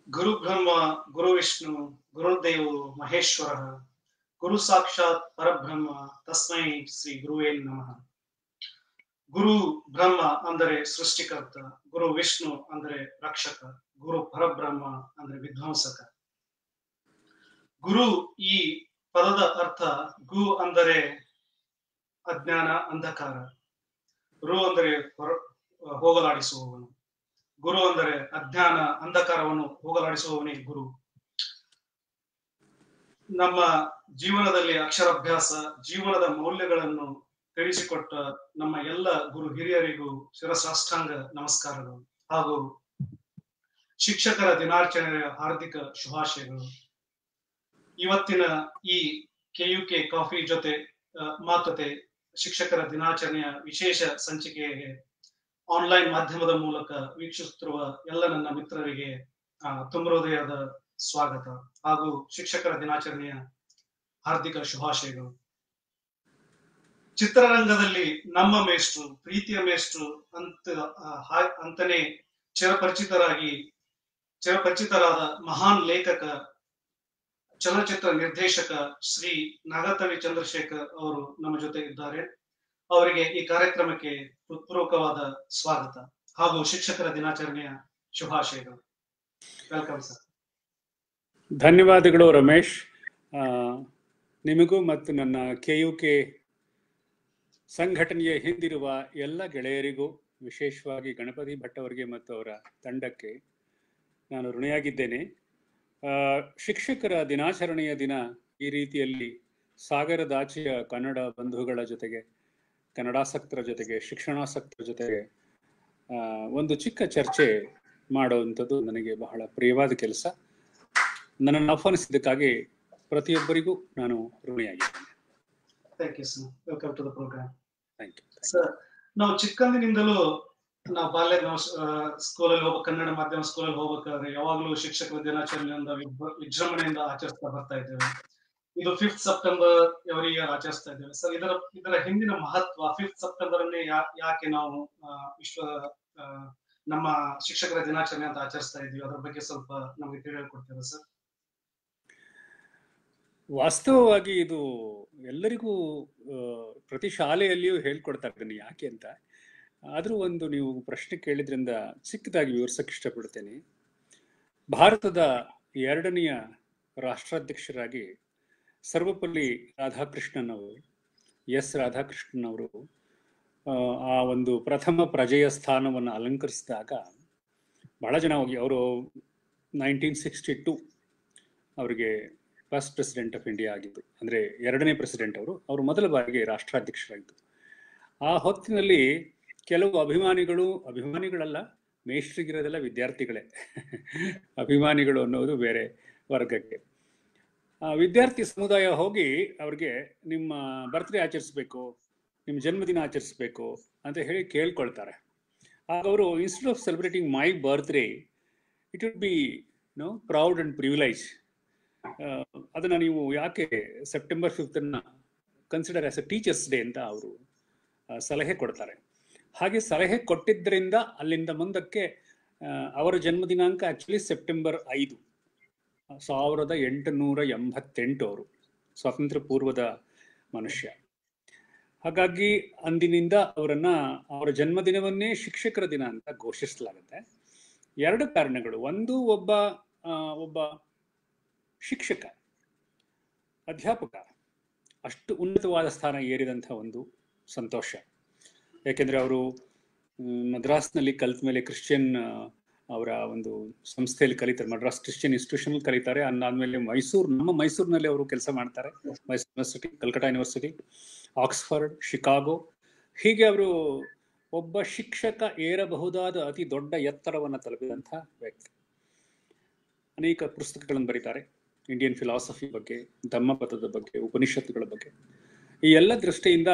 ಗುರು ಬ್ರಹ್ಮ ಗುರು ವಿಷ್ಣು ಗುರುದೇವ ಮಹೇಶ್ವರ ಗುರು ಸಾಕ್ಷಾತ್ ಪರಬ್ರಹ್ಮ ತಸ್ಮೈ ಶ್ರೀ ಗುರುವೇ ನಮಃ ಗುರು ಬ್ರಹ್ಮ ಅಂದರೆ ಸೃಷ್ಟಿಕರ್ತ ಗುರು ವಿಷ್ಣು ಅಂದರೆ ರಕ್ಷಕ ಗುರು ಪರಬ್ರಹ್ಮ ಅಂದ್ರೆ ವಿಧ್ವಂಸಕ ಗುರು ಈ ಪದದ ಅರ್ಥ ಗು ಅಂದರೆ ಅಜ್ಞಾನ ಅಂಧಕಾರ ರು ಅಂದರೆ ಹೊರ- ಹೋಗಲಾಡಿಸುವವನು ಗುರು ಅಂದರೆ ಅಜ್ಞಾನ ಅಂಧಕಾರವನ್ನು ಹೋಗಲಾಡಿಸುವವನೇ ಗುರು ನಮ್ಮ ಜೀವನದಲ್ಲಿ ಅಕ್ಷರಾಭ್ಯಾಸ ಜೀವನದ ಮೌಲ್ಯಗಳನ್ನು ತಿಳಿಸಿಕೊಟ್ಟ ನಮ್ಮ ಎಲ್ಲ ಗುರು ಹಿರಿಯರಿಗೂ ಶಿರಸಾಷ್ಟಾಂಗ ನಮಸ್ಕಾರಗಳು ಹಾಗೂ ಶಿಕ್ಷಕರ ದಿನಾಚರಣೆಯ ಹಾರ್ದಿಕ ಶುಭಾಶಯಗಳು ಇವತ್ತಿನ ಈ ಕೆಯುಕೆ ಕಾಫಿ ಜೊತೆ ಆ, ಮಾತುಕತೆ ಶಿಕ್ಷಕರ ದಿನಾಚರಣೆಯ ವಿಶೇಷ ಸಂಚಿಕೆಗೆ ಆನ್ಲೈನ್ ಮಾಧ್ಯಮದ ಮೂಲಕ ವೀಕ್ಷಿಸುತ್ತಿರುವ ಎಲ್ಲ ನನ್ನ ಮಿತ್ರರಿಗೆ ಆ, ತುಂಬ ಹೃದಯದ ಸ್ವಾಗತ ಹಾಗೂ ಶಿಕ್ಷಕರ ದಿನಾಚರಣೆಯ ಹಾರ್ದಿಕ ಶುಭಾಶಯಗಳು ಚಿತ್ರರಂಗದಲ್ಲಿ ನಮ್ಮ ಮೇಷ್ಟ್ರು ಪ್ರೀತಿಯ ಮೇಷ್ಟ್ರು ಅಂತ ಆ, ಹಾ- ಅಂತಾನೆ ಚಿರಪರಿಚಿತರಾಗಿ ಚಿರಪರಿಚಿತರಾದ ಮಹಾನ್ ಲೇಖಕ ಚಲನಚಿತ್ರ ನಿರ್ದೇಶಕ ಶ್ರೀ ನಾಗತವಿ ಚಂದ್ರಶೇಖರ್ ಅವರು ನಮ್ಮ ಜೊತೆ ಇದ್ದಾರೆ ಅವರಿಗೆ ಈ ಕಾರ್ಯಕ್ರಮಕ್ಕೆ ಹೃತ್ಪೂರ್ವಕವಾದ ಸ್ವಾಗತ ಹಾಗೂ ಶಿಕ್ಷಕರ ದಿನಾಚರಣೆಯ ಶುಭಾಶಯಗಳು ವೆಲ್ಕಮ್ ಸರ್ ಧನ್ಯವಾದಗಳು ರಮೇಶ್ ಆ, ನಿಮಗೂ ಮತ್ತು ನನ್ನ ಕೆ ಯು ಕೆ ಸಂಘಟನೆಯ ಹಿಂದಿರುವ ಎಲ್ಲ ಗೆಳೆಯರಿಗೂ ವಿಶೇಷವಾಗಿ ಗಣಪತಿ ಭಟ್ ಅವರಿಗೆ ಮತ್ತು ಅವರ ತಂಡಕ್ಕೆ ನಾನು ಋಣಿಯಾಗಿದ್ದೇನೆ ಆ, ಶಿಕ್ಷಕರ ದಿನಾಚರಣೆಯ ದಿನ ಈ ರೀತಿಯಲ್ಲಿ ಸಾಗರದಾಚೆಯ ಕನ್ನಡ ಬಂಧುಗಳ ಜೊತೆಗೆ ಕನ್ನಡಾಸಕ್ತರ ಜೊತೆಗೆ ಶಿಕ್ಷಣಾಸಕ್ತರ ಜೊತೆಗೆ ಆ, ಒಂದು ಚಿಕ್ಕ ಚರ್ಚೆ ಮಾಡುವಂಥದ್ದು ನನಗೆ ಬಹಳ ಪ್ರಿಯವಾದ ಕೆಲಸ ನನ್ನನ್ನು ಆಹ್ವಾನಿಸಿದ್ದಕ್ಕಾಗಿ ಪ್ರತಿಯೊಬ್ಬರಿಗೂ ನಾನು ಋಣಿಯಾಗಿದ್ದೇನೆ thank you sir welcome to the programme thank you sir ನಾವು ಚಿಕ್ಕಂದಿನಿಂದಲೂ ನಾವು ಬಾಲ್ಯ ನಾವು ಸ್ಕೂಲಲ್ಲಿ ಹೋಗ್ಬೇಕು ಕನ್ನಡ ಮಾಧ್ಯಮ ಸ್ಕೂಲಲ್ಲಿ ಹೋಗ್ಬೇಕಾದ್ರೆ ಯಾವಾಗಲೂ ಶಿಕ್ಷಕರ ದಿನಾಚರಣೆಯಿಂದ ವಿಭ- ವಿಜೃಂಭಣೆಯಿಂದ ಆಚರಿಸ್ತಾ ಬರ್ತಾ ಇದ್ದೇವೆ ಇದು ಫಿಫ್ತ್ ಸೆಪ್ಟೆಂಬರ್ ಎವರಿ ಇಯರ್ ಆಚರಿಸ್ತಾ ಇದ್ದೇವೆ ಸರ್ ಇದರ ಇದರ ಹಿಂದಿನ ಮಹತ್ವ ಫಿಫ್ತ್ ಸೆಪ್ಟೆಂಬರ್ ಅನ್ನೇ ಯಾ- ಯಾಕೆ ನಾವು ಆ, ವಿಶ್ವ ಆ, ನಮ್ಮ ಶಿಕ್ಷಕರ ದಿನಾಚರಣೆ ಅಂತ ಆಚರಿಸ್ತಾ ಇದೀವಿ ಅದ್ರ ಬಗ್ಗೆ ಸ್ವಲ್ಪ ನಮಗೆ ತಿಳಿಕೊಡ್ತೀರಾ ಸರ್ ವಾಸ್ತವವಾಗಿ ಇದು ಎಲ್ಲರಿಗೂ ಆ, ಪ್ರತಿ ಶಾಲೆಯಲ್ಲಿಯೂ ಹೇಳ್ಕೊಡ್ತಾರೆ ಇದನ್ನು ಯಾಕೆ ಅಂತ ಆದರೂ ಒಂದು ನೀವು ಪ್ರಶ್ನೆ ಕೇಳಿದ್ರಿಂದ ಚಿಕ್ಕದಾಗಿ ವಿವರಿಸಕ್ಕೆ ಇಷ್ಟಪಡ್ತೇನೆ ಭಾರತದ ಎರಡನೆಯ ರಾಷ್ಟ್ರಾಧ್ಯಕ್ಷರಾಗಿ ಸರ್ವಪಲ್ಲಿ ರಾಧಾಕೃಷ್ಣನ್ ಅವರು ಎಸ್ ರಾಧಾಕೃಷ್ಣನ್ ಅವರು ಆ, ಆ ಒಂದು ಪ್ರಥಮ ಪ್ರಜೆಯ ಸ್ಥಾನವನ್ನು ಅಲಂಕರಿಸಿದಾಗ ಬಹಳ ಜನ ಹೋಗಿ ಅವರು ನೈನ್ಟೀನ್ ಸಿಕ್ಸ್ಟಿ ಟು ಅವರಿಗೆ ಫಸ್ಟ್ ಪ್ರೆಸಿಡೆಂಟ್ ಆಫ್ ಇಂಡಿಯಾ ಆಗಿದ್ದು ಅಂದರೆ ಎರಡನೇ ಪ್ರೆಸಿಡೆಂಟ್ ಅವರು ಅವರು ಮೊದಲ ಬಾರಿಗೆ ರಾಷ್ಟ್ರಾಧ್ಯಕ್ಷರಾಗಿದ್ದು ಆ ಹೊತ್ತಿನಲ್ಲಿ ಕೆಲವು ಅಭಿಮಾನಿಗಳು ಅಭಿಮಾನಿಗಳಲ್ಲ ಮೇಷ್ಟ್ರಿಗಿರೋದೆಲ್ಲ ವಿದ್ಯಾರ್ಥಿಗಳೇ ಅಭಿಮಾನಿಗಳು ಅನ್ನೋದು ಬೇರೆ ವರ್ಗಕ್ಕೆ ಆ ವಿದ್ಯಾರ್ಥಿ ಸಮುದಾಯ ಹೋಗಿ ಅವ್ರಿಗೆ ನಿಮ್ಮ ಬರ್ತ್ಡೇ ಆಚರಿಸ್ಬೇಕು ನಿಮ್ಮ ಜನ್ಮದಿನ ಆಚರಿಸ್ಬೇಕು ಅಂತ ಹೇಳಿ ಕೇಳ್ಕೊಳ್ತಾರೆ ಆಗ ಅವರು instead of celebrating my birthday it would be no proud and privilege ಅದನ್ನು ನೀವು ಯಾಕೆ ಸೆಪ್ಟೆಂಬರ್ ಫಿಫ್ತನ್ನು consider as a teachers day ಅಂತ ಅವರು ಸಲಹೆ ಕೊಡ್ತಾರೆ ಹಾಗೆ ಸಲಹೆ ಕೊಟ್ಟಿದ್ದರಿಂದ ಅಲ್ಲಿಂದ ಮುಂದಕ್ಕೆ ಆ, ಅವರ ಜನ್ಮ ದಿನಾಂಕ ಆಕ್ಚುಲಿ ಸೆಪ್ಟೆಂಬರ್ ಐದು ಸಾವಿರದ ಎಂಟುನೂರ ಎಂಬತ್ತೆಂಟು ಅವರು ಸ್ವಾತಂತ್ರ್ಯ ಪೂರ್ವದ ಮನುಷ್ಯ ಹಾಗಾಗಿ ಅಂದಿನಿಂದ ಅವರನ್ನ ಅವರ ಜನ್ಮದಿನವನ್ನೇ ಶಿಕ್ಷಕರ ದಿನ ಅಂತ ಘೋಷಿಸಲಾಗುತ್ತೆ ಎರಡು ಕಾರಣಗಳು ಒಂದು ಒಬ್ಬ ಆ, ಒಬ್ಬ ಶಿಕ್ಷಕ ಅಧ್ಯಾಪಕ ಅಷ್ಟು ಉನ್ನತವಾದ ಸ್ಥಾನ ಏರಿದಂಥ ಒಂದು ಸಂತೋಷ ಯಾಕೆಂದರೆ ಅವರು ಮದ್ರಾಸ್ನಲ್ಲಿ ಕಲಿತ ಮೇಲೆ ಕ್ರಿಶ್ಚಿಯನ್ ಆ, ಅವರ ಒಂದು ಸಂಸ್ಥೆಯಲ್ಲಿ ಕಲಿತಾರೆ ಮದ್ರಾಸ್ ಕ್ರಿಶ್ಚಿಯನ್ ಇನ್ಸ್ಟಿಟ್ಯೂಷನ್ ಕಲಿತಾರೆ ಅದಾದ್ಮೇಲೆ ಮೈಸೂರು ನಮ್ಮ ಮೈಸೂರಿನಲ್ಲಿ ಅವರು ಕೆಲಸ ಮಾಡ್ತಾರೆ Mysore university Calcutta university Oxford Chicago ಹೀಗೆ ಅವರು ಒಬ್ಬ ಶಿಕ್ಷಕ ಏರಬಹುದಾದ ಅತಿ ದೊಡ್ಡ ಎತ್ತರವನ್ನು ತಲುಪಿದಂಥ ವ್ಯಕ್ತಿ ಅನೇಕ ಪುಸ್ತಕಗಳನ್ನು ಬರೀತಾರೆ ಇಂಡಿಯನ್ ಫಿಲಾಸಫಿ ಬಗ್ಗೆ ಧಮ್ಮಪಥದ ಬಗ್ಗೆ ಉಪನಿಷತ್ತುಗಳ ಬಗ್ಗೆ ಈ ಎಲ್ಲ ದೃಷ್ಟಿಯಿಂದ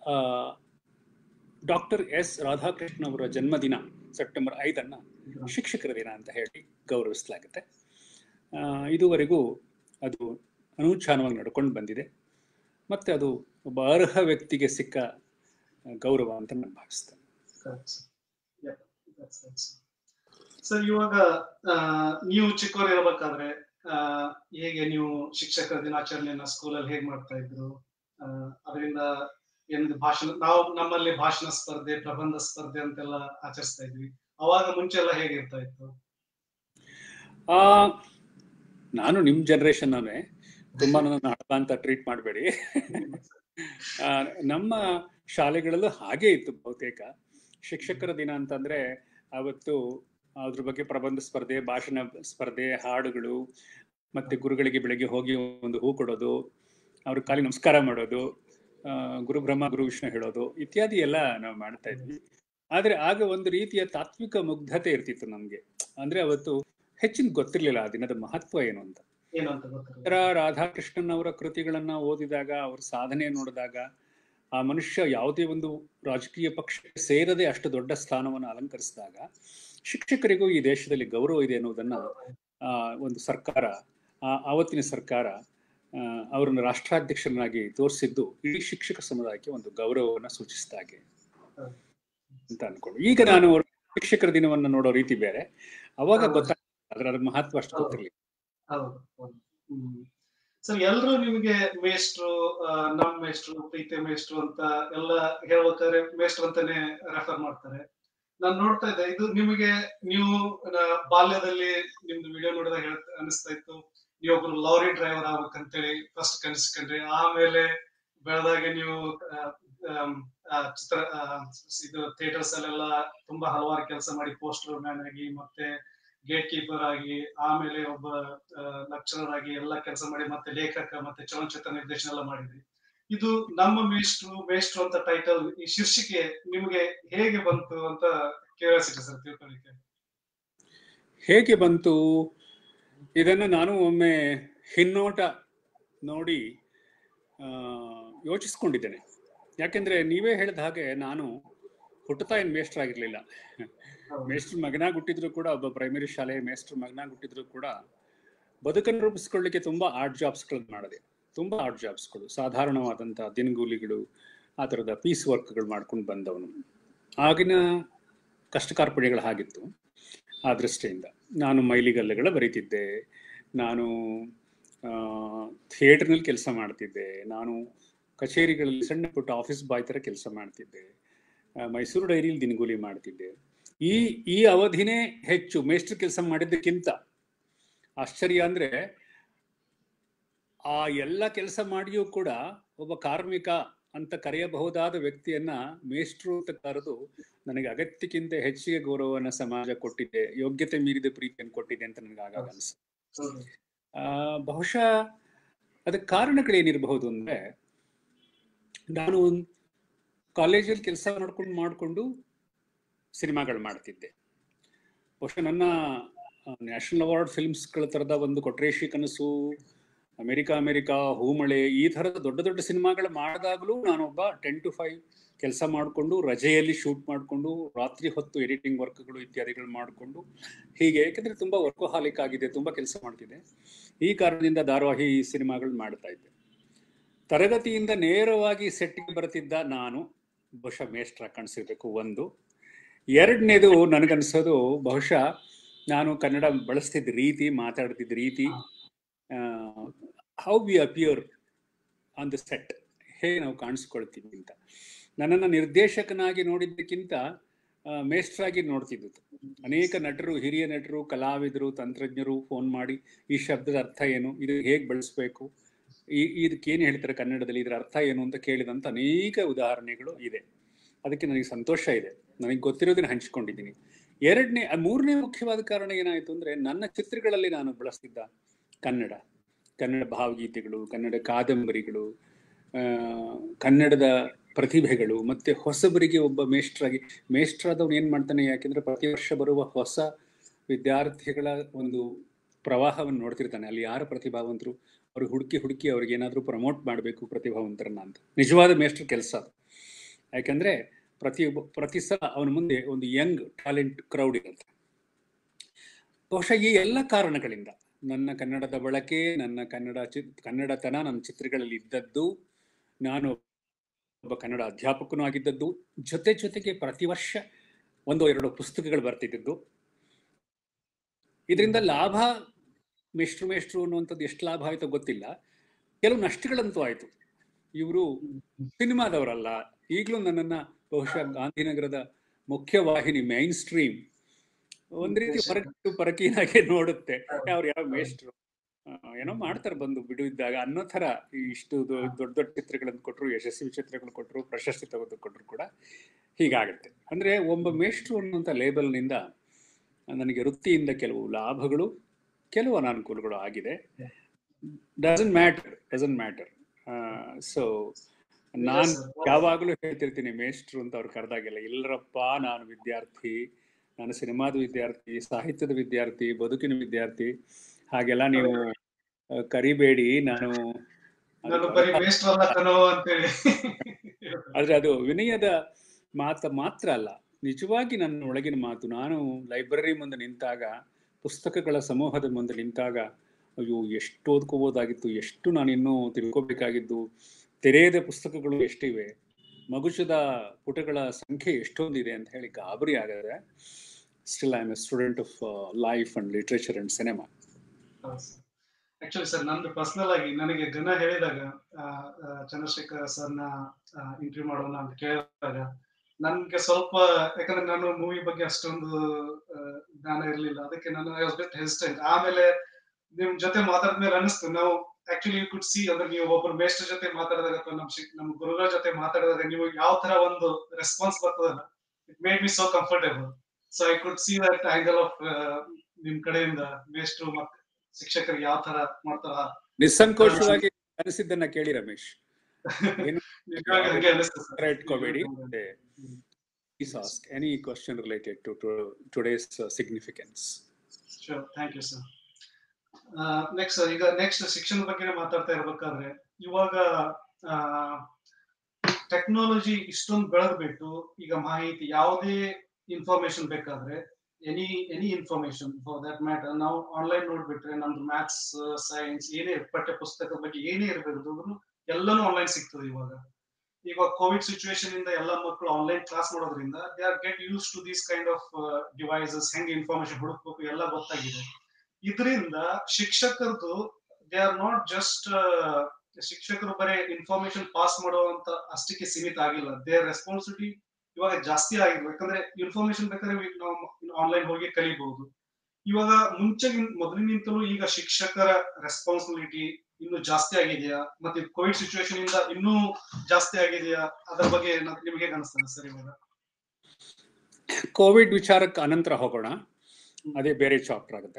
ಡಾಕ್ಟರ್ ಎಸ್ ರಾಧಾಕೃಷ್ಣ ಅವರ ಜನ್ಮದಿನ ಸೆಪ್ಟೆಂಬರ್ ಐದನ್ನು ಶಿಕ್ಷಕರ ದಿನ ಅಂತ ಹೇಳಿ ಗೌರವಿಸಲಾಗುತ್ತೆ ಆ, ಇದುವರೆಗೂ ಅದು ಅನೂಚಾನವಾಗಿ ನಡ್ಕೊಂಡು ಬಂದಿದೆ ಮತ್ತೆ ಅದು ಒಬ್ಬ ಅರ್ಹ ವ್ಯಕ್ತಿಗೆ ಸಿಕ್ಕ ಗೌರವ ಅಂತ ನಾನು ಭಾವಿಸ್ತೇನೆ Correct, sir. Yeah, that's right, sir. Sir ಇವಾಗ ಆ, ನೀವು ಚಿಕ್ಕವರಿರ್ಬೇಕಾದ್ರೆ ಆ, ಹೇಗೆ ನೀವು ಶಿಕ್ಷಕರ ದಿನಾಚರಣೆಯನ್ನ ಸ್ಕೂಲಲ್ಲಿ ಹೇಗ್ ಮಾಡ್ತಾ ಇದ್ರು ಆ, ಅದರಿಂದ ಏನಿದೆ ಭಾಷಣ ನಾವು ನಮ್ಮಲ್ಲಿ ಭಾಷಣ ಸ್ಪರ್ಧೆ ಪ್ರಬಂಧ ಸ್ಪರ್ಧೆ ಅಂತೆಲ್ಲ ಆಚರಿಸ್ತಾ ಇದ್ವಿ ಅವಾಗ ಮುಂಚೆ ಎಲ್ಲ ಹೇಗಿರ್ತಾ ಇತ್ತು ಆ ನಾನು ನಿಮ್ ಜನರೇಷನ್ ಅವೇ ತುಂಬಾ ನನ್ನ ಹಳಬ ಅಂತ ಟ್ರೀಟ್ ಮಾಡಬೇಡಿ ನಮ್ಮ ಶಾಲೆಗಳಲ್ಲೂ ಹಾಗೆ ಇತ್ತು ಬಹುತೇಕ ಶಿಕ್ಷಕರ ದಿನ ಅಂತಂದ್ರೆ ಅವತ್ತು ಅದ್ರ ಬಗ್ಗೆ ಪ್ರಬಂಧ ಸ್ಪರ್ಧೆ ಭಾಷಣ ಸ್ಪರ್ಧೆ ಹಾಡುಗಳು ಮತ್ತೆ ಗುರುಗಳಿಗೆ ಬೆಳಗ್ಗೆ ಹೋಗಿ ಒಂದು ಹೂ ಕೊಡೋದು ಅವ್ರ ಕಾಲಿ ನಮಸ್ಕಾರ ಮಾಡೋದು ಆ, ಗುರು ಬ್ರಹ್ಮ ಗುರು ವಿಷ್ಣು ಹೇಳೋದು ಇತ್ಯಾದಿ ಎಲ್ಲ ನಾವು ಮಾಡ್ತಾ ಇದ್ವಿ ಆದ್ರೆ ಆಗ ಒಂದು ರೀತಿಯ ತಾತ್ವಿಕ ಮುಗ್ಧತೆ ಇರ್ತಿತ್ತು ನಮ್ಗೆ ಅಂದ್ರೆ ಅವತ್ತು ಹೆಚ್ಚಿನ ಗೊತ್ತಿರ್ಲಿಲ್ಲ ಆ ದಿನದ ಮಹತ್ವ ಏನು ಅಂತ ಏನು ಅಂತ ಗೊತ್ತಿರಲಿಲ್ಲ ಇತರ ರಾಧಾಕೃಷ್ಣನ್ ಅವರ ಕೃತಿಗಳನ್ನ ಓದಿದಾಗ ಅವ್ರ ಸಾಧನೆ ನೋಡಿದಾಗ ಆ ಮನುಷ್ಯ ಯಾವುದೇ ಒಂದು ರಾಜಕೀಯ ಪಕ್ಷಕ್ಕೆ ಸೇರದೆ ಅಷ್ಟು ದೊಡ್ಡ ಸ್ಥಾನವನ್ನು ಅಲಂಕರಿಸಿದಾಗ ಶಿಕ್ಷಕರಿಗೂ ಈ ದೇಶದಲ್ಲಿ ಗೌರವ ಇದೆ ಅನ್ನೋದನ್ನ ಆ, ಒಂದು ಸರ್ಕಾರ ಆ ಆವತ್ತಿನ ಸರ್ಕಾರ ಆ, ಅವರನ್ನು ರಾಷ್ಟ್ರಾಧ್ಯಕ್ಷರನ್ನಾಗಿ ತೋರಿಸಿದ್ದು ಇಡೀ ಶಿಕ್ಷಕ ಸಮುದಾಯಕ್ಕೆ ಒಂದು ಗೌರವವನ್ನು ಸೂಚಿಸಿದಾಗೆ ಅಂತ ಅನ್ಕೊಂಡು ಈಗ ನಾನು ಅವ್ರ ಶಿಕ್ಷಕರ ದಿನವನ್ನು ನೋಡೋ ರೀತಿ ಬೇರೆ ಅವಾಗ ಹೌದು. ಗೊತ್ತಾಗ ಅದ್ರ ಅದ್ರ ಮಹತ್ವ ಅಷ್ಟು ಗೊತ್ತಿರ್ಲಿಲ್ಲ ಹೌದು ಹೌದು ಹ್ಮ್ ಸರ್ ಎಲ್ರು ನಿಮಗೆ ಮೇಷ್ಟ್ರು ಆ, ನಮ್ ಮೇಷ್ಟ್ರು ಪ್ರೀತಿ ಮೇಷ್ಟ್ರು ಅಂತ ಎಲ್ಲ ಹೇಳ್ಬೇಕಾದ್ರೆ ಮೇಷ್ಟ್ರು ಅಂತಾನೆ ರೆಫರ್ ಮಾಡ್ತಾರೆ ನಾನ್ ನೋಡ್ತಾ ಇದ್ದೆ ಇದು ನಿಮಗೆ ನೀವು ಆ, ಬಾಲ್ಯದಲ್ಲಿ ನಿಮ್ದು ವಿಡಿಯೋ ನೋಡಿದಾಗ ಹೇಳ್ ಅನಿಸ್ತಾ ಇತ್ತು ನೀವೊಬ್ರು ಲಾರಿ ಡ್ರೈವರ್ ಆಗ್ಬೇಕಂತೇಳಿ ಫಸ್ಟ್ ಕನಸ್ಕೊಂಡ್ರಿ ಆಮೇಲೆ ಬೆಳೆದಾಗ ನೀವು ಆ, ಆಮ್, ಆ, ಚಿತ್ರ ಆ, ಇದು ಥಿಯೇಟರ್ಸ್ ಅಲ್ಲೆಲ್ಲ ತುಂಬಾ ಹಲವಾರು ಕೆಲಸ ಮಾಡಿ ಪೋಸ್ಟರ್ ಮ್ಯಾನ್ ಆಗಿ ಮತ್ತೆ ಗೇಟ್ ಕೀಪರ್ ಆಗಿ ಆಮೇಲೆ ಒಬ್ಬ ಲೆಕ್ಚರರ್ ಆಗಿ ಎಲ್ಲ ಕೆಲಸ ಮಾಡಿ ಮತ್ತೆ ಲೇಖಕ ಮತ್ತೆ ಚಲನಚಿತ್ರ ನಿರ್ದೇಶನ ಎಲ್ಲ ಮಾಡಿದ್ರಿ ಇದು ನಮ್ಮ ಮೇಷ್ಟ್ರು ಮೇಷ್ಟ್ರು ಅಂತ ಟೈಟಲ್ ಈ ಶೀರ್ಷಿಕೆ ನಿಮಗೆ ಹೇಗೆ ಬಂತು ಅಂತ ಕ್ಯೂರಿಯಾಸಿಟಿ ಸರ್ ತಿಳ್ಕೊಳ್ಳಿಕ್ಕೆ ಹೇಗೆ ಬಂತು ಇದನ್ನು ನಾನು ಒಮ್ಮೆ ಹಿನ್ನೋಟ ನೋಡಿ ಆ, ಯೋಚಿಸ್ಕೊಂಡಿದ್ದೇನೆ ಯಾಕೆಂದ್ರೆ ನೀವೇ ಹೇಳಿದ ಹಾಗೆ ನಾನು ಹುಟ್ಟುತ್ತಾ ಏನು ಮೇಸ್ಟರ್ ಆಗಿರ್ಲಿಲ್ಲ ಮೇಸ್ಟರ್ ಮಗನಾಗಿ ಹುಟ್ಟಿದ್ರು ಕೂಡ ಒಬ್ಬ ಪ್ರೈಮರಿ ಶಾಲೆ ಮೇಸ್ಟರ್ ಮಗನಾಗಿ ಹುಟ್ಟಿದ್ರು ಕೂಡ ಬದುಕನ್ನು ರೂಪಿಸ್ಕೊಳ್ಳಿಕ್ಕೆ ತುಂಬಾ ಆರ್ಟ್ ಜಾಬ್ಸ್ಗಳನ್ನ ಮಾಡಿದೆ ತುಂಬಾ ಆರ್ಟ್ ಜಾಬ್ಸ್ಗಳು ಸಾಧಾರಣವಾದಂಥ ದಿನಗೂಲಿಗಳು ಆ ಥರದ ಪೀಸ್ ವರ್ಕ್ಗಳು ಮಾಡ್ಕೊಂಡು ಬಂದವನು ಆಗಿನ ಕಷ್ಟ ಕಾರ್ಪಣ್ಯಗಳು ಹಾಗಿತ್ತು ಆ ದೃಷ್ಟಿಯಿಂದ ನಾನು ಮೈಲಿಗಲ್ಲುಗಳ ಬರೀತಿದ್ದೆ ನಾನು ಥಿಯೇಟರ್ನಲ್ಲಿ ಕೆಲಸ ಮಾಡ್ತಿದ್ದೆ ನಾನು ಕಚೇರಿಗಳಲ್ಲಿ ಸಣ್ಣ ಪುಟ್ಟ ಆಫೀಸ್ ಬಾಯ್ ಥರ ಕೆಲಸ ಮಾಡ್ತಿದ್ದೆ ಆ, ಮೈಸೂರು ಡೈರಿಯಲ್ಲಿ ದಿನಗೂಲಿ ಮಾಡ್ತಿದ್ದೆ ಈ ಈ ಅವಧಿನೇ ಹೆಚ್ಚು ಮೇಸ್ಟರ್ ಕೆಲಸ ಮಾಡಿದ್ದಕ್ಕಿಂತ ಆಶ್ಚರ್ಯ ಅಂದ್ರೆ ಆ ಎಲ್ಲ ಕೆಲಸ ಮಾಡಿಯೂ ಕೂಡ ಒಬ್ಬ ಕಾರ್ಮಿಕ ಅಂತ ಕರೆಯಬಹುದಾದ ವ್ಯಕ್ತಿಯನ್ನ ಮೇಷ್ಟ್ರು ಅಂತ ಕರೆದು ನನಗೆ ಅಗತ್ಯಕ್ಕಿಂತ ಹೆಚ್ಚಿಗೆ ಗೌರವವನ್ನು ಸಮಾಜ ಕೊಟ್ಟಿದೆ ಯೋಗ್ಯತೆ ಮೀರಿದ ಪ್ರೀತಿಯನ್ನು ಕೊಟ್ಟಿದೆ ಅಂತ ನನಗೆ ಆಗಾಗ ಅನ್ಸುತ್ತೆ ಹೌದು. ಆ, ಬಹುಶಃ ಅದಕ್ಕೆ ಕಾರಣಗಳೇನಿರಬಹುದು ಅಂದ್ರೆ ನಾನು ಕಾಲೇಜಲ್ಲಿ ಕೆಲಸ ಮಾಡ್ಕೊಂಡು ಮಾಡಿಕೊಂಡು ಸಿನಿಮಾಗಳು ಮಾಡ್ತಿದ್ದೆ ಬಹುಶಃ ನನ್ನ ನ್ಯಾಷನಲ್ ಅವಾರ್ಡ್ ಫಿಲ್ಮ್ಸ್ಗಳ ಥರದ ಒಂದು ಕೊಟ್ರೇಶಿ ಕನಸು ಅಮೆರಿಕ ಅಮೆರಿಕ ಹೂಮಳೆ ಈ ಥರದ ದೊಡ್ಡ ದೊಡ್ಡ ಸಿನಿಮಾಗಳು ಮಾಡಿದಾಗಲೂ ನಾನೊಬ್ಬ ಟೆನ್ ಟು ಫೈವ್ ಕೆಲಸ ಮಾಡಿಕೊಂಡು ರಜೆಯಲ್ಲಿ ಶೂಟ್ ಮಾಡಿಕೊಂಡು ರಾತ್ರಿ ಹೊತ್ತು ಎಡಿಟಿಂಗ್ ವರ್ಕ್ಗಳು ಇತ್ಯಾದಿಗಳು ಮಾಡಿಕೊಂಡು ಹೀಗೆ ಯಾಕೆಂದರೆ ತುಂಬ ವರ್ಕೋಹಾಲಿಕ್ ಆಗಿದೆ ತುಂಬ ಕೆಲಸ ಮಾಡ್ತಿದ್ದೆ ಈ ಕಾರಣದಿಂದ ಧಾರಾವಾಹಿ ಸಿನಿಮಾಗಳು ಮಾಡ್ತಾ ಇದ್ದೆ ತರಗತಿಯಿಂದ ನೇರವಾಗಿ ಸೆಟ್ಗೆ ಬರ್ತಿದ್ದ ನಾನು ಬಹುಶಃ ಮೇಷ್ಟ್ರ ಕಾಣಿಸಿರ್ಬೇಕು ಒಂದು ಎರಡನೇದು ನನಗನ್ಸೋದು ಬಹುಶಃ ನಾನು ಕನ್ನಡ ಬಳಸ್ತಿದ್ದ ರೀತಿ ಮಾತಾಡ್ತಿದ್ದ ರೀತಿ how we appear on the set ಹೇಗೆ ನಾವು ಕಾಣಿಸ್ಕೊಳ್ತೀವಿ ಅಂತ ನನ್ನನ್ನು ನಿರ್ದೇಶಕನಾಗಿ ನೋಡಿದ್ದಕ್ಕಿಂತ ಆ, ಮೇಷ್ಟ್ರಾಗಿ ನೋಡ್ತಿದ್ದು ಅನೇಕ ನಟರು ಹಿರಿಯ ನಟರು ಕಲಾವಿದರು ತಂತ್ರಜ್ಞರು ಫೋನ್ ಮಾಡಿ ಈ ಶಬ್ದದ ಅರ್ಥ ಏನು ಇದು ಹೇಗೆ ಬಳಸಬೇಕು ಈ ಇದಕ್ಕೆ ಏನು ಹೇಳ್ತಾರೆ ಕನ್ನಡದಲ್ಲಿ ಇದರ ಅರ್ಥ ಏನು ಅಂತ ಕೇಳಿದಂಥ ಅನೇಕ ಉದಾಹರಣೆಗಳು ಇದೆ ಅದಕ್ಕೆ ನನಗೆ ಸಂತೋಷ ಇದೆ ನನಗೆ ಗೊತ್ತಿರೋದನ್ನ ಹಂಚಿಕೊಂಡಿದ್ದೀನಿ ಎರಡನೇ ಮೂರನೇ ಮುಖ್ಯವಾದ ಕಾರಣ ಏನಾಯಿತು ಅಂದರೆ ನನ್ನ ಚಿತ್ರಗಳಲ್ಲಿ ನಾನು ಬಳಸ್ತಿದ್ದ ಕನ್ನಡ ಕನ್ನಡ ಭಾವಗೀತೆಗಳು ಕನ್ನಡ ಕಾದಂಬರಿಗಳು ಆ, ಕನ್ನಡದ ಪ್ರತಿಭೆಗಳು ಮತ್ತೆ ಹೊಸಬರಿಗೆ ಒಬ್ಬ ಮೇಷ್ಟ್ರಾಗಿ ಮೇಷ್ಟ್ರಾದವನು ಏನು ಮಾಡ್ತಾನೆ ಯಾಕೆಂದ್ರೆ ಪ್ರತಿ ವರ್ಷ ಬರುವ ಹೊಸ ವಿದ್ಯಾರ್ಥಿಗಳ ಒಂದು ಪ್ರವಾಹವನ್ನು ನೋಡ್ತಿರ್ತಾನೆ ಅಲ್ಲಿ ಯಾರು ಪ್ರತಿಭಾವಂತರು ಅವ್ರಿಗೆ ಹುಡುಕಿ ಹುಡುಕಿ ಅವ್ರಿಗೆ ಏನಾದರೂ ಪ್ರಮೋಟ್ ಮಾಡಬೇಕು ಪ್ರತಿಭಾವಂತರನ್ನ ಅಂತ ನಿಜವಾದ ಮೇಷ್ಟ್ರ ಕೆಲಸ ಅದು ಯಾಕಂದ್ರೆ ಪ್ರತಿಯೊಬ್ಬ ಪ್ರತಿ ಸಲ ಅವನ ಮುಂದೆ ಒಂದು ಯಂಗ್ ಟ್ಯಾಲೆಂಟ್ ಕ್ರೌಡ್ ಇರುತ್ತೆ ಬಹುಶಃ ಈ ಎಲ್ಲ ಕಾರಣಗಳಿಂದ ನನ್ನ ಕನ್ನಡದ ಬಳಕೆ ನನ್ನ ಕನ್ನಡ ಚಿ ಕನ್ನಡತನ ನನ್ನ ಚಿತ್ರಗಳಲ್ಲಿ ಇದ್ದದ್ದು ನಾನು ಒಬ್ಬ ಕನ್ನಡ ಅಧ್ಯಾಪಕನೂ ಆಗಿದ್ದದ್ದು ಜೊತೆ ಜೊತೆಗೆ ಪ್ರತಿ ವರ್ಷ ಒಂದು ಎರಡು ಪುಸ್ತಕಗಳು ಬರ್ತಿದ್ದದ್ದು ಇದರಿಂದ ಲಾಭ ಮೇಷ್ಟ್ರು ಮೇಷ್ಟ್ರು ಅನ್ನುವಂಥದ್ದು ಎಷ್ಟು ಲಾಭ ಆಯ್ತೋ ಗೊತ್ತಿಲ್ಲ ಕೆಲವು ನಷ್ಟಗಳಂತೂ ಆಯ್ತು ಇವರು ಸಿನಿಮಾದವರಲ್ಲ ಈಗಲೂ ನನ್ನನ್ನ ಬಹುಶಃ ಗಾಂಧಿನಗರದ ಮುಖ್ಯ ವಾಹಿನಿ ಮೈನ್ ಸ್ಟ್ರೀಮ್ ಒಂದ್ ರೀತಿ ಹೊರಗಿಟ್ಟು ಪರಕೀನಾಗೆ ನೋಡುತ್ತೆ ಅವ್ರು ಯಾವ ಮೇಷ್ಟ್ರು ಆ, ಏನೋ ಮಾಡ್ತಾರೆ ಬಂದು ಬಿಡು ಇದ್ದಾಗ ಅನ್ನೋ ತರ ಈ ಇಷ್ಟು ದೊ- ದೊಡ್ಡ ದೊಡ್ಡ ಚಿತ್ರಗಳನ್ನು ಕೊಟ್ಟರು ಯಶಸ್ವಿ ಚಿತ್ರಗಳು ಕೊಟ್ಟರು ಪ್ರಶಸ್ತಿ ತೆಗೆದು ಕೊಟ್ಟರು ಕೂಡ ಹೀಗಾಗುತ್ತೆ ಅಂದ್ರೆ ಒಬ್ಬ ಮೇಷ್ಟ್ರು ಅನ್ನುವಂಥ ಲೇಬಲ್ನಿಂದ ನನಗೆ ವೃತ್ತಿಯಿಂದ ಕೆಲವು ಲಾಭಗಳು ಕೆಲವು ಅನಾನುಕೂಲಗಳು ಆಗಿದೆ doesn't matter doesn't matter so ನಾನು ಯಾವಾಗಲೂ ಹೇಳ್ತಿರ್ತೀನಿ ಮೇಷ್ಟ್ರು ಅಂತ ಅವ್ರು ಕರೆದಾಗೆಲ್ಲ ಇಲ್ಲರಪ್ಪ ನಾನು ವಿದ್ಯಾರ್ಥಿ ನಾನು ಸಿನಿಮಾದ ವಿದ್ಯಾರ್ಥಿ ಸಾಹಿತ್ಯದ ವಿದ್ಯಾರ್ಥಿ ಬದುಕಿನ ವಿದ್ಯಾರ್ಥಿ ಹಾಗೆಲ್ಲ ನೀವು ಆ, ಕರಿಬೇಡಿ ನಾನು ನಾನು ಬರೀ ವೇಸ್ಟ್ ಅಲ್ಲ ಕಣೋ ಅಂತೇಳಿ ಆದ್ರೆ ಅದು ವಿನಯದ ಮಾತು ಮಾತ್ರ ಅಲ್ಲ ನಿಜವಾಗಿ ನನ್ನ ಒಳಗಿನ ಮಾತು ನಾನು ಲೈಬ್ರರಿ ಮುಂದೆ ನಿಂತಾಗ ಪುಸ್ತಕಗಳ ಸಮೂಹದ ಮುಂದೆ ನಿಂತಾಗ ಅಯ್ಯೋ ಎಷ್ಟು ಓದ್ಕೋಬೋದಾಗಿತ್ತು ಎಷ್ಟು ನಾನು ಇನ್ನೂ ತಿಳ್ಕೊಬೇಕಾಗಿದ್ದು ತೆರೆಯದ ಪುಸ್ತಕಗಳು ಎಷ್ಟಿವೆ ಮಗುಚದ ಪುಟಗಳ ಸಂಖ್ಯೆ ಎಷ್ಟೊಂದಿದೆ ಅಂತ ಹೇಳಿ ಗಾಬರಿ ಆಗದೆ still I am a student of life and literature and cinema actually sir ನಂದು ಪರ್ಸನಲ್ ಆಗಿ ನನಗೆ ಘನ ಹೇಳಿದಾಗ ಆ, ಆ, ಚಂದ್ರಶೇಖರ್ ಸರ್ನ ಇಂಟರ್ವ್ಯೂ ಮಾಡೋಣ ಅಂತ ಕೇಳಿದಾಗ ನನ್ಗೆ ಸ್ವಲ್ಪ ಯಾಕಂದ್ರೆ ನಾನು ಮೂವಿ ಬಗ್ಗೆ ಅಷ್ಟೊಂದು ಆ, ಜ್ಞಾನ ಇರಲಿಲ್ಲ ಅದಕ್ಕೆ ನಾನು ಐ ವಾಸ್ ಬಿಟ್ ಹೆಸಿಟೆಂಟ್ ಆಮೇಲೆ ನಿಮ್ ಜೊತೆ ಮಾತಾಡಿದ್ಮೇಲೆ ಅನಿಸ್ತು ನಾವು ಆಕ್ಚುಲಿ ಯು ಕುಡ್ ಸಿ ಅಂದ್ರೆ ನೀವು ಒಬ್ಬರು ಮೇಸ್ಟರ್ ಜೊತೆ ಮಾತಾಡಿದಾಗ ಅಥವಾ ನಮ್ ಶಿಕ್ ನಮ್ ಗುರುಗಳ ಜೊತೆ ಮಾತಾಡಿದಾಗ ನೀವು ಯಾವ ತರ ಒಂದು ರೆಸ್ಪಾನ್ಸ್ ಬರ್ತದಲ್ಲ it made me so comfortable so I could see that angle of ನಿಮ್ ಕಡೆಯಿಂದ ಮೇಸ್ಟ್ರು ಮತ್ತೆ ಶಿಕ್ಷಕರಿಗೆ ಯಾವ ತರ ಮಾಡ್ತಾರ ನಿಸ್ಸಂಕೋಚವಾಗಿ ಅನಿಸಿದ್ದನ್ನ ಕೇಳಿ ರಮೇಶ್ ಏನು ನಿಜವಾಗಿ ಹಂಗೆ ಅನಿಸ್ತು ಹತ್ರ ಇಟ್ಕೋಬೇಡಿ please ask any question related to today's significance sure thank you sir next ಈಗ ನೆಕ್ಸ್ಟ್ ಶಿಕ್ಷಣ ಬಗ್ಗೆ ಮಾತಾಡ್ತಾ ಇರ್ಬೇಕಾದ್ರೆ ಇವಾಗ ಟೆಕ್ನಾಲಜಿ ಇಷ್ಟೊಂದು ಬೆಳೆದ್ಬಿಟ್ಟು ಈಗ ಮಾಹಿತಿ ಯಾವುದೇ ಇನ್ಫಾರ್ಮೇಶನ್ ಬೇಕಾದ್ರೆ any any information for that matter ನಾವು ಆನ್ಲೈನ್ ನೋಡ್ಬಿಟ್ರೆ ನಮ್ದು ಮ್ಯಾಥ್ಸ್ ಸೈನ್ಸ್ ಏನೇ ಪಠ್ಯ ಪುಸ್ತಕದ ಬಗ್ಗೆ ಏನೇ ಇರಬೇಕು ಎಲ್ಲಾನು ಆನ್ಲೈನ್ ಸಿಗ್ತದೆ ಇವಾಗ ಇವಾಗ ಕೋವಿಡ್ ಸಿಚುವೇಶನ್ ಇಂದ ಎಲ್ಲ ಮಕ್ಕಳು ಆನ್ಲೈನ್ ಕ್ಲಾಸ್ ಮಾಡೋದ್ರಿಂದ they are get use to these kind of devices ಹೆಂಗೆ ಇನ್ಫಾರ್ಮೇಶನ್ ಹುಡುಕ್ಬೇಕು ಎಲ್ಲ ಗೊತ್ತಾಗಿದೆ ಇದರಿಂದ ಶಿಕ್ಷಕರದು ದೇ ಆರ್ ನಾಟ್ ಜಸ್ಟ್ ಶಿಕ್ಷಕರು ಬರೀ ಇನ್ಫಾರ್ಮೇಶನ್ ಪಾಸ್ ಮಾಡುವಂತ ಅಷ್ಟಕ್ಕೆ ಸೀಮಿತ ಆಗಿಲ್ಲ ದೇರ್ ರೆಸ್ಪಾನ್ಸಿಬಿಲಿಟಿ ಇವಾಗ ಜಾಸ್ತಿ ಆಗಿದೆ ಯಾಕಂದ್ರೆ ಇನ್ಫಾರ್ಮೇಶನ್ ಬೇಕಾದ್ರೆ ನಾವು ಆನ್ಲೈನ್ ಹೋಗಿ ಕಲಿಬಹುದು ಇವಾಗ ಮುಂಚೆ ಮೊದಲಿನಿಂತಲೂ ಈಗ ಶಿಕ್ಷಕರ ರೆಸ್ಪಾನ್ಸಿಬಿಲಿಟಿ ಇನ್ನು ಜಾಸ್ತಿ ಆಗಿದೆಯಾ ಮತ್ತೆ ಕೋವಿಡ್ ಸಿಚುವೇಶನ್ ಇಂದ ಇನ್ನೂ ಜಾಸ್ತಿ ಆಗಿದೆಯಾ ಅದರ ಬಗ್ಗೆ ನ- ನಿಮ್ಗೆ ಹೇಗೆ ಅನಿಸ್ತದೆ ಸರ್ ಇವಾಗ ಕೋವಿಡ್ ವಿಚಾರಕ್ಕೆ ಅನಂತರ ಹೋಗೋಣ ಅದೇ ಬೇರೆ ಚಾಪ್ಟರ್ ಆಗುತ್ತೆ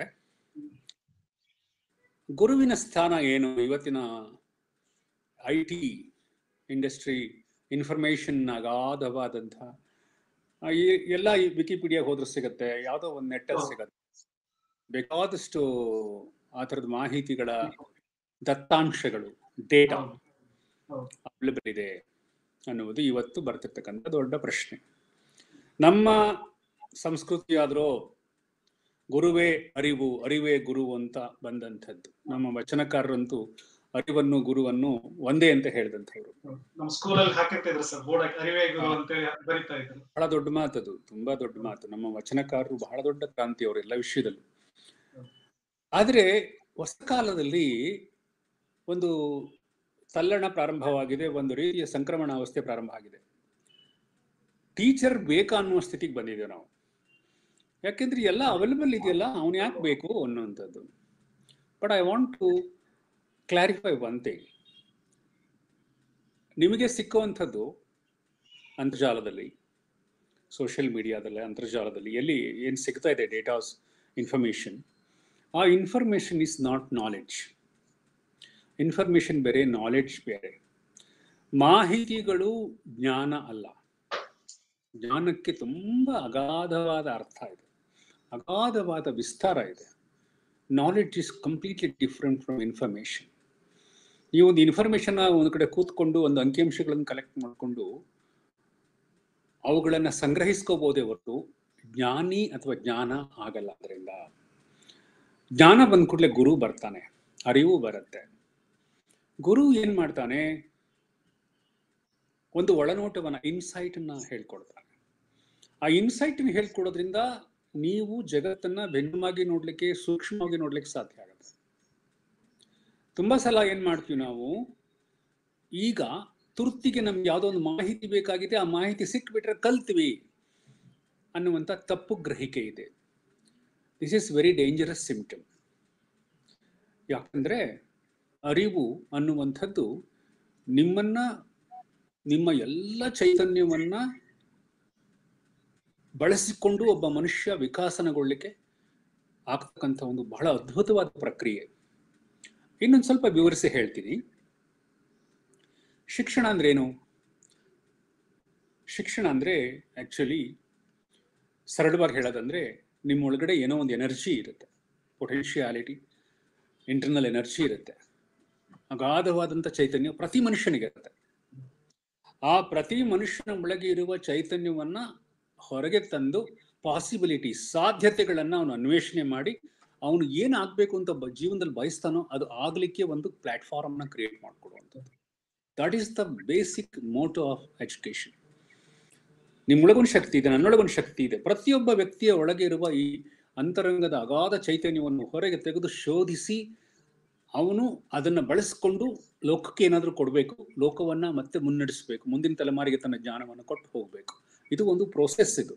ಗುರುವಿನ ಸ್ಥಾನ ಏನು ಇವತ್ತಿನ ಐ ಟಿ ಇಂಡಸ್ಟ್ರಿ ಇನ್ಫಾರ್ಮೇಶನ್ ಅಗಾಧವಾದಂಥ ಆ, ಈ ಎಲ್ಲ ಈ ವಿಕಿಪೀಡಿಯಾ ಹೋದ್ರೆ ಸಿಗುತ್ತೆ ಯಾವುದೋ ಒಂದು ನೆಟ್ಟಲ್ಲಿ ಹೌದು. ಸಿಗುತ್ತೆ ಬೇಕಾದಷ್ಟು ಆ ಥರದ ಮಾಹಿತಿಗಳ ದತ್ತಾಂಶಗಳು ಡೇಟಾ ಹೌದು. ಹೌದು. ಅವೈಲೇಬಲ್ ಇದೆ ಅನ್ನುವುದು ಇವತ್ತು ಬರ್ತಿರ್ತಕ್ಕಂಥ ದೊಡ್ಡ ಪ್ರಶ್ನೆ ನಮ್ಮ ಸಂಸ್ಕೃತಿ ಆದ್ರೂ ಗುರುವೇ ಅರಿವು ಅರಿವೇ ಗುರು ಅಂತ ಬಂದಂಥದ್ದು ನಮ್ಮ ವಚನಕಾರರಂತೂ ಅರಿವನ್ನು ಗುರುವನ್ನು ಒಂದೇ ಅಂತ ಹೇಳಿದಂಥವ್ರು ನಮ್ಮ ಸ್ಕೂಲಲ್ಲಿ ಹಾಕಿರ್ತಿದ್ರು ಸರ್ ಬೋರ್ಡ್ ಅರಿವೇ ಗುರು ಅಂತೇಳಿ ಬರಿತಾ ಇದ್ರು ಬಹಳ ದೊಡ್ಡ ಮಾತದು ತುಂಬಾ ದೊಡ್ಡ ಮಾತು ನಮ್ಮ ವಚನಕಾರರು ಬಹಳ ದೊಡ್ಡ ಕ್ರಾಂತಿಯವರು ಎಲ್ಲ ವಿಷಯದಲ್ಲೂ ಆದ್ರೆ ಹೊಸ ಕಾಲದಲ್ಲಿ ಒಂದು ತಲ್ಲಣ ಪ್ರಾರಂಭವಾಗಿದೆ ಒಂದು ರೀತಿಯ ಸಂಕ್ರಮಣಾವಸ್ಥೆ ಪ್ರಾರಂಭ ಆಗಿದೆ ಟೀಚರ್ ಬೇಕಾ ಅನ್ನುವ ಸ್ಥಿತಿಗೆ ಬಂದಿದ್ದೇವೆ ನಾವು ಯಾಕೆಂದ್ರೆ ಎಲ್ಲ ಅವೈಲಬಲ್ ಇದೆಯಲ್ಲ ಅವನು ಯಾಕೆ ಬೇಕು ಅನ್ನುವಂಥದ್ದು but I want to clarify one thing ನಿಮಗೆ ಸಿಕ್ಕುವಂಥದ್ದು ಅಂತರ್ಜಾಲದಲ್ಲಿ ಸೋಷಿಯಲ್ ಮೀಡಿಯಾದಲ್ಲಿ ಅಂತರ್ಜಾಲದಲ್ಲಿ ಎಲ್ಲಿ ಏನು ಸಿಗ್ತಾ ಇದೆ ಡೇಟಾಸ್ ಇನ್ಫಾರ್ಮೇಷನ್ ಆ information is not knowledge information ಬೇರೆ ನಾಲೆಡ್ಜ್ ಬೇರೆ ಮಾಹಿತಿಗಳು ಜ್ಞಾನ ಅಲ್ಲ ಜ್ಞಾನಕ್ಕೆ ತುಂಬ ಅಗಾಧವಾದ ಅರ್ಥ ಇದೆ ಅಗಾಧವಾದ ವಿಸ್ತಾರ ಇದೆ knowledge is completely different from information ಈ ಒಂದು ಇನ್ಫಾರ್ಮೇಷನ್ ಒಂದು ಕಡೆ ಕೂತ್ಕೊಂಡು ಒಂದು ಅಂಕಿಅಂಶಗಳನ್ನು ಕಲೆಕ್ಟ್ ಮಾಡಿಕೊಂಡು ಅವುಗಳನ್ನು ಸಂಗ್ರಹಿಸ್ಕೋಬೋದೇ ಹೊರತು ಜ್ಞಾನಿ ಅಥವಾ ಜ್ಞಾನ ಆಗಲ್ಲ ಅದರಿಂದ ಜ್ಞಾನ ಬಂದ ಕೂಡಲೇ ಗುರು ಬರ್ತಾನೆ ಅರಿವು ಬರುತ್ತೆ ಗುರು ಏನ್ ಮಾಡ್ತಾನೆ ಒಂದು ಒಳನೋಟವನ್ನ ಇನ್ಸೈಟ್ ಅನ್ನ ಹೇಳ್ಕೊಡ್ತಾನೆ ಆ ಇನ್ಸೈಟ್ ಹೇಳ್ಕೊಡೋದ್ರಿಂದ ನೀವು ಜಗತ್ತನ್ನ ಭಿನ್ನವಾಗಿ ನೋಡ್ಲಿಕ್ಕೆ ಸೂಕ್ಷ್ಮವಾಗಿ ನೋಡ್ಲಿಕ್ಕೆ ಸಾಧ್ಯ ಆಗುತ್ತೆ ತುಂಬಾ ಸಲ ಏನ್ ಮಾಡ್ತೀವಿ ನಾವು ಈಗ ತುರ್ತಿಗೆ ನಮ್ಗೆ ಯಾವುದೋ ಒಂದು ಮಾಹಿತಿ ಬೇಕಾಗಿದೆ ಆ ಮಾಹಿತಿ ಸಿಕ್ಬಿಟ್ರೆ ಕಲ್ತೀವಿ ಅನ್ನುವಂಥ ತಪ್ಪು ಗ್ರಹಿಕೆ ಇದೆ this is very dangerous symptom ಯಾಕಂದ್ರೆ ಅರಿವು ಅನ್ನುವಂಥದ್ದು ನಿಮ್ಮನ್ನ ನಿಮ್ಮ ಎಲ್ಲ ಚೈತನ್ಯವನ್ನ ಬಳಸಿಕೊಂಡು ಒಬ್ಬ ಮನುಷ್ಯ ವಿಕಾಸನಗೊಳ್ಳಿಕ್ಕೆ ಆಗ್ತಕ್ಕಂಥ ಒಂದು ಬಹಳ ಅದ್ಭುತವಾದ ಪ್ರಕ್ರಿಯೆ ಇನ್ನೊಂದು ಸ್ವಲ್ಪ ವಿವರಿಸಿ ಹೇಳ್ತೀನಿ ಶಿಕ್ಷಣ ಅಂದ್ರೇನು ಶಿಕ್ಷಣ ಅಂದ್ರೆ ಆಕ್ಚುಲಿ ಸರಳವಾಗಿ ಹೇಳೋದಂದ್ರೆ ನಿಮ್ಮ ಒಳಗಡೆ ಏನೋ ಒಂದು ಎನರ್ಜಿ ಇರುತ್ತೆ ಪೊಟೆನ್ಷಿಯಾಲಿಟಿ ಇಂಟರ್ನಲ್ ಎನರ್ಜಿ ಇರುತ್ತೆ ಅಗಾಧವಾದಂಥ ಚೈತನ್ಯ ಪ್ರತಿ ಮನುಷ್ಯನಿಗೆ ಇರುತ್ತೆ ಆ ಪ್ರತಿ ಮನುಷ್ಯನ ಒಳಗೆ ಇರುವ ಚೈತನ್ಯವನ್ನ ಹೊರಗೆ ತಂದು ಪಾಸಿಬಿಲಿಟಿ ಸಾಧ್ಯತೆಗಳನ್ನ ಅವನು ಅನ್ವೇಷಣೆ ಮಾಡಿ ಅವನು ಏನಾಗಬೇಕು ಅಂತ ಬ- ಜೀವನದಲ್ಲಿ ಬಯಸ್ತಾನೋ ಅದು ಆಗ್ಲಿಕ್ಕೆ ಒಂದು ಪ್ಲಾಟ್ಫಾರ್ಮ್ನ ಕ್ರಿಯೇಟ್ ಮಾಡಿಕೊಡುವಂಥದ್ದು that is the basic motto of education ನಿಮ್ಮೊಳಗೊಂದು ಶಕ್ತಿ ಇದೆ ನನ್ನೊಳಗೊಂದು ಶಕ್ತಿ ಇದೆ ಪ್ರತಿಯೊಬ್ಬ ವ್ಯಕ್ತಿಯ ಒಳಗೆ ಇರುವ ಈ ಅಂತರಂಗದ ಅಗಾಧ ಚೈತನ್ಯವನ್ನು ಹೊರಗೆ ತೆಗೆದು ಶೋಧಿಸಿ ಅವನು ಅದನ್ನ ಬಳಸಿಕೊಂಡು ಲೋಕಕ್ಕೆ ಏನಾದರೂ ಕೊಡಬೇಕು ಲೋಕವನ್ನ ಮತ್ತೆ ಮುನ್ನಡೆಸಬೇಕು ಮುಂದಿನ ತಲೆಮಾರಿಗೆ ತನ್ನ ಜ್ಞಾನವನ್ನು ಕೊಟ್ಟು ಹೋಗಬೇಕು ಇದು ಒಂದು ಪ್ರೋಸೆಸ್ ಇದು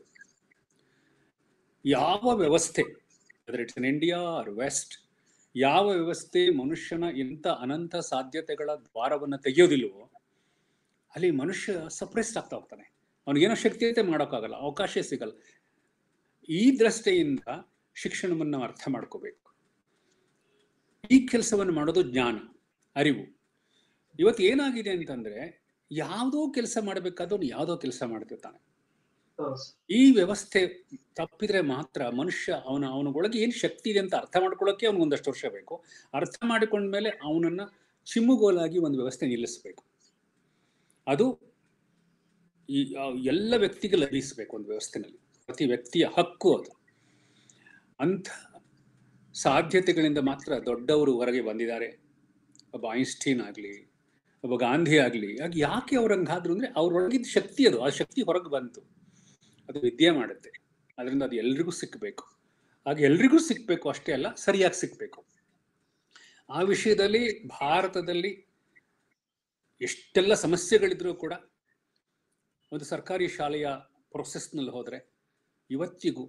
ಯಾವ ವ್ಯವಸ್ಥೆ other it's in India or west ಯಾವ ವ್ಯವಸ್ಥೆ ಮನುಷ್ಯನ ಇಂಥ ಅನಂತ ಸಾಧ್ಯತೆಗಳ ದ್ವಾರವನ್ನು ತೆಗೆಯೋದಿಲ್ವೋ ಅಲ್ಲಿ ಮನುಷ್ಯ ಸಪ್ರೆಸ್ಡ್ ಆಗ್ತಾ ಹೋಗ್ತಾನೆ ಅವನಿಗೇನೋ ಶಕ್ತಿ ಐತೆ ಮಾಡೋಕ್ಕಾಗಲ್ಲ ಅವಕಾಶ ಸಿಗಲ್ಲ ಈ ದೃಷ್ಟಿಯಿಂದ ಶಿಕ್ಷಣವನ್ನು ನಾವು ಅರ್ಥ ಮಾಡ್ಕೋಬೇಕು ಈ ಕೆಲಸವನ್ನು ಮಾಡೋದು ಜ್ಞಾನ ಅರಿವು ಇವತ್ತು ಏನಾಗಿದೆ ಅಂತಂದ್ರೆ ಯಾವುದೋ ಕೆಲಸ ಮಾಡಬೇಕಾದವನು ಯಾವುದೋ ಕೆಲಸ ಮಾಡ್ತಿರ್ತಾನೆ ಹೌದು ಸರ್. ಈ ವ್ಯವಸ್ಥೆ ತಪ್ಪಿದ್ರೆ ಮಾತ್ರ ಮನುಷ್ಯ ಅವನ ಅವನ ಒಳಗೆ ಏನು ಶಕ್ತಿ ಇದೆ ಅಂತ ಅರ್ಥ ಮಾಡ್ಕೊಳ್ಳೋಕೆ ಅವನಿಗೆ ಒಂದಷ್ಟು ವರ್ಷ ಬೇಕು ಅರ್ಥ ಮಾಡಿಕೊಂಡ್ಮೇಲೆ ಅವನನ್ನ ಚಿಮ್ಮುಗೋಲಾಗಿ ಒಂದು ವ್ಯವಸ್ಥೆ ನಿಲ್ಲಿಸಬೇಕು ಅದು ಈ ಆ ಎಲ್ಲ ವ್ಯಕ್ತಿಗೆ ಲಭಿಸಬೇಕು ಒಂದು ವ್ಯವಸ್ಥೆನಲ್ಲಿ ಪ್ರತಿ ವ್ಯಕ್ತಿಯ ಹಕ್ಕು ಅದು ಅಂಥ ಸಾಧ್ಯತೆಗಳಿಂದ ಮಾತ್ರ ದೊಡ್ಡವರು ಹೊರಗೆ ಬಂದಿದ್ದಾರೆ ಒಬ್ಬ ಐನ್ಸ್ಟೀನ್ ಆಗಲಿ ಒಬ್ಬ ಗಾಂಧಿ ಆಗಲಿ ಆಗ ಯಾಕೆ ಅವ್ರು ಹಂಗಾದ್ರು ಅಂದ್ರೆ ಅವ್ರೊಳಗಿದ್ದ ಶಕ್ತಿ ಅದು ಆ ಶಕ್ತಿ ಹೊರಗೆ ಬಂತು ಅದು ವಿದ್ಯೆ ಮಾಡುತ್ತೆ ಅದರಿಂದ ಅದು ಎಲ್ರಿಗೂ ಸಿಕ್ಕಬೇಕು ಆಗ ಎಲ್ರಿಗೂ ಸಿಕ್ಕಬೇಕು ಅಷ್ಟೇ ಅಲ್ಲ ಸರಿಯಾಗಿ ಸಿಕ್ಕಬೇಕು ಆ ವಿಷಯದಲ್ಲಿ ಭಾರತದಲ್ಲಿ ಎಷ್ಟೆಲ್ಲ ಸಮಸ್ಯೆಗಳಿದ್ರೂ ಕೂಡ ಒಂದು ಸರ್ಕಾರಿ ಶಾಲೆಯ ಪ್ರೊಸೆಸ್ನಲ್ಲಿ ಹೋದರೆ ಇವತ್ತಿಗೂ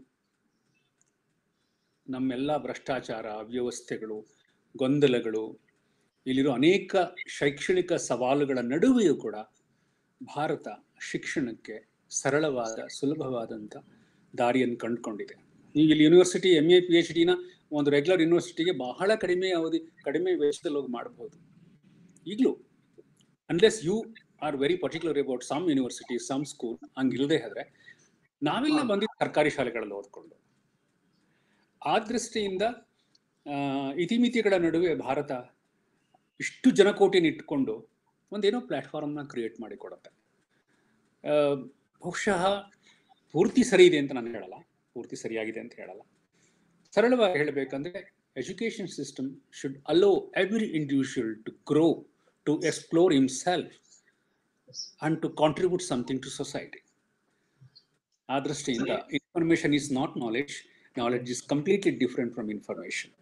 ನಮ್ಮೆಲ್ಲ ಭ್ರಷ್ಟಾಚಾರ ಅವ್ಯವಸ್ಥೆಗಳು ಗೊಂದಲಗಳು ಇಲ್ಲಿರೋ ಅನೇಕ ಶೈಕ್ಷಣಿಕ ಸವಾಲುಗಳ ನಡುವೆಯೂ ಕೂಡ ಭಾರತ ಶಿಕ್ಷಣಕ್ಕೆ ಸರಳವಾದ ಸುಲಭವಾದಂಥ ದಾರಿಯನ್ನು ಕಂಡುಕೊಂಡಿದೆ ನೀವು ಇಲ್ಲಿ university M A P H ಡಿನ ಒಂದು ರೆಗ್ಯುಲರ್ ಯೂನಿವರ್ಸಿಟಿಗೆ ಬಹಳ ಕಡಿಮೆ ಅವಧಿ ಕಡಿಮೆ ವೆಚ್ಚದಲ್ಲಿ ಹೋಗಿ ಮಾಡಬಹುದು ಈಗಲೂ unless you are very particular about some university some school ಹಂಗಿಲ್ಲದೆ ಇದ್ರೆ ನಾವೆಲ್ಲ ಬಂದಿದ್ದು ಸರ್ಕಾರಿ ಶಾಲೆಗಳಲ್ಲಿ ಓದ್ಕೊಂಡು ಆ ದೃಷ್ಟಿಯಿಂದ ಆ, ಇತಿಮಿತಿಗಳ ನಡುವೆ ಭಾರತ ಇಷ್ಟು ಜನಕೋಟಿನ ಇಟ್ಕೊಂಡು ಒಂದೇನೋ ಪ್ಲಾಟ್ಫಾರ್ಮ್ನ ಕ್ರಿಯೇಟ್ ಮಾಡಿ ಕೊಡುತ್ತೆ ಆ, ಬಹುಶಃ ಪೂರ್ತಿ ಸರಿ ಇದೆ ಅಂತ ನಾನು ಹೇಳಲ್ಲ ಪೂರ್ತಿ ಸರಿಯಾಗಿದೆ ಅಂತ ಹೇಳಲ್ಲ ಸರಳವಾಗಿ ಹೇಳಬೇಕಂದ್ರೆ education system should allow every individual to grow to explore himself and to contribute something to society ಆ ದೃಷ್ಟಿಯಿಂದ information is not knowledge knowledge is completely different from information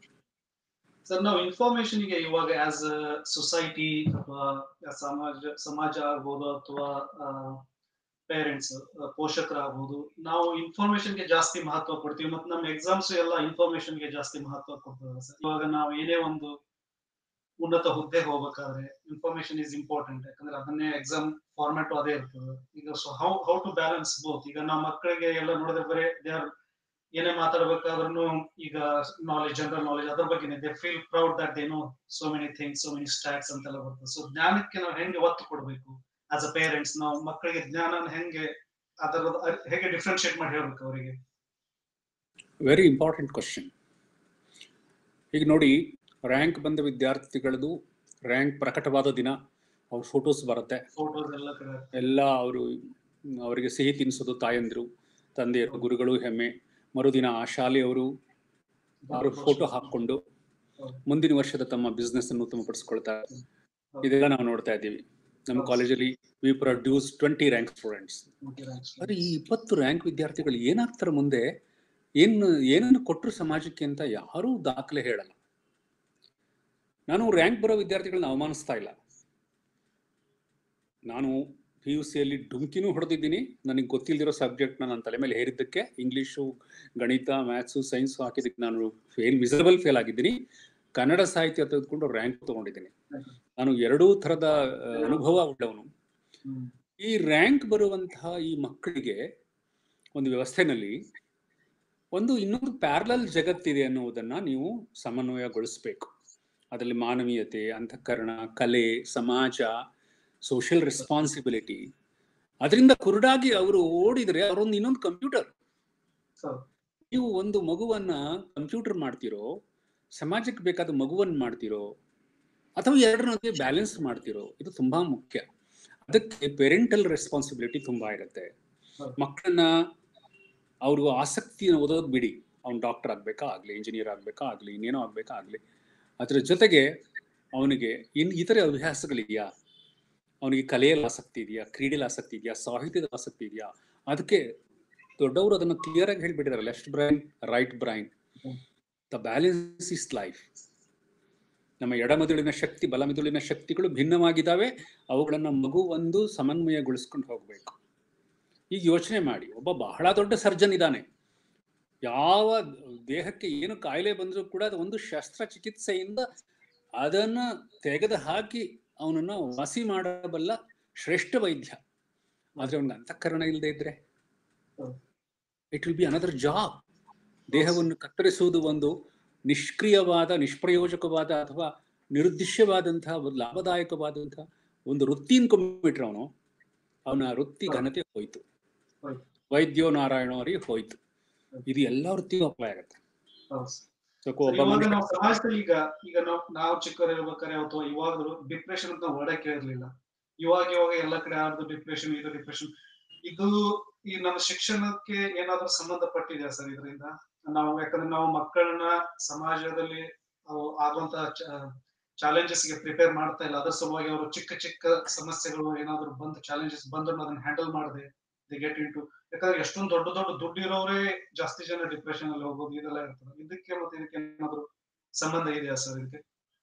sir ನಾವು ಇನ್ಫಾರ್ಮೇಶನ್ ಗೆ ಇವಾಗ ಆಸ್ ಸೊಸೈಟಿ ಅಥವಾ ಸಮಾಜ ಸಮಾಜ ಆಗ್ಬೋದು ಅಥವಾ ಪೇರೆಂಟ್ಸ್ ಪೋಷಕರಾಗ್ಬೋದು ನಾವು ಇನ್ಫಾರ್ಮೇಶನ್ ಗೆ ಜಾಸ್ತಿ ಮಹತ್ವ ಕೊಡ್ತೀವಿ ಮತ್ತೆ ನಮ್ಮ ಎಕ್ಸಾಮ್ಸ್ ಎಲ್ಲ ಇನ್ಫಾರ್ಮೇಶನ್ ಗೆ ಜಾಸ್ತಿ ಮಹತ್ವ ಕೊಡ್ತಾರೆ ಸರ್ ಇವಾಗ ನಾವು ಏನೇ ಒಂದು ಉನ್ನತ ಹುದ್ದೆ ಹೋಗ್ಬೇಕಾದ್ರೆ ಇನ್ಫಾರ್ಮೇಶನ್ ಇಸ್ ಇಂಪಾರ್ಟೆಂಟ್ ಯಾಕಂದ್ರೆ ಅದನ್ನೇ ಎಕ್ಸಾಮ್ ಫಾರ್ಮ್ಯಾಟ್ ಅದೇ ಇರ್ತದೆ ಈಗ so how how to balance both ಈಗ ನಾವು ಮಕ್ಕಳಿಗೆ ಎಲ್ಲ ನೋಡಿದ್ರೆ ಬರೀ ದೇ ಆರ್ ಏನೇ ಮಾತಾಡ್ಬೇಕಾದ್ರೂ ಈಗ ನಾಲೆಜ್ ಜನರಲ್ ನಾಲೆಜ್ ಅದ್ರ ಬಗ್ಗೆ they feel proud that they know so many things so many stats ಅಂತೆಲ್ಲ ಬರ್ತದೆ ಸೊ ಜ್ಞಾನಕ್ಕೆ ನಾವು ಹೆಂಗೆ ಒತ್ತು ಕೊಡಬೇಕು ಆಸ್ ಅ ಪೇರೆಂಟ್ಸ್ ನಾವು ಮಕ್ಕಳಿಗೆ ಜ್ಞಾನ ಹೆಂಗೆ ಅದರ ಹೇಗೆ ಡಿಫ್ರೆನ್ಶಿಯೇಟ್ ಮಾಡಿ ಹೇಳ್ಬೇಕು ಅವರಿಗೆ ವೆರಿ ಇಂಪಾರ್ಟೆಂಟ್ ಕ್ವಶನ್ ಈಗ ನೋಡಿ ರ್ಯಾಂಕ್ ಬಂದ ವಿದ್ಯಾರ್ಥಿಗಳದು ರ್ಯಾಂಕ್ ಪ್ರಕಟವಾದ ದಿನ ಅವ್ರ ಫೋಟೋಸ್ ಬರುತ್ತೆ ಫೋಟೋಸ್ ಎಲ್ಲ ಕಡೆ ಎಲ್ಲ ಅವರು ಅವರಿಗೆ ಸಿಹಿ ತಿನ್ನಿಸೋದು ತಾಯಂದಿರು ತಂದೆಯರು ಗುರುಗಳು ಹೆಮ್ಮೆ ಮರುದಿನ ಆ ಶಾಲೆಯವರು ಅವರ ಫೋಟೋ ಹಾಕೊಂಡು ಮುಂದಿನ ವರ್ಷದ ತಮ್ಮ ಬಿಸ್ನೆಸ್ ಅನ್ನು ಉತ್ತಮಪಡಿಸ್ಕೊಳ್ತಾರೆ ಇದೆಲ್ಲ ನಾವು ನೋಡ್ತಾ ಇದ್ದೀವಿ ನಮ್ಮ ಕಾಲೇಜಲ್ಲಿ we produce twenty rank students ಆದ್ರೆ ಈ ಇಪ್ಪತ್ತು ರ್ಯಾಂಕ್ ವಿದ್ಯಾರ್ಥಿಗಳು ಏನಾಗ್ತಾರೆ ಮುಂದೆ ಏನು ಏನನ್ನು ಕೊಟ್ಟರು ಸಮಾಜಕ್ಕೆ ಅಂತ ಯಾರೂ ದಾಖಲೆ ಹೇಳಲ್ಲ ನಾನು ರ್ಯಾಂಕ್ ಬರೋ ವಿದ್ಯಾರ್ಥಿಗಳನ್ನ ಅವಮಾನಿಸ್ತಾ ಇಲ್ಲ ನಾನು ಪಿ ಯು ಸಿಯಲ್ಲಿ ಡುಮ್ಕಿನೂ ಹೊಡೆದಿದ್ದೀನಿ ನನಗೆ ಗೊತ್ತಿಲ್ಲದಿರೋ ಸಬ್ಜೆಕ್ಟ್ನ ನನ್ನ ತಲೆ ಮೇಲೆ ಹೇರಿದ್ದಕ್ಕೆ ಇಂಗ್ಲೀಷು ಗಣಿತ ಮ್ಯಾಥ್ಸು ಸೈನ್ಸು ಹಾಕಿದ್ದಕ್ಕೆ ನಾನು ಫೇಲ್ ವಿಸಬಲ್ ಫೇಲ್ ಆಗಿದ್ದೀನಿ ಕನ್ನಡ ಸಾಹಿತ್ಯ ತೆಗೆದುಕೊಂಡು ರ್ಯಾಂಕ್ ತಗೊಂಡಿದ್ದೀನಿ ನಾನು ಎರಡೂ ಥರದ ಆ, ಅನುಭವ ಉಳ್ಳವನು ಹ್ಮ್. ಈ ರ್ಯಾಂಕ್ ಬರುವಂತಹ ಈ ಮಕ್ಕಳಿಗೆ ಒಂದು ವ್ಯವಸ್ಥೆನಲ್ಲಿ ಒಂದು ಇನ್ನೊಂದು ಪ್ಯಾರಲಲ್ ಜಗತ್ತಿದೆ ಅನ್ನುವುದನ್ನ ನೀವು ಸಮನ್ವಯಗೊಳಿಸಬೇಕು ಅದರಲ್ಲಿ ಮಾನವೀಯತೆ ಅಂತಃಕರಣ ಕಲೆ ಸಮಾಜ ಸೋಷಿಯಲ್ ರೆಸ್ಪಾನ್ಸಿಬಿಲಿಟಿ ಅದರಿಂದ ಕುರುಡಾಗಿ ಅವರು ಓಡಿದ್ರೆ ಅವರೊಂದು ಇನ್ನೊಂದು ಕಂಪ್ಯೂಟರ್ ಹೌದು. ನೀವು ಒಂದು ಮಗುವನ್ನ ಕಂಪ್ಯೂಟರ್ ಮಾಡ್ತಿರೋ ಸಮಾಜಕ್ಕೆ ಬೇಕಾದ ಮಗುವನ್ನ ಮಾಡ್ತಿರೋ ಅಥವಾ ಎರಡರೊಂದಿಗೆ ಬ್ಯಾಲೆನ್ಸ್ ಮಾಡ್ತಿರೋ ಇದು ತುಂಬಾ ಮುಖ್ಯ ಅದಕ್ಕೆ ಪೇರೆಂಟಲ್ ರೆಸ್ಪಾನ್ಸಿಬಿಲಿಟಿ ತುಂಬಾ ಇರುತ್ತೆ ಹೌದು. ಮಕ್ಕಳನ್ನ ಅವ್ರಿಗೂ ಆಸಕ್ತಿ ಓದೋದು ಬಿಡಿ ಅವ್ನು ಡಾಕ್ಟರ್ ಆಗ್ಬೇಕಾ ಆಗ್ಲಿ ಇಂಜಿನಿಯರ್ ಆಗ್ಬೇಕಾ ಆಗ್ಲಿ ಇನ್ನೇನೋ ಆಗ್ಬೇಕಾ ಆಗ್ಲಿ ಅದ್ರ ಜೊತೆಗೆ ಅವನಿಗೆ ಇನ್ ಇತರೆ ಹವ್ಯಾಸಗಳಿದೆಯಾ ಅವನಿಗೆ ಕಲೆಯಲ್ಲಿ ಆಸಕ್ತಿ ಇದೆಯಾ ಕ್ರೀಡೆಯಲ್ಲಿ ಆಸಕ್ತಿ ಇದೆಯಾ ಸಾಹಿತ್ಯದ ಆಸಕ್ತಿ ಇದೆಯಾ ಅದಕ್ಕೆ ದೊಡ್ಡವರು ಅದನ್ನು ಕ್ಲಿಯರ್ ಆಗಿ ಹೇಳ್ಬಿಟ್ಟಿದ್ದಾರೆ left brain right brain hmm. The balance is life ನಮ್ಮ ಎಡಮೆದುಳಿನ ಶಕ್ತಿ ಬಲಮೆದುಳಿನ ಶಕ್ತಿಗಳು ಭಿನ್ನವಾಗಿದ್ದಾವೆ ಅವುಗಳನ್ನ ಮಗು ಒಂದು ಸಮನ್ವಯಗೊಳಿಸ್ಕೊಂಡು ಹೋಗ್ಬೇಕು ಈಗ ಯೋಚನೆ ಮಾಡಿ ಒಬ್ಬ ಬಹಳ ದೊಡ್ಡ ಸರ್ಜನ್ ಇದ್ದಾನೆ ಯಾವ ದೇಹಕ್ಕೆ ಏನು ಕಾಯಿಲೆ ಬಂದರೂ ಕೂಡ ಅದು ಒಂದು ಶಸ್ತ್ರಚಿಕಿತ್ಸೆಯಿಂದ ಅದನ್ನ ತೆಗೆದು ಹಾಕಿ ಅವನನ್ನ ವಾಸಿ ಮಾಡಬಲ್ಲ ಶ್ರೇಷ್ಠ ವೈದ್ಯ ಆದ್ರೆ ಅವನಿಗೆ ಅಂತಃಕರಣ ಇಲ್ಲದೆ ಇದ್ರೆ ಹೌದು. It will be another job ದೇಹವನ್ನು ಕತ್ತರಿಸುವುದು ಒಂದು ನಿಷ್ಕ್ರಿಯವಾದ ನಿಷ್ಪ್ರಯೋಜಕವಾದ ಅಥವಾ ನಿರುದ್ದೇಶವಾದಂತಹ ಒಂದು ಲಾಭದಾಯಕವಾದಂತಹ ಒಂದು ವೃತ್ತಿ ಅನ್ಕೊಂಡ್ಬಿಟ್ರೆ ಅವನು ಅವನ ವೃತ್ತಿ ಹೌದು. ಘನತೆ ಹೋಯ್ತು ಹೋಯ್ತು. ವೈದ್ಯೋ ನಾರಾಯಣ ಅವರಿಗೆ ಹೋಯ್ತು ಹೌದು. ಇದು ಎಲ್ಲ ವೃತ್ತಿಗೂ ಅಪ್ಲೈ ಆಗುತ್ತೆ ಹೌದು. ಸೊ ಸರ್, ಒಬ್ಬ ಇವಾಗ ಮನುಷ್ಯ ನಾವು ಸಮಾಜದಲ್ಲಿ ಈಗ ಈಗ ನಾವು ನಾವು ಚಿಕ್ಕವರಿರ್ಬೇಕಾದ್ರೆ ಅಥವಾ ಇವಾಗಲೂ ಡಿಪ್ರೆಷನ್ ಅಂತ ನಾವು ಹೊರಡಕ್ಕೆ ಇರಲಿಲ್ಲ ಇವಾಗ ಇವಾಗ ಎಲ್ಲ ಕಡೆ ಯಾರ್ದು ಡಿಪ್ರೆಷನ್ ಇದು ಡಿಪ್ರೆಷನ್ ಇದು ಈ ನಮ್ಮ ಶಿಕ್ಷಣಕ್ಕೆ ಏನಾದ್ರೂ ಸಂಬಂಧಪಟ್ಟಿದೆಯಾ ಸರ್ ಇದರಿಂದ ನಾವು ಯಾಕಂದ್ರೆ ನಾವು ಮಕ್ಕಳನ್ನ ಸಮಾಜದಲ್ಲಿ ಅವು ಆಗುವಂತಹ ಚಾಲೆಂಜಸ್ ಗೆ ಪ್ರಿಪೇರ್ ಮಾಡ್ತಾ ಇಲ್ಲ ಅದ್ರ ಸಲುವಾಗಿ ಅವರು ಚಿಕ್ಕ ಚಿಕ್ಕ ಸಮಸ್ಯೆಗಳು ಏನಾದ್ರು ಬಂದು ಚಾಲೆಂಜಸ್ ಬಂದ್ರು ಅದನ್ನ ಹ್ಯಾಂಡಲ್ ಮಾಡದೆ ದಿ ಗೆಟ್ ಇನ್ ಟು ಯಾಕಂದ್ರೆ ಎಷ್ಟೊಂದು ದೊಡ್ಡ ದೊಡ್ಡ ದುಡ್ಡು ಇರೋರೇ ಜಾಸ್ತಿ ಜನ ಡಿಪ್ರೆಷನ್ ಅಲ್ಲಿ ಹೋಗೋದು ಇದೆಲ್ಲ ಇರ್ತದೆ ಇದಕ್ಕೆ ಮತ್ತೆ ಇದಕ್ಕೆ ಏನಾದ್ರು ಸಂಬಂಧ ಇದೆಯಾ ಸರ್ ಇದಕ್ಕೆ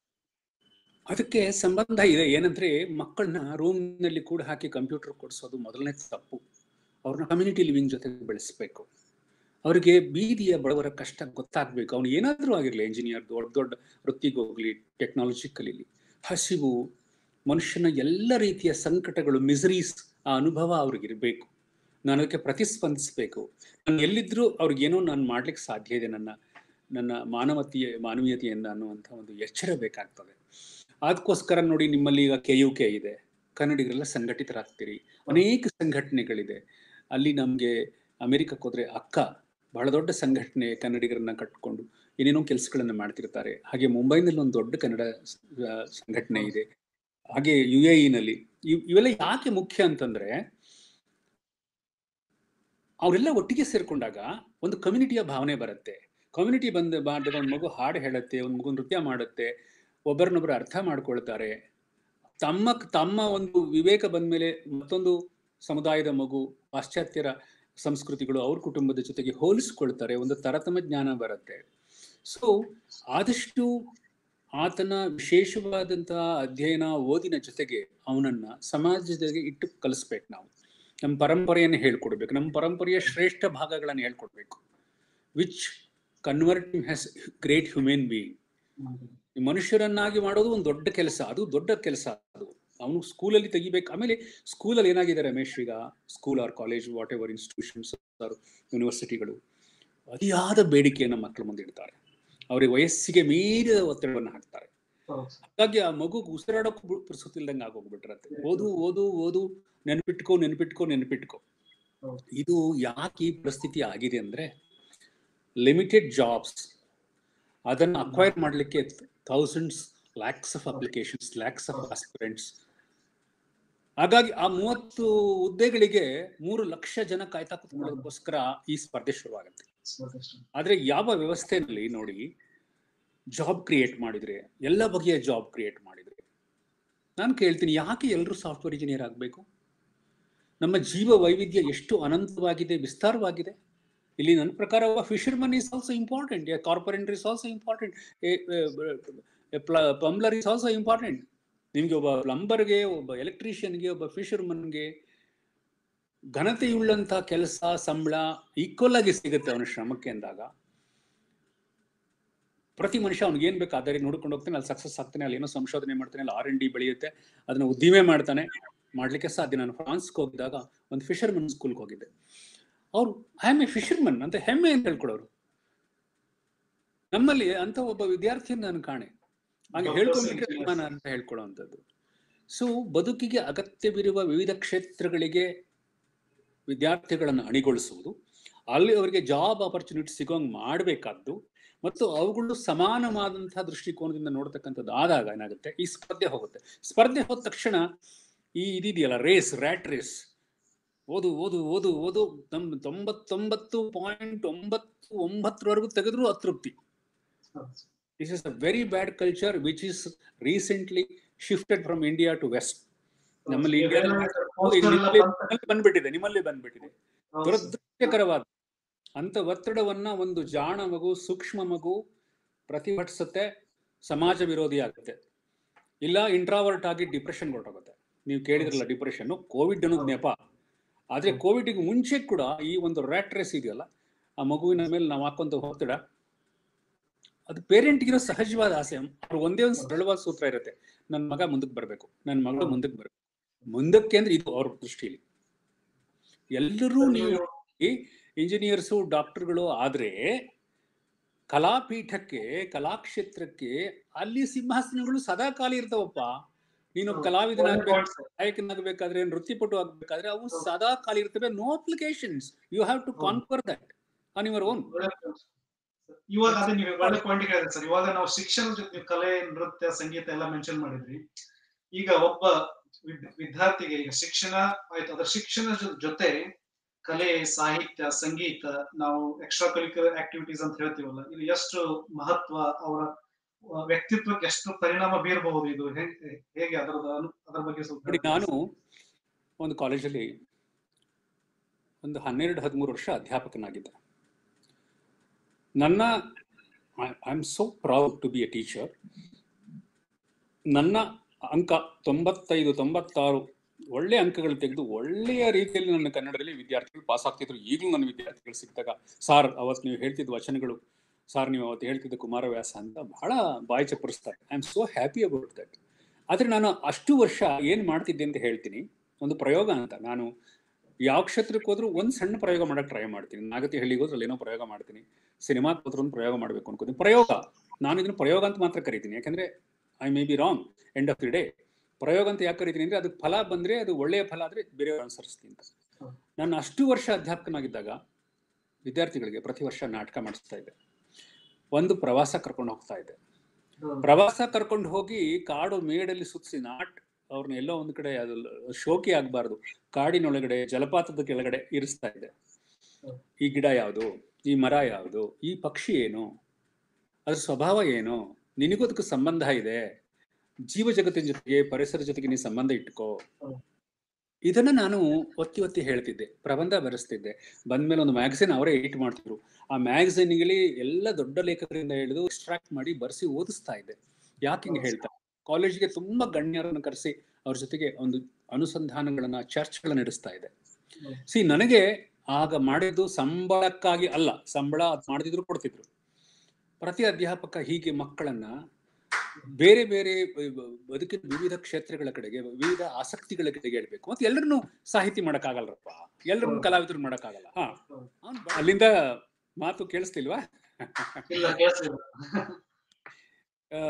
ಅದಕ್ಕೆ ಸಂಬಂಧ ಇದೆ ಏನಂದ್ರೆ ಮಕ್ಕಳನ್ನ ರೂಮ್ ನಲ್ಲಿ ಕೂಡ ಹಾಕಿ ಕಂಪ್ಯೂಟರ್ ಕೊಡಿಸೋದು ಮೊದಲನೇ ತಪ್ಪು ಅವ್ರನ್ನ ಕಮ್ಯುನಿಟಿ ಲಿವಿಂಗ್ ಜೊತೆ ಬೆಳೆಸ್ಬೇಕು ಅವರಿಗೆ ಬೀದಿಯ ಬಡವರ ಕಷ್ಟ ಗೊತ್ತಾಗ್ಬೇಕು ಅವ್ನು ಏನಾದ್ರೂ ಆಗಿರ್ಲಿ ಇಂಜಿನಿಯರ್ ದೊಡ್ಡ ದೊಡ್ಡ ವೃತ್ತಿಗೆ ಹೋಗ್ಲಿ ಟೆಕ್ನಾಲಜಿ ಕಲೀಲಿ ಹಸಿವು ಮನುಷ್ಯನ ಎಲ್ಲ ರೀತಿಯ ಸಂಕಟಗಳು ಮಿಸರೀಸ್ ಆ ಅನುಭವ ಅವ್ರಿಗಿರ್ಬೇಕು ನಾನು ಅದಕ್ಕೆ ಪ್ರತಿಸ್ಪಂದಿಸ್ಬೇಕು ನಾನು ಎಲ್ಲಿದ್ರೂ ಅವ್ರಿಗೇನೋ ನಾನು ಮಾಡ್ಲಿಕ್ಕೆ ಸಾಧ್ಯ ಇದೆ ನನ್ನ ನನ್ನ ಮಾನವತೆಯ ಮಾನವೀಯತೆಯಿಂದ ಅನ್ನುವಂಥ ಒಂದು ಎಚ್ಚರ ಬೇಕಾಗ್ತದೆ ಅದಕ್ಕೋಸ್ಕರ ನೋಡಿ ನಿಮ್ಮಲ್ಲಿ ಈಗ ಕೆ ಯು ಕೆ ಇದೆ ಕನ್ನಡಿಗರೆಲ್ಲ ಸಂಘಟಿತರಾಗ್ತೀರಿ ಅನೇಕ ಸಂಘಟನೆಗಳಿದೆ ಅಲ್ಲಿ ನಮಗೆ ಅಮೆರಿಕಕ್ಕೆ ಹೋದ್ರೆ ಅಕ್ಕ ಬಹಳ ದೊಡ್ಡ ಸಂಘಟನೆ ಕನ್ನಡಿಗರನ್ನ ಕಟ್ಕೊಂಡು ಏನೇನೋ ಕೆಲಸಗಳನ್ನ ಮಾಡ್ತಿರ್ತಾರೆ ಹಾಗೆ ಮುಂಬೈನಲ್ಲಿ ಒಂದು ದೊಡ್ಡ ಕನ್ನಡ ಆ, ಸಂಘಟನೆ ಇದೆ ಹಾಗೆ ಯು ಎ ನಲ್ಲಿ ಇವೆಲ್ಲ ಯಾಕೆ ಮುಖ್ಯ ಅಂತಂದ್ರೆ ಅವರೆಲ್ಲ ಒಟ್ಟಿಗೆ ಸೇರ್ಕೊಂಡಾಗ ಒಂದು ಕಮ್ಯುನಿಟಿಯ ಭಾವನೆ ಬರುತ್ತೆ ಕಮ್ಯುನಿಟಿ ಬಂದ ಮಾಡಿದಾಗ ಒಂದು ಮಗು ಹಾಡು ಹೇಳುತ್ತೆ ಒಂದು ಮಗು ನೃತ್ಯ ಮಾಡುತ್ತೆ ಒಬ್ಬರನ್ನೊಬ್ಬರು ಅರ್ಥ ಮಾಡ್ಕೊಳ್ತಾರೆ ತಮ್ಮ ತಮ್ಮ ಒಂದು ವಿವೇಕ ಬಂದ್ಮೇಲೆ ಮತ್ತೊಂದು ಸಮುದಾಯದ ಮಗು ಪಾಶ್ಚಾತ್ಯರ ಸಂಸ್ಕೃತಿಗಳು ಅವ್ರ ಕುಟುಂಬದ ಜೊತೆಗೆ ಹೋಲಿಸ್ಕೊಳ್ತಾರೆ ಒಂದು ತರತಮ ಜ್ಞಾನ ಬರುತ್ತೆ ಸೊ ಆದಷ್ಟು ಆತನ ವಿಶೇಷವಾದಂತಹ ಅಧ್ಯಯನ ಓದಿನ ಜೊತೆಗೆ ಅವನನ್ನ ಸಮಾಜದಲ್ಲಿ ಇಟ್ಟು ಕಲಿಸ್ಬೇಕು ನಾವು ನಮ್ಮ ಪರಂಪರೆಯನ್ನು ಹೇಳ್ಕೊಡ್ಬೇಕು ನಮ್ಮ ಪರಂಪರೆಯ ಶ್ರೇಷ್ಠ ಭಾಗಗಳನ್ನು ಹೇಳ್ಕೊಡ್ಬೇಕು which convert has great human being ಮನುಷ್ಯರನ್ನಾಗಿ ಮಾಡೋದು ಒಂದು ದೊಡ್ಡ ಕೆಲಸ ಅದು ದೊಡ್ಡ ಕೆಲಸ ಅದು ಅವನು ಸ್ಕೂಲಲ್ಲಿ ತೆಗಿಬೇಕು ಆಮೇಲೆ ಸ್ಕೂಲಲ್ಲಿ ಏನಾಗಿದೆ ರಮೇಶ್ ಈಗ school or college whatever institutions or ಯೂನಿವರ್ಸಿಟಿಗಳು ಅತಿಯಾದ ಬೇಡಿಕೆಯನ್ನು ಮಕ್ಕಳ ಮುಂದೆ ಇಡ್ತಾರೆ ಅವರಿಗೆ ವಯಸ್ಸಿಗೆ ಮೀರಿದ ಒತ್ತಡವನ್ನು ಹಾಕ್ತಾರೆ ಹೌದು ಹಾಗಾಗಿ ಆ ಮಗು ಉಸಿರಾಡೋಕೆ ಪುರ್ಸೊತ್ತಿಲ್ದಂಗೆ ಆಗೋಗ್ಬಿಟ್ಟಿರತ್ತೆ ಓದು ಓದು ಓದು ನೆನ್ಪಿಟ್ಕೋ ನೆನ್ಪಿಟ್ಕೋ ನೆನ್ಪಿಟ್ಕೋ ಹೌದು. ಇದು ಯಾಕೆ ಈ ಪರಿಸ್ಥಿತಿ ಆಗಿದೆ ಅಂದ್ರೆ ಲಿಮಿಟೆಡ್ ಜಾಬ್ಸ್ ಅದನ್ನ ಅಕ್ವೈರ್ ಮಾಡ್ಲಿಕ್ಕೆ thousands lakhs of applications lakhs of aspirants ಹಾಗಾಗಿ ಆ ಮೂವತ್ತು ಹುದ್ದೆಗಳಿಗೆ ಮೂರು ಲಕ್ಷ ಜನ ಕಾಯ್ತಾ ಕುತ್ಕೊಳ್ಳೋದಕ್ಕೋಸ್ಕರ ಈ ಸ್ಪರ್ಧೆ ಶುರುವಾಗುತ್ತೆ ಸ್ಪರ್ಧೆ. ಆದ್ರೆ ಯಾವ ವ್ಯವಸ್ಥೆಯಲ್ಲಿ ನೋಡಿ ಜಾಬ್ ಕ್ರಿಯೇಟ್ ಮಾಡಿದ್ರೆ ಎಲ್ಲ ಬಗೆಯ ಜಾಬ್ ಕ್ರಿಯೇಟ್ ಮಾಡಿದ್ರೆ ನಾನು ಕೇಳ್ತೀನಿ ಯಾಕೆ ಎಲ್ಲರೂ ಸಾಫ್ಟ್ವೇರ್ ಇಂಜಿನಿಯರ್ ಆಗಬೇಕು ನಮ್ಮ ಜೀವ ವೈವಿಧ್ಯ ಎಷ್ಟು ಅನಂತವಾಗಿದೆ ವಿಸ್ತಾರವಾಗಿದೆ ಇಲ್ಲಿ ನನ್ನ ಪ್ರಕಾರ ಒಬ್ಬ fisherman is also important a corporator is also important plumber is also important ನಿಮಗೆ ಒಬ್ಬ ಪ್ಲಂಬರ್ಗೆ ಒಬ್ಬ ಎಲೆಕ್ಟ್ರಿಷಿಯನ್ಗೆ ಒಬ್ಬ ಫಿಶರ್ಮನ್ಗೆ ಘನತೆಯುಳ್ಳಂಥ ಕೆಲಸ ಸಂಬಳ ಈಕ್ವಲ್ ಆಗಿ ಸಿಗುತ್ತೆ ಅವನ ಶ್ರಮಕ್ಕೆ ಅಂದಾಗ ಪ್ರತಿ ಮನುಷ್ಯ ಅವ್ನಿಗೆ ಏನ್ ಬೇಕು ಅದೇ ನೋಡ್ಕೊಂಡು ಹೋಗ್ತಾನೆ ಅಲ್ಲಿ ಸಕ್ಸಸ್ ಆಗ್ತಾನೆ ಅಲ್ಲಿ ಏನೋ ಸಂಶೋಧನೆ ಮಾಡ್ತಾನೆ ಅಲ್ಲಿ ಆರ್ ಎನ್ ಡಿ ಬೆಳೆಯುತ್ತೆ ಅದನ್ನ ಉದ್ದಿಮೆ ಮಾಡ್ತಾನೆ ಮಾಡ್ಲಿಕ್ಕೆ ಸಾಧ್ಯ ನಾನು ಫ್ರಾನ್ಸ್ಗೆ ಹೋಗಿದಾಗ ಒಂದು ಫಿಶರ್ಮನ್ ಸ್ಕೂಲ್ಗೆ ಹೋಗಿದ್ದೆ ಅವ್ರು ಐ ಆಮ್ ಎ ಫಿಶರ್ಮನ್ ಅಂತ ಹೆಮ್ಮೆ ಅಂತ ಹೇಳ್ಕೊಡೋರು ನಮ್ಮಲ್ಲಿ ಅಂತ ಒಬ್ಬ ವಿದ್ಯಾರ್ಥಿಯನ್ನು ನಾನು ಕಾಣೆ ಹಾಗೆ Doctors, ಹೇಳ್ಕೊಂಡ್ಬಿಟ್ರೆ engineers. ಸಮಾನ ಅಂತ ಹೇಳ್ಕೊಳ್ಳುವಂಥದ್ದು ಸೊ ಬದುಕಿಗೆ ಅಗತ್ಯವಿರುವ ವಿವಿಧ ಕ್ಷೇತ್ರಗಳಿಗೆ ವಿದ್ಯಾರ್ಥಿಗಳನ್ನು ಅಣಿಗೊಳಿಸುವುದು ಅಲ್ಲಿ ಅವರಿಗೆ ಜಾಬ್ ಆಪರ್ಚುನಿಟಿ ಸಿಗೋಂಗ್ ಮಾಡಬೇಕಾದ್ದು ಮತ್ತು ಅವುಗಳು ಸಮಾನವಾದಂತಹ ದೃಷ್ಟಿಕೋನದಿಂದ ನೋಡ್ತಕ್ಕಂಥದ್ದು ಆದಾಗ ಏನಾಗುತ್ತೆ ಈ ಸ್ಪರ್ಧೆ ಹೋಗುತ್ತೆ ಸ್ಪರ್ಧೆ ಹೋದ ತಕ್ಷಣ ಈ ಇದಿದೆಯಲ್ಲ ರೇಸ್ ರ್ಯಾಟ್ ರೇಸ್ ಓದು ಓದು ಓದು ಓದು ನಮ್ ತೊಂಬತ್ತೊಂಬತ್ತು ಪಾಯಿಂಟ್ ಒಂಬತ್ತು ಒಂಬತ್ತರವರೆಗೂ ತೆಗೆದ್ರು ಅತೃಪ್ತಿ this is a very bad culture which is recently shifted from India to west ನಮ್ಮಲ್ಲಿ ಇಂಡಿಯಾದಲ್ಲಿ ನಿಮ್ಮಲ್ಲಿ ನಿಮ್ಮಲ್ಲಿ ಬಂದ್ಬಿಟ್ಟಿದೆ ನಿಮ್ಮಲ್ಲಿ ಬಂದ್ಬಿಟ್ಟಿದೆ ದುರದೃಷ್ಟಕರವಾದ ಅಂತ ಒತ್ತಡವನ್ನ ಒಂದು ಜಾಣ ಮಗು ಸೂಕ್ಷ್ಮ ಮಗು ಪ್ರತಿಭಟಿಸುತ್ತೆ ಸಮಾಜ ವಿರೋಧಿ ಆಗುತ್ತೆ ಇಲ್ಲ ಇಂಟ್ರಾವರ್ಟ್ ಆಗಿ ಡಿಪ್ರೆಷನ್ ಹೊರಟೋಗುತ್ತೆ ನೀವು ಕೇಳಿದ್ರಲ್ಲ ಡಿಪ್ರೆಷನ್ ಕೋವಿಡ್ ಅನ್ನೋದು ನೆಪ ಆದ್ರೆ ಕೋವಿಡ್ಗೆ ಮುಂಚೆ ಕೂಡ ಈ ಒಂದು ರ್ಯಾಟ್ ರೇಸ್ ಇದೆಯಲ್ಲ ಆ ಮಗುವಿನ ಮೇಲೆ ನಾವು ಹಾಕೊಂತ ಒತ್ತಡ ಅದು ಪೇರೆಂಟ್ಗಿರೋ ಸಹಜವಾದ ಆಸೆ ಅವ್ರು ಒಂದೇ ಒಂದು ಸರಳವಾದ ಸೂತ್ರ ಇರುತ್ತೆ ನನ್ನ ಮಗ ಮುಂದಕ್ಕೆ ಬರಬೇಕು ನನ್ನ ಮಗಳು ಮುಂದಕ್ಕೆ ಬರಬೇಕು ಮುಂದಕ್ಕೆ ಅಂದ್ರೆ ಇದು ಅವ್ರ ದೃಷ್ಟಿಯಲ್ಲಿ ಎಲ್ಲರೂ ನೀವು ಇಂಜಿನಿಯರ್ಸು ಡಾಕ್ಟರ್ಗಳು ಆದ್ರೆ ಕಲಾಪೀಠಕ್ಕೆ ಕಲಾಕ್ಷೇತ್ರಕ್ಕೆ ಅಲ್ಲಿ ಸಿಂಹಾಸನಗಳು ಸದಾ ಖಾಲಿ ಇರ್ತಾವಪ್ಪ ನೀನು ಕಲಾವಿದನಾಗ್ಬೇಕು ಗಾಯಕನಾಗಬೇಕಾದ್ರೆ ನೃತ್ಯಪಟು ಆಗ್ಬೇಕಾದ್ರೆ ಅವು ಸದಾ ಖಾಲಿ ಇರ್ತವೆ no applications you have to confer that on your own ಇವಾಗ ಅದೇ ನೀವು ಒಳ್ಳೆ ಪಾಯಿಂಟ್ ಹೇಳಿದ್ರೆ ಸರ್ ಇವಾಗ ನಾವು ಶಿಕ್ಷಣದ ಜೊತೆ ನೀವು ಕಲೆ ನೃತ್ಯ ಸಂಗೀತ ಎಲ್ಲ ಮೆನ್ಷನ್ ಮಾಡಿದ್ರಿ ಈಗ ಒಬ್ಬ ವಿದ್- ವಿದ್ಯಾರ್ಥಿಗೆ ಈಗ ಶಿಕ್ಷಣ ಆಯ್ತು ಅದರ ಶಿಕ್ಷಣದ ಜೊತೆ ಕಲೆ ಸಾಹಿತ್ಯ ಸಂಗೀತ ನಾವು ಎಕ್ಸ್ಟ್ರಾ ಕರಿಕ್ಯುಲರ್ ಆಕ್ಟಿವಿಟೀಸ್ ಅಂತ ಹೇಳ್ತೀವಲ್ಲ ಇದು ಎಷ್ಟು ಮಹತ್ವ ಅವರ ವ್ಯಕ್ತಿತ್ವಕ್ಕೆ ಎಷ್ಟು ಪರಿಣಾಮ ಬೀರಬಹುದು ಇದು ಹೇಗೆ ಹೇಗೆ ಅದರದ ಅನು- ಅದರ ಬಗ್ಗೆ ಸ್ವಲ್ಪ ನೋಡಿ ನಾನು ಒಂದು ಕಾಲೇಜಲ್ಲಿ ಒಂದು ಹನ್ನೆರಡು ಹದಿಮೂರು ವರ್ಷ ಅಧ್ಯಾಪಕನಾಗಿದ್ದೆ ನನ್ನ I am so proud to be a teacher ನನ್ನ ಅಂಕ ತೊಂಬತ್ತೈದು ತೊಂಬತ್ತಾರು ಒಳ್ಳೆ ಅಂಕಗಳು ತೆಗೆದು ಒಳ್ಳೆಯ ರೀತಿಯಲ್ಲಿ ನನ್ನ ಕನ್ನಡದಲ್ಲಿ ವಿದ್ಯಾರ್ಥಿಗಳು ಪಾಸ್ ಆಗ್ತಿದ್ರು ಈಗಲೂ ನನ್ನ ವಿದ್ಯಾರ್ಥಿಗಳು ಸಿಕ್ಕಿದಾಗ ಸಾರ್ ಅವತ್ತು ನೀವು ಹೇಳ್ತಿದ್ದ ವಚನಗಳು ಸಾರ್ ನೀವು ಅವತ್ತು ಹೇಳ್ತಿದ್ದ ಕುಮಾರವ್ಯಾಸ ಅಂತ ಬಹಳ ಬಾಯಿ ಚಪ್ಪರಿಸ್ತಾರೆ I am so happy about that ಆದ್ರೆ ನಾನು ಅಷ್ಟು ವರ್ಷ ಏನ್ ಮಾಡ್ತಿದ್ದೆ ಅಂತ ಹೇಳ್ತೀನಿ ಒಂದು ಪ್ರಯೋಗ ಅಂತ ನಾನು ಯಾವ ಕ್ಷೇತ್ರಕ್ಕೆ ಹೋದ್ರೂ ಒಂದ್ ಸಣ್ಣ ಪ್ರಯೋಗ ಮಾಡಕ್ ಟ್ರೈ ಮಾಡ್ತೀನಿ ನಾಗತಿ ಹಳ್ಳಿಗೆ ಹೋದ್ರೆ ಅಲ್ಲೇನೋ ಪ್ರಯೋಗ ಮಾಡ್ತೀನಿ ಸಿನಿಮಾ ಹೋದ್ರೂ ಒಂದು ಪ್ರಯೋಗ ಮಾಡ್ಬೇಕು ಅನ್ಕೋತೀನಿ ಪ್ರಯೋಗ ನಾನು ಇದನ್ನ ಪ್ರಯೋಗ ಅಂತ ಮಾತ್ರ ಕರಿತೀನಿ ಯಾಕಂದ್ರೆ I may be wrong end of the day ಪ್ರಯೋಗ ಅಂತ ಯಾಕೆ ಕರಿತೀನಿ ಅಂದ್ರೆ ಅದಕ್ಕೆ ಫಲ ಬಂದ್ರೆ ಅದು ಒಳ್ಳೆಯ ಫಲ ಆದ್ರೆ ಬೇರೆಯವ್ರು ಅನುಸರಿಸ್ತೀನಿ ಅಂತ ನಾನು ಅಷ್ಟು ವರ್ಷ ಅಧ್ಯಾಪಕನಾಗಿದ್ದಾಗ ವಿದ್ಯಾರ್ಥಿಗಳಿಗೆ ಪ್ರತಿ ವರ್ಷ ನಾಟಕ ಮಾಡಿಸ್ತಾ ಇದ್ದೆ ಒಂದು ಪ್ರವಾಸ ಕರ್ಕೊಂಡು ಹೋಗ್ತಾ ಇದ್ದೆ ಪ್ರವಾಸ ಕರ್ಕೊಂಡು ಹೋಗಿ ಕಾಡು ಮೇಡಲ್ಲಿ ಸುತ್ತಿಸಿ ನಾಟ್ ಅವ್ರನ್ನ ಎಲ್ಲೋ ಒಂದ್ ಕಡೆ ಅದು ಶೋಕಿ ಆಗ್ಬಾರ್ದು ಕಾಡಿನೊಳಗಡೆ ಜಲಪಾತದ ಕೆಳಗಡೆ ಇರಿಸ್ತಾ ಇದೆ ಈ ಗಿಡ ಯಾವುದು ಈ ಮರ ಯಾವುದು ಈ ಪಕ್ಷಿ ಏನು ಅದ್ರ ಸ್ವಭಾವ ಏನು ನಿನಗೂ ಅದಕ್ಕೆ ಸಂಬಂಧ ಇದೆ ಜೀವ ಜಗತ್ತಿನ ಜೊತೆಗೆ ಪರಿಸರ ಜೊತೆಗೆ ನೀ ಸಂಬಂಧ ಇಟ್ಕೋ ಇದನ್ನ ನಾನು ಒತ್ತಿ ಒತ್ತಿ ಹೇಳ್ತಿದ್ದೆ ಪ್ರಬಂಧ ಬರೆಸ್ತಿದ್ದೆ ಬಂದ್ಮೇಲೆ ಒಂದು ಮ್ಯಾಗಝಿನ್ ಅವರೇ ಎಡಿಟ್ ಮಾಡ್ತಿದ್ರು ಆ ಮ್ಯಾಗಝಿನ್ಗೆ ಎಲ್ಲ ದೊಡ್ಡ ಲೇಖಕರಿಂದ ಹಿಡಿದು ಎಕ್ಸ್ಟ್ರಾಕ್ಟ್ ಮಾಡಿ ಬರ್ಸಿ ಓದಿಸ್ತಾ ಇದ್ದೆ ಯಾಕೆ ಹಿಂಗೆ ಹೇಳ್ತಾ ಕಾಲೇಜಿಗೆ ತುಂಬಾ ಗಣ್ಯರನ್ನು ಕರೆಸಿ ಅವ್ರ ಜೊತೆಗೆ ಒಂದು ಅನುಸಂಧಾನಗಳನ್ನ ಚರ್ಚ್ಗಳನ್ನ ನಡೆಸ್ತಾ ಇದೆ ಸಿ ನನಗೆ ಆಗ ಮಾಡಿದ್ದು ಸಂಬಳಕ್ಕಾಗಿ ಅಲ್ಲ ಸಂಬಳ ಅದ್ ಮಾಡದಿದ್ರು ಕೊಡ್ತಿದ್ರು ಪ್ರತಿ ಅಧ್ಯಾಪಕ ಹೀಗೆ ಮಕ್ಕಳನ್ನ ಬೇರೆ ಬೇರೆ ಬದುಕಿನ ವಿವಿಧ ಕ್ಷೇತ್ರಗಳ ಕಡೆಗೆ ವಿವಿಧ ಆಸಕ್ತಿಗಳ ಕಡೆಗೆ ಹೇಳ್ಬೇಕು ಮತ್ತೆ ಎಲ್ಲರನ್ನು ಸಾಹಿತಿ ಮಾಡಕ್ಕಾಗಲ್ರಪ್ಪ ಎಲ್ಲರನ್ನು ಕಲಾವಿದರು ಮಾಡಕ್ಕಾಗಲ್ಲ ಹಾ ಅವ್ನ್ ಬ- ಅಲ್ಲಿಂದ ಮಾತು ಕೇಳಿಸ್ತಿಲ್ವಾ ಇಲ್ಲ ಕೇಳಿಸ್ಲಿಲ್ಲ ಆ,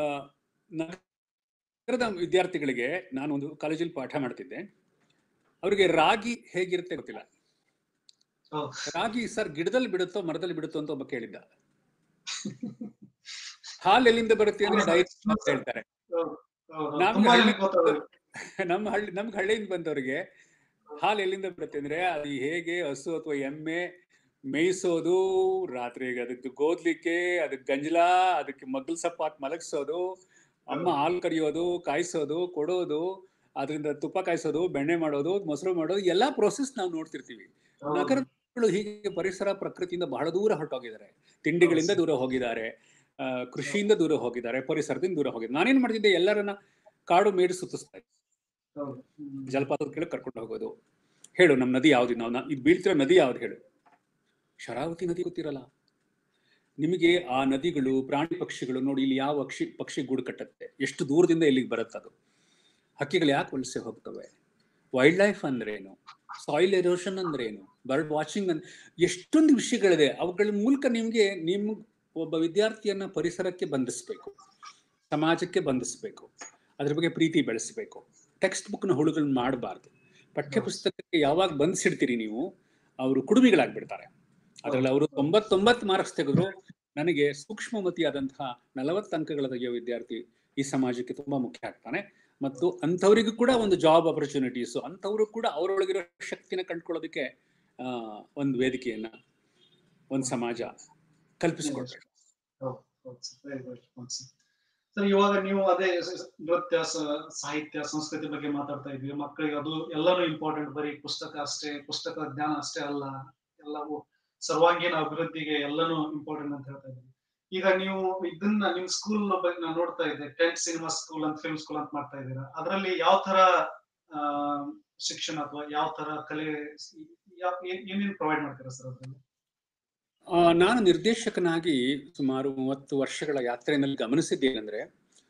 ನಗರದ ವಿದ್ಯಾರ್ಥಿಗಳಿಗೆ ನಾನು ಒಂದು ಕಾಲೇಜಲ್ಲಿ ಪಾಠ ಮಾಡ್ತಿದ್ದೆ ಅವರಿಗೆ ರಾಗಿ ಹೇಗಿರುತ್ತೆ ಗೊತ್ತಿಲ್ಲ ಹೌದು. ರಾಗಿ ಸರ್ ಗಿಡದಲ್ಲಿ ಬಿಡುತ್ತೋ ಮರದಲ್ಲಿ ಬಿಡುತ್ತೋ ಅಂತ ಒಬ್ಬ ಕೇಳಿದ್ದ ಹಾಲು ಎಲ್ಲಿಂದ ಬರುತ್ತೆ ಅಂದ್ರೆ ಡೈರಿ ಅಂತ ಹೇಳ್ತಾರೆ ಹೌದು, ಹೌದು. ನಮ್ಗೆ ತುಂಬಾ ಹಳ್ಳಿ- ಜನಕ್ಕೆ ಗೊತ್ತಾಗೋದು. ನಮ್ಮ ಹಳ್ಳಿ ನಮ್ಗೆ ಹಳ್ಳಿಯಿಂದ ಬಂದವರಿಗೆ ಹಾಲು ಎಲ್ಲಿಂದ ಬರುತ್ತೆ ಅಂದ್ರೆ ಅದು ಹೇಗೆ ಹಸು ಅಥವಾ ಎಮ್ಮೆ ಮೇಯಿಸೋದು ರಾತ್ರಿಗೆ ಅದಕ್ಕೆ ಗೋದ್ಲಿಕ್ಕೆ ಅದಕ್ಕೆ ಗಂಜಲ ಅದಕ್ಕೆ ಮಗ್ಲ್ ಸಪ್ಪ ಹಾಕಿ ಮಲಗಿಸೋದು ಅಮ್ಮ ಹಾಲು ಕರಿಯೋದು ಕಾಯಿಸೋದು ಕೊಡೋದು ಅದರಿಂದ ತುಪ್ಪ ಕಾಯಿಸೋದು ಬೆಣ್ಣೆ ಮಾಡೋದು ಮೊಸರು ಮಾಡೋದು ಎಲ್ಲಾ ಪ್ರೋಸೆಸ್ ನಾವು ನೋಡ್ತಿರ್ತೀವಿ ಹೌದು. ನಗರ ಮಕ್ಕಳು ಹೀಗೆ ಪರಿಸರ ಪ್ರಕೃತಿಯಿಂದ ಬಹಳ ದೂರ ಹೊರಟೋಗಿದ್ದಾರೆ ತಿಂಡಿಗಳಿಂದ ದೂರ ಹೋಗಿದ್ದಾರೆ ಆ, ಕೃಷಿಯಿಂದ ದೂರ ಹೋಗಿದ್ದಾರೆ ಪರಿಸರದಿಂದ ದೂರ ಹೋಗಿದ್ದಾರೆ ನಾನೇನ್ ಮಾಡ್ತಿದ್ದೆ ಎಲ್ಲರನ್ನ ಕಾಡು ಮೇಡು ಸುತ್ತಿಸ್ತಾ ಇದ್ದೆ ಹೌದು ಹ್ಮ್. ಜಲಪಾತದ ಕೆಳಗೆ ಕರ್ಕೊಂಡು ಹೋಗೋದು ಹೇಳು ನಮ್ಮ ನದಿ ಯಾವ್ದು ನಾವು ನಾ- ಇದು ಬೀಳ್ತಿರೋ ನದಿ ಯಾವ್ದು ಹೇಳು ಶರಾವತಿ ನದಿ ಗೊತ್ತಿರಲ್ಲ ನಿಮಗೆ ಆ ನದಿಗಳು ಪ್ರಾಣಿ ಪಕ್ಷಿಗಳು ನೋಡಿ ಇಲ್ಲಿ ಯಾವ ಪಕ್ಷಿ ಪಕ್ಷಿ ಗೂಡು ಕಟ್ಟುತ್ತೆ ಎಷ್ಟು ದೂರದಿಂದ ಇಲ್ಲಿಗೆ ಬರುತ್ತೆ ಅದು ಹಕ್ಕಿಗಳು ಯಾಕೆ ವಲಸೆ ಹೋಗ್ತವೆ ವೈಲ್ಡ್ ಲೈಫ್ ಅಂದ್ರೆ ಏನು ಸಾಯಿಲ್ ಎರೋಷನ್ ಅಂದ್ರೆ ಏನು ಬರ್ಡ್ ವಾಚಿಂಗ್ ಅಂದ್ರೆ ಎಷ್ಟೊಂದು ವಿಷಯಗಳಿದೆ ಅವುಗಳ ಮೂಲಕ ನಿಮಗೆ ನಿಮ್ಮ ಒಬ್ಬ ವಿದ್ಯಾರ್ಥಿಯನ್ನ ಪರಿಸರಕ್ಕೆ ಬಂಧಿಸ್ಬೇಕು ಸಮಾಜಕ್ಕೆ ಬಂಧಿಸ್ಬೇಕು ಅದ್ರ ಬಗ್ಗೆ ಪ್ರೀತಿ ಬೆಳೆಸಬೇಕು ಟೆಕ್ಸ್ಟ್ ಬುಕ್ನ ಹುಳುಗಳನ್ನ ಮಾಡಬಾರ್ದು ಪಠ್ಯ ಪುಸ್ತಕಕ್ಕೆ ಯಾವಾಗ ಬಂಧಿಸಿಡ್ತೀರಿ ನೀವು ಅವರು ಕುಡುಮಿಗಳಾಗ್ಬಿಡ್ತಾರೆ ಅದರಲ್ಲಿ ಅವರು ತೊಂಬತ್ತೊಂಬತ್ತು ಮಾರ್ಕ್ಸ್ ತೆಗೆದ್ರು ನನಗೆ ಸೂಕ್ಷ್ಮಮತಿಯಾದಂತಹ ನಲವತ್ತು ಅಂಕಗಳ ತೆಗೆಯೋ ವಿದ್ಯಾರ್ಥಿ ಈ ಸಮಾಜಕ್ಕೆ ತುಂಬಾ ಮುಖ್ಯ ಆಗ್ತಾನೆ ಮತ್ತು ಅಂಥವರಿಗೂ ಕೂಡ ಒಂದು ಜಾಬ್ ಆಪರ್ಚುನಿಟೀಸ್ ಅಂಥವರು ಕೂಡ ಅವರೊಳಗಿರೋ ಶಕ್ತಿನ ಕಂಡ್ಕೊಳ್ಳೋದಕ್ಕೆ ಆ, ಒಂದು ವೇದಿಕೆಯನ್ನ ಒಂದು ಸಮಾಜ ಕಲ್ಪಿಸ್ಕೊಡ್ಬೇಕು ಹೌದು ಹೌದು ಸರ್ ವೆರಿ ಗುಡ್ ಹೌದು ಸರ್ ಸರ್ ಇವಾಗ ನೀವು ಅದೇ ಸ- ಸ- ನೃತ್ಯ ಸ- ಸಾಹಿತ್ಯ ಸಂಸ್ಕೃತಿ ಬಗ್ಗೆ ಮಾತಾಡ್ತಾ ಇದ್ವಿ ಮಕ್ಕಳಿಗೆ ಅದು ಎಲ್ಲಾನು ಇಂಪಾರ್ಟೆಂಟ್ ಬರೀ ಪುಸ್ತಕ ಅಷ್ಟೇ ಪುಸ್ತಕ ಜ್ಞಾನ ಅಷ್ಟೇ ಅಲ್ಲ ಎಲ್ಲವೂ ಸರ್ವಾಂಗೀಣ ಅಭಿವೃದ್ಧಿಗೆ ಎಲ್ಲಾನು ಇಂಪಾರ್ಟೆಂಟ್ ಅಂತ ಹೇಳ್ತಾ ಇದ್ವಿ ಈಗ ನೀವು ಇದನ್ನ ನಿಮ್ ಸ್ಕೂಲ್ ಬಗ್ಗೆ ನಾನು ನೋಡ್ತಾ ಇದ್ದೆ ಟೆಂಟ್ ಸಿನಿಮಾ ಸ್ಕೂಲ್ ಅಂತ ಫಿಲ್ಮ್ ಸ್ಕೂಲ್ ಅಂತ ಮಾಡ್ತಾ ಇದ್ದೀರಾ ಅದರಲ್ಲಿ ಯಾವ ತರ ಆ, ಶಿಕ್ಷಣ ಅಥವಾ ಯಾವ ತರ ಕಲೆ ಯಾವ- ಏನ್- ಏನೇನ್ ಪ್ರೊವೈಡ್ ಮಾಡ್ತೀರಾ ಸರ್ ಅದ್ರಲ್ಲಿ ಆ, ನಾನು ನಿರ್ದೇಶಕನಾಗಿ ಸುಮಾರು ಮೂವತ್ತು ವರ್ಷಗಳ ಯಾತ್ರೆಯಲ್ಲಿ ಗಮನಿಸಿದ್ದೇನೆಂದ್ರೆ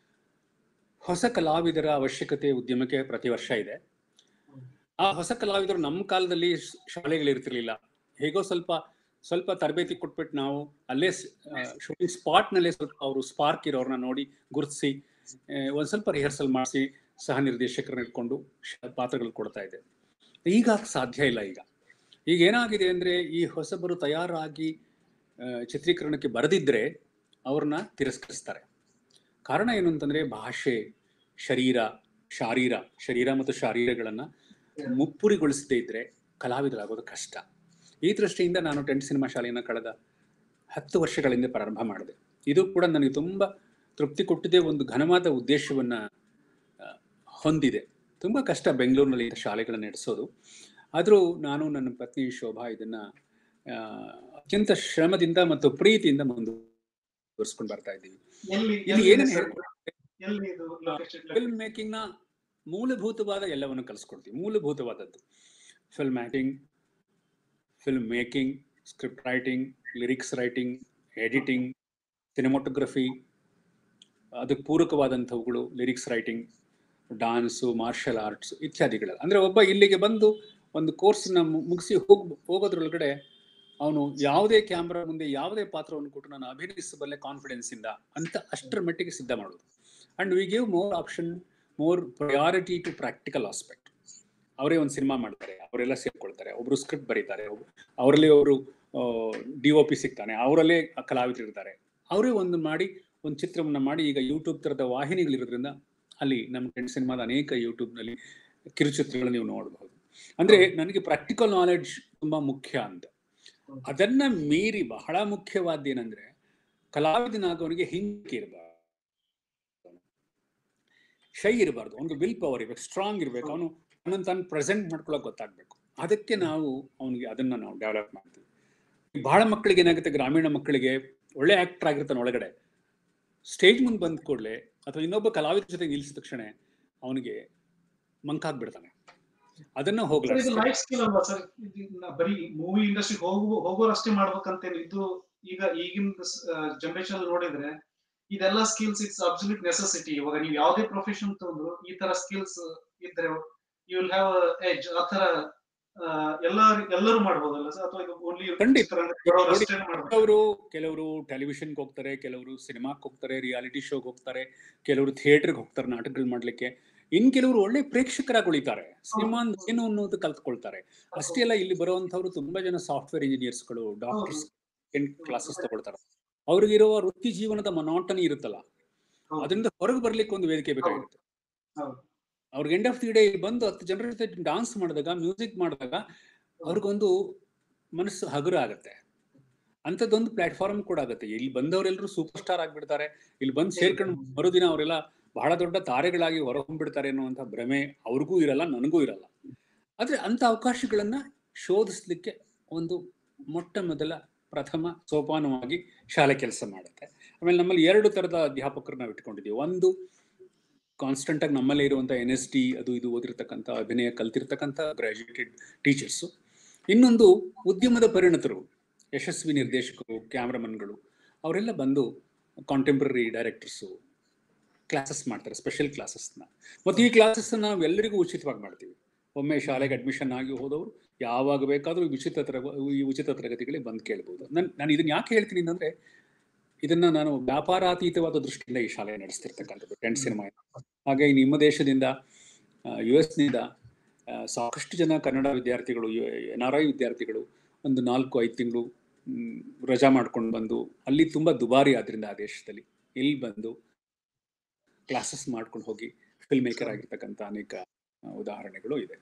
ಹೊಸ ಕಲಾವಿದರ ಅವಶ್ಯಕತೆ ಉದ್ಯಮಕ್ಕೆ ಪ್ರತಿ ವರ್ಷ ಇದೆ ಆ ಹೊಸ ಕಲಾವಿದರು ನಮ್ಮ ಕಾಲದಲ್ಲಿ ಸ್- ಶಾಲೆಗಳಿರ್ತಿರ್ಲಿಲ್ಲ ಹೇಗೋ ಸ್ವಲ್ಪ ಸ್ವಲ್ಪ ತರಬೇತಿ ಕೊಟ್ಬಿಟ್ಟು ನಾವು ಅಲ್ಲೇ ಶೂಟಿಂಗ್ ಸ್ಪಾಟ್ನಲ್ಲೇ ಸ್ವಲ್ಪ ಅವರು ಸ್ಪಾರ್ಕ್ ಇರೋರನ್ನ ನೋಡಿ ಗುರುತಿಸಿ ಒಂದು ಸ್ವಲ್ಪ ರಿಹರ್ಸಲ್ ಮಾಡಿಸಿ ಸಹ ನಿರ್ದೇಶಕರನ್ನ ಇಟ್ಕೊಂಡು ಶ- ಪಾತ್ರಗಳು ಕೊಡ್ತಾ ಇದೆ ಈಗ ಅದ್ ಸಾಧ್ಯ ಇಲ್ಲ ಈಗ ಈಗ ಏನಾಗಿದೆ ಅಂದ್ರೆ ಈ ಹೊಸಬರು ತಯಾರಾಗಿ ಆ, ಚಿತ್ರೀಕರಣಕ್ಕೆ ಬರೆದಿದ್ರೆ ಅವ್ರನ್ನ ತಿರಸ್ಕರಿಸ್ತಾರೆ ಕಾರಣ ಏನು ಅಂತಂದ್ರೆ ಭಾಷೆ ಶರೀರ ಶಾರೀರ ಶರೀರ ಮತ್ತು ಶಾರೀರಗಳನ್ನ ಮುಪ್ಪುರಿಗೊಳಿಸದೇ ಇದ್ರೆ ಕಲಾವಿದರಾಗೋದು ಕಷ್ಟ ಈ ದೃಷ್ಟಿಯಿಂದ ನಾನು ಟೆಂಟ್ ಸಿನಿಮಾ ಶಾಲೆಯನ್ನು ಕಳೆದ ಹತ್ತು ವರ್ಷಗಳಿಂದ ಪ್ರಾರಂಭ ಮಾಡಿದೆ ಇದು ಕೂಡ ನನಗೆ ತುಂಬ ತೃಪ್ತಿ ಕೊಟ್ಟಿದೆ ಒಂದು ಘನವಾದ ಉದ್ದೇಶವನ್ನ ಆ, ಹೊಂದಿದೆ ತುಂಬ ಕಷ್ಟ ಬೆಂಗಳೂರಿನಲ್ಲಿ ಇಂಥ ಶಾಲೆಗಳನ್ನು ನಡೆಸೋದು ಆದರೂ ನಾನು ನನ್ನ ಪತ್ನಿ ಶೋಭಾ ಇದನ್ನ ಆ, ಅತ್ಯಂತ ಶ್ರಮದಿಂದ ಮತ್ತು ಪ್ರೀತಿಯಿಂದ ಮುಂದುವರಿಸ್ಕೊಂಡು ಬರ್ತಾ ಇದ್ದೀವಿ ಎಲ್ಲಿ ಇಲ್ಲಿ ಎಲ್ಲಿ ಏನೇನು ಸರ್? ಹೇಳ್ಕೊಡ್ತೀವಿ ಎಲ್ಲಿ ಇದು location? ಫಿಲ್ಮ್ ಮೇಕಿಂಗ್ ನ ಮೂಲಭೂತವಾದ ಎಲ್ಲವನ್ನು ಕಲಿಸ್ಕೊಡ್ತೀವಿ ಮೂಲಭೂತವಾದದ್ದು film acting film making script writing lyrics writing editing cinematography ಅದಕ್ಕೆ ಪೂರಕವಾದಂಥವುಗಳು lyrics writing dance martial arts ಇತ್ಯಾದಿಗಳು ಅಂದರೆ ಒಬ್ಬ ಇಲ್ಲಿಗೆ ಬಂದು ಒಂದು ಕೋರ್ಸ್ನ ಮುಗಿಸಿ ಹೋಗ್ ಹೋಗೋದ್ರೊಳಗಡೆ ಅವನು ಯಾವುದೇ ಕ್ಯಾಮ್ರಾ ಮುಂದೆ ಯಾವುದೇ ಪಾತ್ರವನ್ನು ಕೊಟ್ಟು ನಾನು ಅಭಿನಯಿಸಬಲ್ಲೆ ಕಾನ್ಫಿಡೆನ್ಸ್ ಇಂದ ಅಂತ ಅಷ್ಟರ ಮಟ್ಟಿಗೆ ಸಿದ್ಧ ಮಾಡೋದು and we give more option more priority to practical aspect ಅವರೇ ಒಂದು ಸಿನಿಮಾ ಮಾಡ್ತಾರೆ ಅವರೆಲ್ಲ ಸೇರ್ಕೊಳ್ತಾರೆ ಒಬ್ರು ಸ್ಕ್ರಿಪ್ಟ್ ಬರೀತಾರೆ ಒಬ್ರು- ಅವರಲ್ಲಿ ಅವರು ಡಿ ಒ ಪಿ ಸಿಗ್ತಾನೆ ಅವರಲ್ಲೇ ಕಲಾವಿದರು ಇರ್ತಾರೆ ಅವರೇ ಒಂದು ಮಾಡಿ ಒಂದು ಚಿತ್ರವನ್ನ ಮಾಡಿ ಈಗ ಯೂಟ್ಯೂಬ್ ಥರದ ವಾಹಿನಿಗಳಿರೋದ್ರಿಂದ ಅಲ್ಲಿ ನಮ್ಮ ಫ್ರೆಂಡ್ ಸಿನಿಮಾದ ಅನೇಕ ಯೂಟ್ಯೂಬ್ನಲ್ಲಿ ಕಿರುಚಿತ್ರಗಳು ನೀವು ನೋಡಬಹುದು ಅಂದ್ರೆ ನನಗೆ ಪ್ರಾಕ್ಟಿಕಲ್ ನಾಲೆಡ್ಜ್ ತುಂಬಾ ಮುಖ್ಯ ಅಂತ ಅದನ್ನ ಮೀರಿ ಬಹಳ ಮುಖ್ಯವಾದ ಏನಂದ್ರೆ ಕಲಾವಿದನಾಗೋನಿಗೆ ಹಿಂಗೆ ಇರಬಾರ್ದು ಶೈ ಇರಬಾರ್ದು ಅವ್ನಿಗೆ ವಿಲ್ ಪವರ್ ಇರ್ಬೇಕು ಸ್ಟ್ರಾಂಗ್ ಇರ್ಬೇಕು ಅವನು ಅವನನ್ನು ತಾನು ಪ್ರೆಸೆಂಟ್ ಮಾಡ್ಕೊಳಕ್ ಗೊತ್ತಾಗ್ಬೇಕು ಅದಕ್ಕೆ ನಾವು ಅವನಿಗೆ ಅದನ್ನ ನಾವು ಡೆವಲಪ್ ಮಾಡ್ತೀವಿ ಬಹಳ ಮಕ್ಕಳಿಗೆ ಏನಾಗುತ್ತೆ ಗ್ರಾಮೀಣ ಮಕ್ಕಳಿಗೆ ಒಳ್ಳೆ ಆಕ್ಟರ್ ಆಗಿರ್ತಾನೆ ಒಳಗಡೆ ಸ್ಟೇಜ್ ಮುಂದೆ ಬಂದ ಕೂಡಲೇ ಅಥವಾ ಇನ್ನೊಬ್ಬ ಕಲಾವಿದ ಜೊತೆ ನಿಲ್ಲಿಸಿದ ತಕ್ಷಣ ಅವನಿಗೆ ಮಂಕಾಗ್ಬಿಡ್ತಾನೆ ಅದನ್ನ ಸರ್, ಇದು ಹೋಗ್ಲಾಡಿಸ್ತಾರೆ ಲೈಫ್ ಸ್ಕಿಲ್ ಅಲ್ವಾ ಸರ್ ಇದನ್ನ ಬರೀ ಮೂವಿ ಇಂಡಸ್ಟ್ರಿ ಹೋಗು ಹೋಗೋರು ಅಷ್ಟೇ ಮಾಡ್ಬೇಕಂತೇನು ಇದು ಈಗ ಈಗಿನ ಜನರೇಷನ್ ನೋಡಿದ್ರೆ ಇದೆಲ್ಲ ಸ್ಕಿಲ್ಸ್ ಇಟ್ಸ್ ಅಬ್ಸಲ್ಯೂಟ್ ನೆಸೆಸಿಟಿ ಇವಾಗ ನೀವು ಯಾವುದೇ ಪ್ರೊಫೆಷನ್ ತಗೊಂಡ್ರು ಈ ತರ ಸ್ಕಿಲ್ಸ್ ಇದ್ರೆ ಯು ವಿಲ್ ಹ್ಯಾವ್ ಎಜ್ ಆ ತರ ಆ, ಎಲ್ಲ ಎಲ್ಲರೂ ಮಾಡ್ಬೋದಲ್ಲ ಸರ್ ಅಥವಾ ಇದು ಓನ್ಲಿ ಖಂಡಿತ. ಅಷ್ಟೇ ಮಾಡ್ಬೇಕು ಕೆಲವರು ಕೆಲವರು ಟೆಲಿವಿಷನ್ಗೆ ಹೋಗ್ತಾರೆ ಕೆಲವರು ಸಿನಿಮಾಕ್ಕೆ ಹೋಗ್ತಾರೆ ರಿಯಾಲಿಟಿ ಶೋಗೆ ಹೋಗ್ತಾರೆ ಕೆಲವರು ಥಿಯೇಟರ್ಗೆ ಹೋಗ್ತಾರೆ ನಾಟಕಗಳು ಮಾಡ್ಲಿಕ್ಕೆ ಇನ್ ಕೆಲವರು ಒಳ್ಳೆ ಪ್ರೇಕ್ಷಕರಾಗಿ ಉಳಿತಾರೆ ಸಿನಿಮಾ ಅಂದ್ರೆ ಏನು ಅನ್ನೋದು ಕಲ್ತ್ಕೊಳ್ತಾರೆ ಅಷ್ಟೇ ಅಲ್ಲ ಇಲ್ಲಿ ಬರುವಂತವ್ರು ತುಂಬಾ ಜನ ಸಾಫ್ಟ್ವೇರ್ ಇಂಜಿನಿಯರ್ಸ್ಗಳು ಡಾಕ್ಟರ್ಸ್ ಕ್ಲಾಸಸ್ ತಗೊಳ್ತಾರೆ ಅವ್ರಿಗಿರುವ ವೃತ್ತಿ ಜೀವನದ ಮೊನಾಟನಿ ಇರುತ್ತಲ್ಲ ಹೌದು. ಅದರಿಂದ ಹೊರಗೆ ಬರ್ಲಿಕ್ಕೆ ಒಂದು ವೇದಿಕೆ ಬೇಕಾಗಿರುತ್ತೆ ಹೌದು. ಅವ್ರಿಗೆ ಎಂಡ್ ಆಫ್ ದಿ ಡೇ ಬಂದು ಹತ್ತು ಜನರ ಜೊತೆ ಡಾನ್ಸ್ ಮಾಡಿದಾಗ ಮ್ಯೂಸಿಕ್ ಮಾಡಿದಾಗ ಅವ್ರಿಗೊಂದು ಮನಸ್ಸು ಹಗುರ ಆಗತ್ತೆ ಅಂಥದ್ದೊಂದು ಪ್ಲಾಟ್ಫಾರ್ಮ್ ಕೂಡ ಆಗುತ್ತೆ ಇಲ್ಲಿ ಬಂದವರೆಲ್ಲರೂ ಸೂಪರ್ ಸ್ಟಾರ್ ಆಗ್ಬಿಡ್ತಾರೆ ಇಲ್ಲಿ ಬಂದು ಸೇರ್ಕೊಂಡು ಮರುದಿನ ಅವರೆಲ್ಲ ಬಹಳ ದೊಡ್ಡ ತಾರೆಗಳಾಗಿ ಹೊರಹೊಮ್ಬಿಡ್ತಾರೆ ಅನ್ನುವಂಥ ಭ್ರಮೆ ಅವ್ರಿಗೂ ಇರಲ್ಲ ನನಗೂ ಇರಲ್ಲ ಆದ್ರೆ ಅಂಥ ಅವಕಾಶಗಳನ್ನ ಶೋಧಿಸ್ಲಿಕ್ಕೆ ಒಂದು ಮೊಟ್ಟ ಮೊದಲ ಪ್ರಥಮ ಸೋಪಾನವಾಗಿ ಶಾಲೆ ಕೆಲಸ ಮಾಡುತ್ತೆ ಆಮೇಲೆ ನಮ್ಮಲ್ಲಿ ಎರಡು ಥರದ ಅಧ್ಯಾಪಕರು ನಾವು ಇಟ್ಕೊಂಡಿದ್ದೀವಿ ಒಂದು ಕಾನ್ಸ್ಟೆಂಟ್ ಆಗಿ ನಮ್ಮಲ್ಲೇ ಇರುವಂಥ ಎನ್ ಎಸ್ ಡಿ ಅದು ಇದು ಓದಿರ್ತಕ್ಕಂಥ ಅಭಿನಯ ಕಲ್ತಿರ್ತಕ್ಕಂಥ ಗ್ರಾಜ್ಯುಯೇಟೆಡ್ ಟೀಚರ್ಸು ಇನ್ನೊಂದು ಉದ್ಯಮದ ಪರಿಣತರು ಯಶಸ್ವಿ ನಿರ್ದೇಶಕರು ಕ್ಯಾಮ್ರಾಮನ್ಗಳು ಅವರೆಲ್ಲ ಬಂದು ಕಾಂಟೆಂಪ್ರರಿ ಡೈರೆಕ್ಟರ್ಸು ಕ್ಲಾಸಸ್ ಮಾಡ್ತಾರೆ ಸ್ಪೆಷಲ್ ಕ್ಲಾಸಸ್ನ ಮತ್ತು ಈ ಕ್ಲಾಸಸ್ ನಾವು ಎಲ್ಲರಿಗೂ ಉಚಿತವಾಗಿ ಮಾಡ್ತೀವಿ ಒಮ್ಮೆ ಶಾಲೆಗೆ ಅಡ್ಮಿಷನ್ ಆಗಿ ಹೋದವರು ಯಾವಾಗ ಬೇಕಾದರೂ ಈ ಉಚಿತ ತರಗ ಈ ಉಚಿತ ತರಗತಿಗಳಿಗೆ ಬಂದು ಕೇಳ್ಬೋದು ನಾನು ನಾನು ಇದನ್ನು ಯಾಕೆ ಹೇಳ್ತೀನಿ ಅಂತಂದರೆ ಇದನ್ನ ನಾನು ವ್ಯಾಪಾರಾತೀತವಾದ ದೃಷ್ಟಿಯಿಂದ ಈ ಶಾಲೆ ನಡೆಸ್ತಿರ್ತಕ್ಕಂಥದ್ದು ಟೆಂಟ್ ಸಿನಿಮಾ ಹಾಗೆ ನಿಮ್ಮ ದೇಶದಿಂದ ಯು ಎಸ್ನಿಂದ ಸಾಕಷ್ಟು ಜನ ಕನ್ನಡ ವಿದ್ಯಾರ್ಥಿಗಳು ಎನ್ ಆರ್ ಐ ವಿದ್ಯಾರ್ಥಿಗಳು ಒಂದು ನಾಲ್ಕು ಐದು ತಿಂಗಳು ರಜಾ ಮಾಡ್ಕೊಂಡು ಬಂದು ಅಲ್ಲಿ ತುಂಬ ದುಬಾರಿ ಆದ್ರಿಂದ ಆ ದೇಶದಲ್ಲಿ ಇಲ್ಲಿ ಬಂದು ಕ್ಲಾಸಸ್ ಮಾಡ್ಕೊಂಡು ಹೋಗಿ ಫಿಲ್ಮ್ ಮೇಕರ್ ಆಗಿರ್ತಕ್ಕಂಥ ಅನೇಕ ಆ, ಉದಾಹರಣೆಗಳು ಇದೆ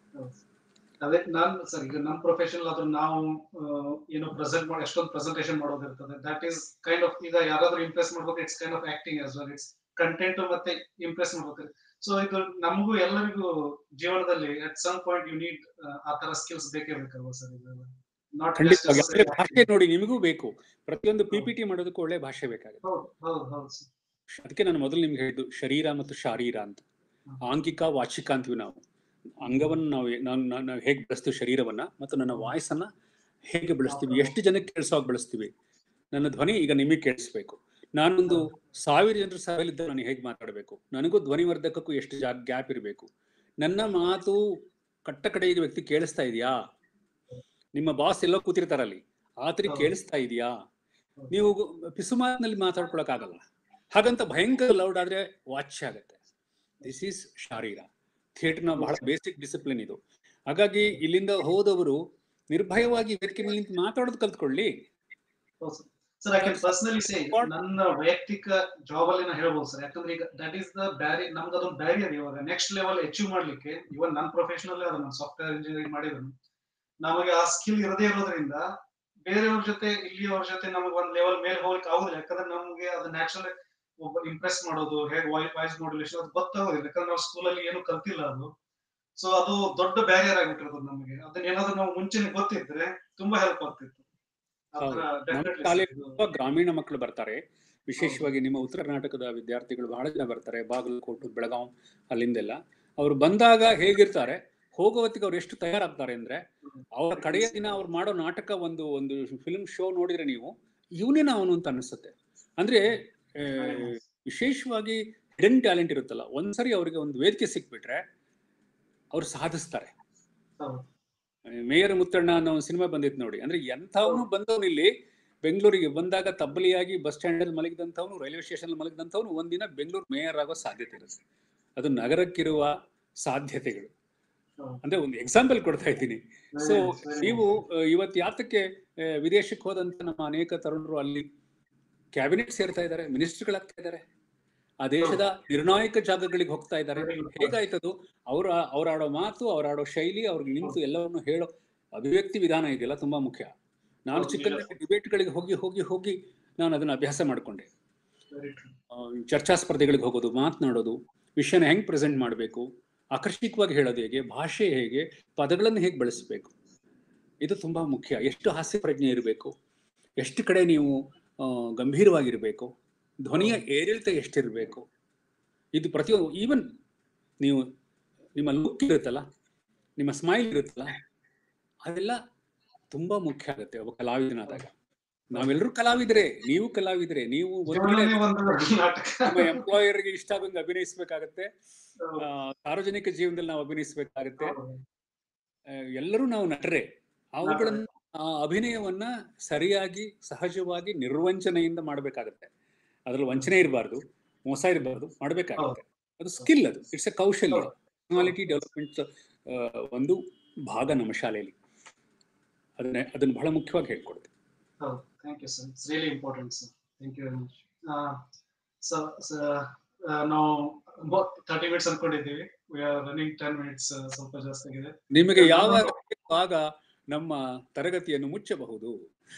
ಅದೇ ನಾನ್ ಸರ್ ಈಗ ನಮ್ ಪ್ರೊಫೆಷನಲ್ ಆದ್ರೂ ನಾವು ಆ, ಏನೋ ಪ್ರೆಸೆಂಟ್ ಮಾಡಿ ಎಷ್ಟೊಂದು ಪ್ರೆಸೆಂಟೇಷನ್ ಮಾಡೋದಿರ್ತದೆ ದಟ್ ಈಸ್ ಕೈಂಡ್ ಆಫ್ ಈಗ ಯಾರಾದ್ರೂ ಇಂಪ್ರೆಸ್ ಮಾಡ್ಬೇಕು it's kind of acting as well it's content ಮತ್ತೆ ಇಂಪ್ರೆಸ್ ಮಾಡ್ಬೇಕು ಸೊ ಇದು ನಮಗೂ ಎಲ್ಲರಿಗೂ ಜೀವನದಲ್ಲಿ at some point you need ಆ ತರ ಸ್ಕಿಲ್ಸ್ ಬೇಕೇ ಬೇಕಲ್ವಾ ಸರ್ ಇದೆಲ್ಲ ನಾಟ್ ಖಂಡಿತವಾಗಿ ಅಂದ್ರೆ ಭಾಷೆ ನೋಡಿ ನಿಮಗೂ ಬೇಕು ಪ್ರತಿಯೊಂದು ಪಿ ಪಿ ಟಿ ಮಾಡೋದಕ್ಕೂ ಒಳ್ಳೆ ಭಾಷೆ ಬೇಕಾಗುತ್ತೆ ಹೌದು ಹೌದು ಹೌದು ಸರ್ ಅದಕ್ಕೆ ನಾನು ಮೊದಲು ನಿಮ್ಗೆ ಹೇಳಿದ್ದು ಶರೀರ ಮತ್ತು ಶಾರೀರ ಅಂತ ಆಂಗಿಕ ವಾಚಿಕ ಅಂತೀವಿ ನಾವು ಅಂಗವನ್ನು ನಾವು ನಾನು ನಾವು ಹೇಗೆ ಬಳಸ್ತೀವಿ ಶರೀರವನ್ನ ಮತ್ತು ನನ್ನ ವಾಯ್ಸನ್ನ ಹೇಗೆ ಬಳಸ್ತೀವಿ ಎಷ್ಟು ಜನಕ್ಕೆ ಕೇಳಿಸೋವಾಗ ಬಳಸ್ತೀವಿ ನನ್ನ ಧ್ವನಿ ಈಗ ನಿಮಗೆ ಕೇಳಿಸ್ಬೇಕು ನಾನೊಂದು ಸಾವಿರ ಜನರ ಸಭೆಯಲ್ಲಿದ್ದ ನಾನು ಹೇಗೆ ಮಾತಾಡಬೇಕು ನನಗೂ ಧ್ವನಿವರ್ಧಕಕ್ಕೂ ಎಷ್ಟು ಜಾ ಗ್ಯಾಪ್ ಇರಬೇಕು ನನ್ನ ಮಾತು ಕಟ್ಟ ಕಡೆಯ ವ್ಯಕ್ತಿ ಕೇಳಿಸ್ತಾ ಇದೆಯಾ ನಿಮ್ಮ ಬಾಸ್ ಎಲ್ಲೋ ಕೂತಿರ್ತಾರಲ್ಲಿ ಆತರಿಗೆ ಹೌದು. ಕೇಳಿಸ್ತಾ ಇದೆಯಾ ನೀವು ಪಿಸುಮಾತಿನಲ್ಲಿ ಮಾತಾಡ್ಕೊಳಕ್ಕಾಗಲ್ಲ ಹಾಗಂತ ಭಯಂಕರ ಲೌಡ್ ಆದ್ರೆ ವಾಚ್ಯ ಆಗತ್ತೆ ದಿಸ್ ಈಸ್ ಶಾರೀರ ಥಿಯೇಟರ್ನ ಬಹಳ ಬೇಸಿಕ್ ಡಿಸಿಪ್ಲಿನ್ ಇದು ಹಾಗಾಗಿ ಇಲ್ಲಿಂದ ಹೋದವರು ನಿರ್ಭಯವಾಗಿ ವೇದಿಕೆ ಮೇಲೆ ನಿಂತು ಮಾತಾಡೋದು ಕಲ್ತ್ಕೊಳ್ಳಿ sir I can personally say ನನ್ನ ವೈಯಕ್ತಿಕ ಜಾಬ್ ಅಲ್ಲಿ ನಾ ಹೇಳ್ಬೋದು ಸರ್ ಯಾಕಂದ್ರೆ ಈಗ ದಟ್ ಈಸ್ ದ ಬ್ಯಾರಿ ನಮ್ಗೆ ಅದೊಂದು ಬ್ಯಾರಿಯರ್ ಇವಾಗ ನೆಕ್ಸ್ಟ್ ಲೆವೆಲ್ ಅಚೀವ್ ಮಾಡ್ಲಿಕ್ಕೆ ಇವನ್ ನನ್ನ ಪ್ರೊಫೆಷನಲ್ ಅದ ನಾನು ಸಾಫ್ಟ್ವೇರ್ ಇಂಜಿನಿಯರಿಂಗ್ ಮಾಡಿದ್ರು ನಮಗೆ ಆ ಸ್ಕಿಲ್ ಇರದೇ ಇರೋದ್ರಿಂದ ಬೇರೆಯವ್ರ ಜೊತೆ ಇಲ್ಲಿಯವ್ರ ಜೊತೆ ನಮಗೆ ಒಂದ್ ಲೆವೆಲ್ ಮೇಲೆ ಹೋಗ್ಲಿಕ್ಕೆ ಆಗುದಿಲ್ಲ ಯಾಕಂದ್ರೆ ನಮ್ಗೆ ಅದು ನ್ಯಾಚುರಲ್ ಒಬ್ಬ ಇಂಪ್ರೆಸ್ ಮಾಡೋದು ಹೇಗೆ ವಾಯ್ಸ್ ಮಾಡ್ಯುಲೇಷನ್ ಅದು ಗೊತ್ತಾಗೋದಿಲ್ಲ ಯಾಕಂದ್ರೆ ನಾವು ಸ್ಕೂಲಲ್ಲಿ ಏನು ಕಲ್ತಿಲ್ಲ ಅದು ಸೊ ಅದು ದೊಡ್ಡ ಬ್ಯಾರಿಯರ್ ಆಗಿಬಿಟ್ಟಿರೋದು ನಮಗೆ ಅದನ್ನ ಏನಾದ್ರು ನಾವು ಮುಂಚೆನೆ ಗೊತ್ತಿದ್ರೆ ತುಂಬಾ ಹೆಲ್ಪ್ ಆಗ್ತಿತ್ತು ಆ ಹೌದು. ಥರ ನಮ್ಮ definitely ಶಾಲೆಗೆ sir ಇದು- ತುಂಬಾ ಗ್ರಾಮೀಣ ಮಕ್ಕಳು ಬರ್ತಾರೆ ವಿಶೇಷವಾಗಿ ನಿಮ್ಮ ಉತ್ತರ ಕರ್ನಾಟಕದ ವಿದ್ಯಾರ್ಥಿಗಳು ಬಹಳ ಜನ ಬರ್ತಾರೆ ಬಾಗಲಕೋಟೆ ಬೆಳಗಾವ್ ಅಲ್ಲಿಂದೆಲ್ಲ ಅವರು ಬಂದಾಗ ಹೇಗಿರ್ತಾರೆ ಹೋಗೋ ಹೊತ್ತಿಗೆ ಅವ್ರು ಎಷ್ಟು ತಯಾರಾಗ್ತಾರೆ ಅಂದ್ರೆ ಅವರ ಕಡೆಯ ದಿನ ಅವ್ರು ಮಾಡೋ ನಾಟಕ ಒಂದು ಒಂದು ಫಿಲ್ಮ್ ಶೋ ನೋಡಿದ್ರೆ ನೀವು ಇವನೇನ ಅವನು ಅಂತ ಅನಿಸುತ್ತೆ ಅಂದ್ರೆ ಆ, ವಿಶೇಷವಾಗಿ ಹಿಡನ್ ಟ್ಯಾಲೆಂಟ್ ಇರುತ್ತಲ್ಲ ಒಂದ್ಸರಿ ಅವರಿಗೆ ಒಂದು ವೇದಿಕೆ ಸಿಕ್ಬಿಟ್ರೆ ಅವ್ರು ಸಾಧಿಸ್ತಾರೆ ಹೌದು. ಮೇಯರ್ ಮುತ್ತಣ್ಣ ಅನ್ನೋ ಒಂದು ಸಿನಿಮಾ ಬಂದಿತ್ತು ನೋಡಿ ಅಂದ್ರೆ ಎಂಥವನು ಬಂದವನು ಇಲ್ಲಿ ಬೆಂಗಳೂರಿಗೆ ಬಂದಾಗ ತಬ್ಬಲಿಯಾಗಿ ಬಸ್ ಸ್ಟ್ಯಾಂಡ್ ಅಲ್ಲಿ ಮಲಗಿದಂಥವನು ರೈಲ್ವೆ ಸ್ಟೇಷನ್ ಅಲ್ಲಿ ಮಲಗಿದಂಥವನು ಒಂದಿನ ಬೆಂಗಳೂರು ಮೇಯರ್ ಆಗೋ ಸಾಧ್ಯತೆ ಇರುತ್ತೆ ಅದು ನಗರಕ್ಕಿರುವ ಸಾಧ್ಯತೆಗಳು ಹೌದು. ಅಂದ್ರೆ ಒಂದು ಎಕ್ಸಾಂಪಲ್ ಕೊಡ್ತಾ ಇದ್ದೀನಿ Very ಸೊ nice, very ನೀವು ಅಹ್, ಇವತ್ತು ಯಾತಕ್ಕೆ ಅಹ್, ವಿದೇಶಕ್ಕೆ ಹೋದಂತ ನಮ್ಮ ಅನೇಕ ತರುಣರು ಅಲ್ಲಿ ಕ್ಯಾಬಿನೆಟ್ ಸೇರ್ತಾ ಇದ್ದಾರೆ ಮಿನಿಸ್ಟರ್ಗಳಾಗ್ತಾ ಇದ್ದಾರೆ ಆ ದೇಶದ ನಿರ್ಣಾಯಕ ಜಾಗಗಳಿಗೆ ಹೋಗ್ತಾ ಇದ್ದಾರೆ Very good. ಹೇಗಾಯ್ತದು ಅವರ ಅವರಾಡೋ ಮಾತು ಅವರಾಡೋ ಶೈಲಿ ಅವ್ರಿಗೆ ನಿಂತು ಎಲ್ಲವನ್ನು ಹೇಳೋ ಅಭಿವ್ಯಕ್ತಿ ವಿಧಾನ ಇದೆಯಲ್ಲ ತುಂಬಾ ಮುಖ್ಯ ನಾನು ಹೌದು, ಚಿಕ್ಕಂದ ಡಿಬೇಟ್ಗಳಿಗೆ ಹೋಗಿ ಹೋಗಿ ಹೋಗಿ ನಾನು ಅದನ್ನ ಅಭ್ಯಾಸ ಮಾಡ್ಕೊಂಡೆ Very true. ಆ, ಚರ್ಚಾ ಸ್ಪರ್ಧೆಗಳಿಗೆ ಹೋಗೋದು ಮಾತನಾಡೋದು ವಿಷಯನ ಹೆಂಗ್ ಪ್ರೆಸೆಂಟ್ ಮಾಡಬೇಕು ಆಕರ್ಷಕವಾಗಿ ಹೇಳೋದು ಹೇಗೆ ಭಾಷೆ ಹೇಗೆ ಪದಗಳನ್ನು ಹೇಗೆ ಬಳಸಬೇಕು ಇದು ತುಂಬಾ ಮುಖ್ಯ ಎಷ್ಟು ಹಾಸ್ಯ ಪ್ರಜ್ಞೆ ಇರಬೇಕು ಎಷ್ಟು ಕಡೆ ನೀವು ಆ, ಗಂಭೀರವಾಗಿರಬೇಕು ಧ್ವನಿಯ ಏರಿಳಿತ ಎಷ್ಟಿರಬೇಕು ಇದು ಪ್ರತಿಯೊಂದು ಈವನ್ ನೀವು ನಿಮ್ಮ ಲುಕ್ ಇರುತ್ತಲ್ಲ ನಿಮ್ಮ ಸ್ಮೈಲ್ ಇರುತ್ತಲ್ಲ ಅದೆಲ್ಲ ತುಂಬಾ ಮುಖ್ಯ ಆಗುತ್ತೆ ಒಬ್ಬ ಕಲಾವಿದನಾದಾಗ ನಾವೆಲ್ಲರೂ ಕಲಾವಿದರೆ ನೀವು ಕಲಾವಿದರೆ ನೀವು ಒಂದು ವೇಳೆ ಜೀವನನೇ ಒಂದು ನಾಟಕ ನಮ್ಮ ಎಂಪ್ಲಾಯರ್ಗೆ ಇಷ್ಟ ಬಂದು ಅಭಿನಯಿಸ್ಬೇಕಾಗತ್ತೆ ಆ, ಸಾರ್ವಜನಿಕ ಜೀವನದಲ್ಲಿ ನಾವು ಅಭಿನಯಿಸ್ಬೇಕಾಗತ್ತೆ ಹೌದು. ಆ, ಎಲ್ಲರೂ ನಾವು ನಟರೆ ಅವುಗಳನ್ನ ಆ ಅಭಿನಯವನ್ನ ಸರಿಯಾಗಿ ಸಹಜವಾಗಿ ನಿರ್ವಂಚನೆಯಿಂದ ಮಾಡಬೇಕಾಗತ್ತೆ ಅದ್ರಲ್ಲಿ ವಂಚನೆ ಇರಬಾರ್ದು ಮೋಸ ಇರಬಾರ್ದು ಮಾಡಬೇಕಾಗತ್ತೆ ಅದು ಸ್ಕಿಲ್ ಅದು ಇಟ್ಸ್ ಎ ಕೌಶಲ್ಯ ಹೌದು. ಪರ್ಸನಾಲಿಟಿ ಡೆವಲಪ್ಮೆಂಟ್ ಒಂದು ಭಾಗ ನಮ್ಮ ಶಾಲೆಯಲ್ಲಿ ಅದನ್ನ ಅದನ್ನ ಬಹಳ ಮುಖ್ಯವಾಗಿ ಹೇಳ್ಕೊಡ್ತೀವಿ ಹೌದು thank you sir it's really important sir thank you very much sir ನಾವು ತರ್ಟಿ ಮಿನಿಟ್ಸ್ ಅನ್ಕೊಂಡಿದ್ದೀವಿ we are running ten minutes ಸ್ವಲ್ಪ ಜಾಸ್ತಿ ಆಗಿದೆ ನಿಮಗೆ ನಾನು- ಯಾವಾಗ ಬೇಕೋ ಆಗ ನಮ್ಮ ತರಗತಿಯನ್ನು ಮುಚ್ಚಬಹುದು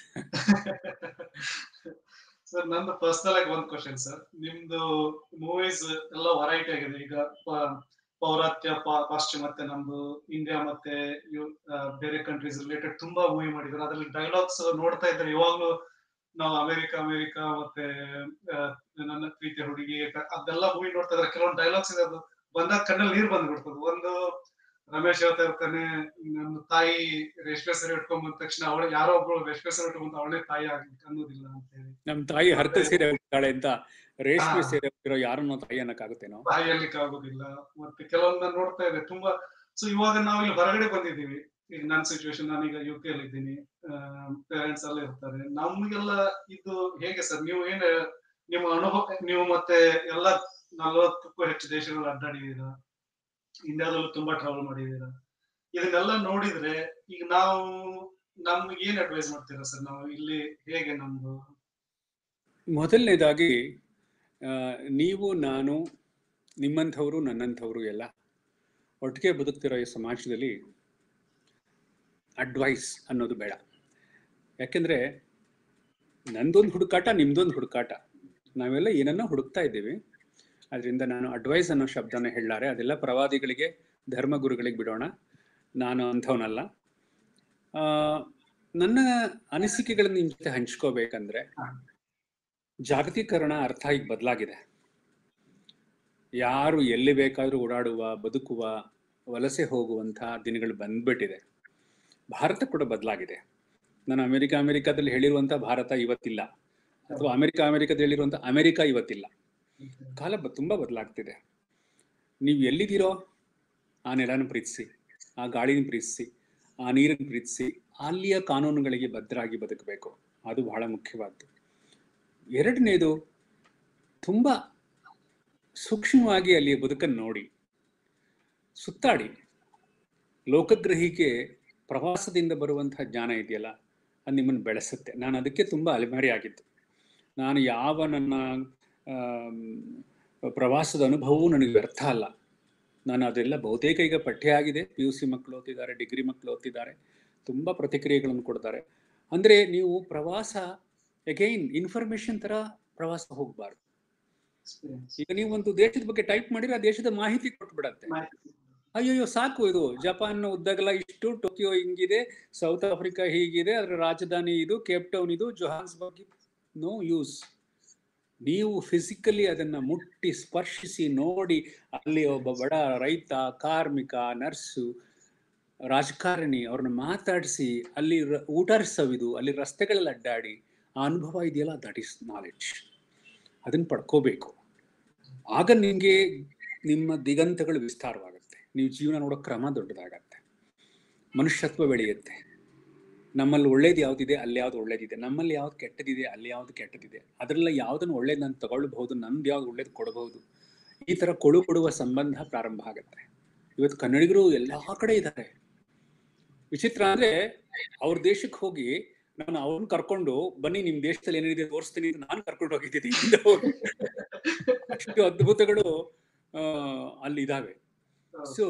ಸರ್ ನಂದು ಪರ್ಸನಲ್ ಆಗಿ ಒಂದು ಕ್ವಶನ್ ಸರ್ ನಿಮ್ದು ಮೂವೀಸ್ ಎಲ್ಲ ವೆರೈಟಿ ಆಗಿದೆ ಈಗ ಪ- ಪೌರಾತ್ಯ ಪಾ- ಪಾಶ್ಚಿಮಾತ್ಯ ನಮ್ದು ಇಂಡಿಯಾ ಮತ್ತೆ ಯು- ಆ, ಬೇರೆ ಕಂಟ್ರೀಸ್ ರಿಲೇಟೆಡ್ ತುಂಬಾ ಮೂವಿ ಮಾಡಿದ್ರು ಅದ್ರಲ್ಲಿ ಡೈಲಾಗ್ಸ್ ನೋಡ್ತಾ ಇದ್ರೆ ಇವಾಗ್ಲೂ ನಾವು ಅಮೆರಿಕ ಅಮೆರಿಕ ಮತ್ತೆ ಆ, ನನ್ನ ಪ್ರೀತಿಯ ಹುಡುಗಿ ಅದೆಲ್ಲ ಮೂವಿ ನೋಡ್ತಾ ಇದ್ರೆ ಕೆಲವೊಂದು ಡೈಲಾಗ್ಸ್ ಇದೆ ಅದು ಬಂದಾಗ ಕಣ್ಣಲ್ಲಿ ನೀರ್ ಬಂದ್ಬಿಡ್ತದೆ ಒಂದು ರಮೇಶ್ ಹೇಳ್ತಾ ಇರ್ತಾನೆ ನನ್ನ ತಾಯಿ ರೇಷ್ಮೆ ಸೀರೆ ಉಟ್ಕೊಂಡ್ ಬಂದ ತಕ್ಷಣ ಅವಳು ಯಾರೋ ಒಬ್ಳು ರೇಷ್ಮೆ ಸೀರೆ ಉಟ್ಕೊಂಡ್ ಅವಳೇ ತಾಯಿ ಆಗ್ಲಿಕ್ಕೆ ಅನ್ನೋದಿಲ್ಲ ಅಂತ ಹೇಳಿ ನಮ್ ತಾಯಿ ಹರ್ತ ಸೀರೆ ಉಡ್ತಾಳೆ ಅಂತ ರೇಷ್ಮೆ ಹಾ. ಸೀರೆ ಉಟ್ಟಿರೋ ಯಾರನ್ನೋ ತಾಯಿ ಅನ್ನಕ್ಕಾಗುತ್ತೇನೋ ತಾಯಿ ಅಲ್ಲಿಕ್ಕೆ ಆಗೋದಿಲ್ಲ ಮತ್ತೆ ಕೆಲವೊಂದ್ ನಾನ್ ನೋಡ್ತಾ ಇದೆ ತುಂಬಾ ಸೊ ಇವಾಗ ನಾವು ಇಲ್ಲಿ ಹೊರಗಡೆ ಬಂದಿದ್ದೀವಿ ಈಗ ನನ್ನ ಸಿಚುವೇಶನ್ ನಾನೀಗ ಯು ಕೆ ಅಲ್ಲಿ ಇದ್ದೀನಿ ಪೇರೆಂಟ್ಸ್ ಎಲ್ಲ ಇರ್ತಾರೆ ನಮ್ಗೆಲ್ಲ ಇದು ಹೇಗೆ ಸರ್ ನೀವು ಏನ್ ನಿಮ್ಮ ಅನುಭವ ನೀವು ಮತ್ತೆ ಎಲ್ಲ ನಲವತ್ತಕ್ಕೂ ಹೆಚ್ಚು ದೇಶಗಳು ಅಡ್ಡಾಡಿದೀರಾ ಇಂಡಿಯಾದಲ್ಲೂ ತುಂಬಾ ಟ್ರಾವೆಲ್ ಮಾಡಿದೀರಾ ಇದನ್ನೆಲ್ಲ ನೋಡಿದ್ರೆ ಈಗ ನಾವು ನಮ್ಗೆ ಏನ್ ಅಡ್ವೈಸ್ ಮಾಡ್ತೀರಾ ಸರ್ ನಾವು ಇಲ್ಲಿ ಹೇಗೆ ನಮ್ದು ಮೊದಲನೇದಾಗಿ ಆ, ನೀವು ನಾನು ನಿಮ್ಮಂಥವ್ರು ನನ್ನಂಥವ್ರು ಎಲ್ಲ ಒಟ್ಟಿಗೆ ಬದುಕ್ತಿರೋ ಈ ಸಮಾಜದಲ್ಲಿ ಅಡ್ವೈಸ್ ಅನ್ನೋದು ಬೇಡ ಯಾಕೆಂದ್ರೆ ನಂದೊಂದು ಹುಡುಕಾಟ ನಿಮ್ದೊಂದು ಹುಡುಕಾಟ ನಾವೆಲ್ಲ ಏನನ್ನೋ ಹುಡುಕ್ತಾ ಇದ್ದೀವಿ ಅದರಿಂದ ನಾನು ಅಡ್ವೈಸ್ ಅನ್ನೋ ಶಬ್ದನ ಹೇಳಾರೆ ಅದೆಲ್ಲ ಪ್ರವಾದಿಗಳಿಗೆ ಧರ್ಮಗುರುಗಳಿಗೆ ಬಿಡೋಣ ನಾನು ಅಂಥವನಲ್ಲ ಆ, ನನ್ನ ಅನಿಸಿಕೆಗಳನ್ನ ನಿಮ್ಮ ಜೊತೆ ಹಂಚ್ಕೋಬೇಕಂದ್ರೆ ಜಾಗತೀಕರಣ ಅರ್ಥ ಈಗ ಬದಲಾಗಿದೆ ಯಾರು ಎಲ್ಲಿ ಬೇಕಾದರೂ ಓಡಾಡುವ ಬದುಕುವ ವಲಸೆ ಹೋಗುವಂಥ ದಿನಗಳು ಬಂದ್ಬಿಟ್ಟಿದೆ ಭಾರತ ಕೂಡ ಬದಲಾಗಿದೆ ನಾನು ಅಮೆರಿಕ ಅಮೆರಿಕಾದಲ್ಲಿ ಹೇಳಿರುವಂಥ ಭಾರತ ಇವತ್ತಿಲ್ಲ ಅಥವಾ ಅಮೆರಿಕ ಅಮೆರಿಕದಲ್ಲಿ ಹೇಳಿರುವಂಥ ಅಮೆರಿಕ ಇವತ್ತಿಲ್ಲ ಕಾಲ ಬ ತುಂಬಾ ಬದಲಾಗ್ತಿದೆ ನೀವು ಎಲ್ಲಿದ್ದೀರೋ ಆ ನೆಲನ ಪ್ರೀತಿಸಿ ಆ ಗಾಳಿನ ಪ್ರೀತಿಸಿ ಆ ನೀರನ್ನು ಪ್ರೀತಿಸಿ ಅಲ್ಲಿಯ ಕಾನೂನುಗಳಿಗೆ ಬದ್ಧರಾಗಿ ಬದುಕಬೇಕು ಅದು ಬಹಳ ಮುಖ್ಯವಾದ್ದು ಎರಡನೇದು ತುಂಬಾ ಸೂಕ್ಷ್ಮವಾಗಿ ಅಲ್ಲಿಯ ಬದುಕನ್ನು ನೋಡಿ ಸುತ್ತಾಡಿ ಲೋಕಗ್ರಹಿಕೆ ಪ್ರವಾಸದಿಂದ ಬರುವಂತಹ ಜ್ಞಾನ ಇದೆಯಲ್ಲ ಅದು ನಿಮ್ಮನ್ನು ಬೆಳೆಸುತ್ತೆ ನಾನು ಅದಕ್ಕೆ ತುಂಬ ಅಲೆಮಾರಿ ಆಗಿದ್ದು ನಾನು ಯಾವ ನನ್ನ ಆಮ್, ಪ್ರವಾಸದ ಅನುಭವವೂ ನನಗೆ ವ್ಯರ್ಥ ಅಲ್ಲ ನಾನು ಅದೆಲ್ಲ ಬಹುತೇಕ ಈಗ ಪಠ್ಯ ಆಗಿದೆ ಪಿ ಯು ಸಿ ಮಕ್ಕಳು ಓದ್ತಿದ್ದಾರೆ ಡಿಗ್ರಿ ಮಕ್ಕಳು ಓದ್ತಿದ್ದಾರೆ ತುಂಬ ಪ್ರತಿಕ್ರಿಯೆಗಳನ್ನು ಕೊಡ್ತಾರೆ ಅಂದರೆ ನೀವು ಪ್ರವಾಸ ಅಗೈನ್ ಇನ್ಫಾರ್ಮೇಶನ್ ಥರ ಪ್ರವಾಸ ಹೋಗಬಾರ್ದು ಎಕ್ಸ್ಪೀರಿಯನ್ಸ್ ಈಗ ನೀವು ಒಂದು ದೇಶದ ಬಗ್ಗೆ ಟೈಪ್ ಮಾಡಿದ್ರೆ ಆ ದೇಶದ ಮಾಹಿತಿ ಕೊಟ್ಬಿಡತ್ತೆ ಅಯ್ಯಯ್ಯೋ ಸಾಕು ಇದು ಜಪಾನ್ ಉದ್ದಗಲ ಇಷ್ಟು ಟೋಕಿಯೋ ಹಿಂಗಿದೆ ಸೌತ್ ಆಫ್ರಿಕಾ ಹೀಗಿದೆ ಅದರ ರಾಜಧಾನಿ ಇದು ಕೇಪ್ ಟೌನ್ ಇದು ಜೊಹಾನ್ಸ್ಬರ್ಗ್ ನೋ ಯೂಸ್ ನೀವು ಫಿಸಿಕಲಿ ಅದನ್ನ ಮುಟ್ಟಿ ಸ್ಪರ್ಶಿಸಿ ನೋಡಿ ಅಲ್ಲಿ ಒಬ್ಬ ಬಡ ರೈತ ಕಾರ್ಮಿಕ ನರ್ಸು ರಾಜಕಾರಣಿ ಅವ್ರನ್ನ ಮಾತಾಡಿಸಿ ಅಲ್ಲಿ ರ- ಊಟ ಸವಿದು ಅಲ್ಲಿ ರಸ್ತೆಗಳಲ್ಲಿ ಅಡ್ಡಾಡಿ ಆ ಅನುಭವ ಇದೆಯಲ್ಲ ದಟ್ ಈಸ್ ನಾಲೆಡ್ಜ್ ಅದನ್ನ ಪಡ್ಕೋಬೇಕು ಆಗ ನಿಮಗೆ ನಿಮ್ಮ ದಿಗಂತಗಳು ವಿಸ್ತಾರವಾಗುತ್ತೆ ನೀವು ಜೀವನ ನೋಡೋ ಕ್ರಮ ದೊಡ್ಡದಾಗತ್ತೆ ಮನುಷ್ಯತ್ವ ಬೆಳೆಯುತ್ತೆ ನಮ್ಮಲ್ಲಿ ಒಳ್ಳೇದು ಯಾವ್ದಿದೆ ಅಲ್ಲಿ ಯಾವ್ದು ಒಳ್ಳೇದಿದೆ ನಮ್ಮಲ್ಲಿ ಯಾವ್ದು ಕೆಟ್ಟದಿದೆ ಅಲ್ಲಿ ಯಾವ್ದು ಕೆಟ್ಟದಿದೆ ಅದರಲ್ಲ ಯಾವ್ದನ್ನು ಒಳ್ಳೇದು ನಾನು ತಗೊಳ್ಬಹುದು ನಮ್ದು ಯಾವ್ದು ಒಳ್ಳೇದು ಕೊಡಬಹುದು ಈ ತರ ಕೊಡು ಕೊಡುವ ಸಂಬಂಧ ಪ್ರಾರಂಭ ಆಗುತ್ತೆ ಇವತ್ತು ಕನ್ನಡಿಗರು ಎಲ್ಲಾ ಕಡೆ ಇದ್ದಾರೆ ವಿಚಿತ್ರ ಅಂದ್ರೆ ಅವ್ರ ದೇಶಕ್ಕೆ ಹೋಗಿ ನಾನು ಅವ್ರನ್ನ ಕರ್ಕೊಂಡು ಬನ್ನಿ ನಿಮ್ ದೇಶದಲ್ಲಿ ಏನೇನಿದೆ ತೋರಿಸ್ತೀನಿ ಅಂತ ನಾನು ಕರ್ಕೊಂಡು ಹೋಗಿದ್ದೀನಿ ಹಿಂದೆ ಹೋಗಿ ಅಷ್ಟು ಅದ್ಭುತಗಳು ಆ, ಅಲ್ಲಿ ಇದಾವೆ ಸೊ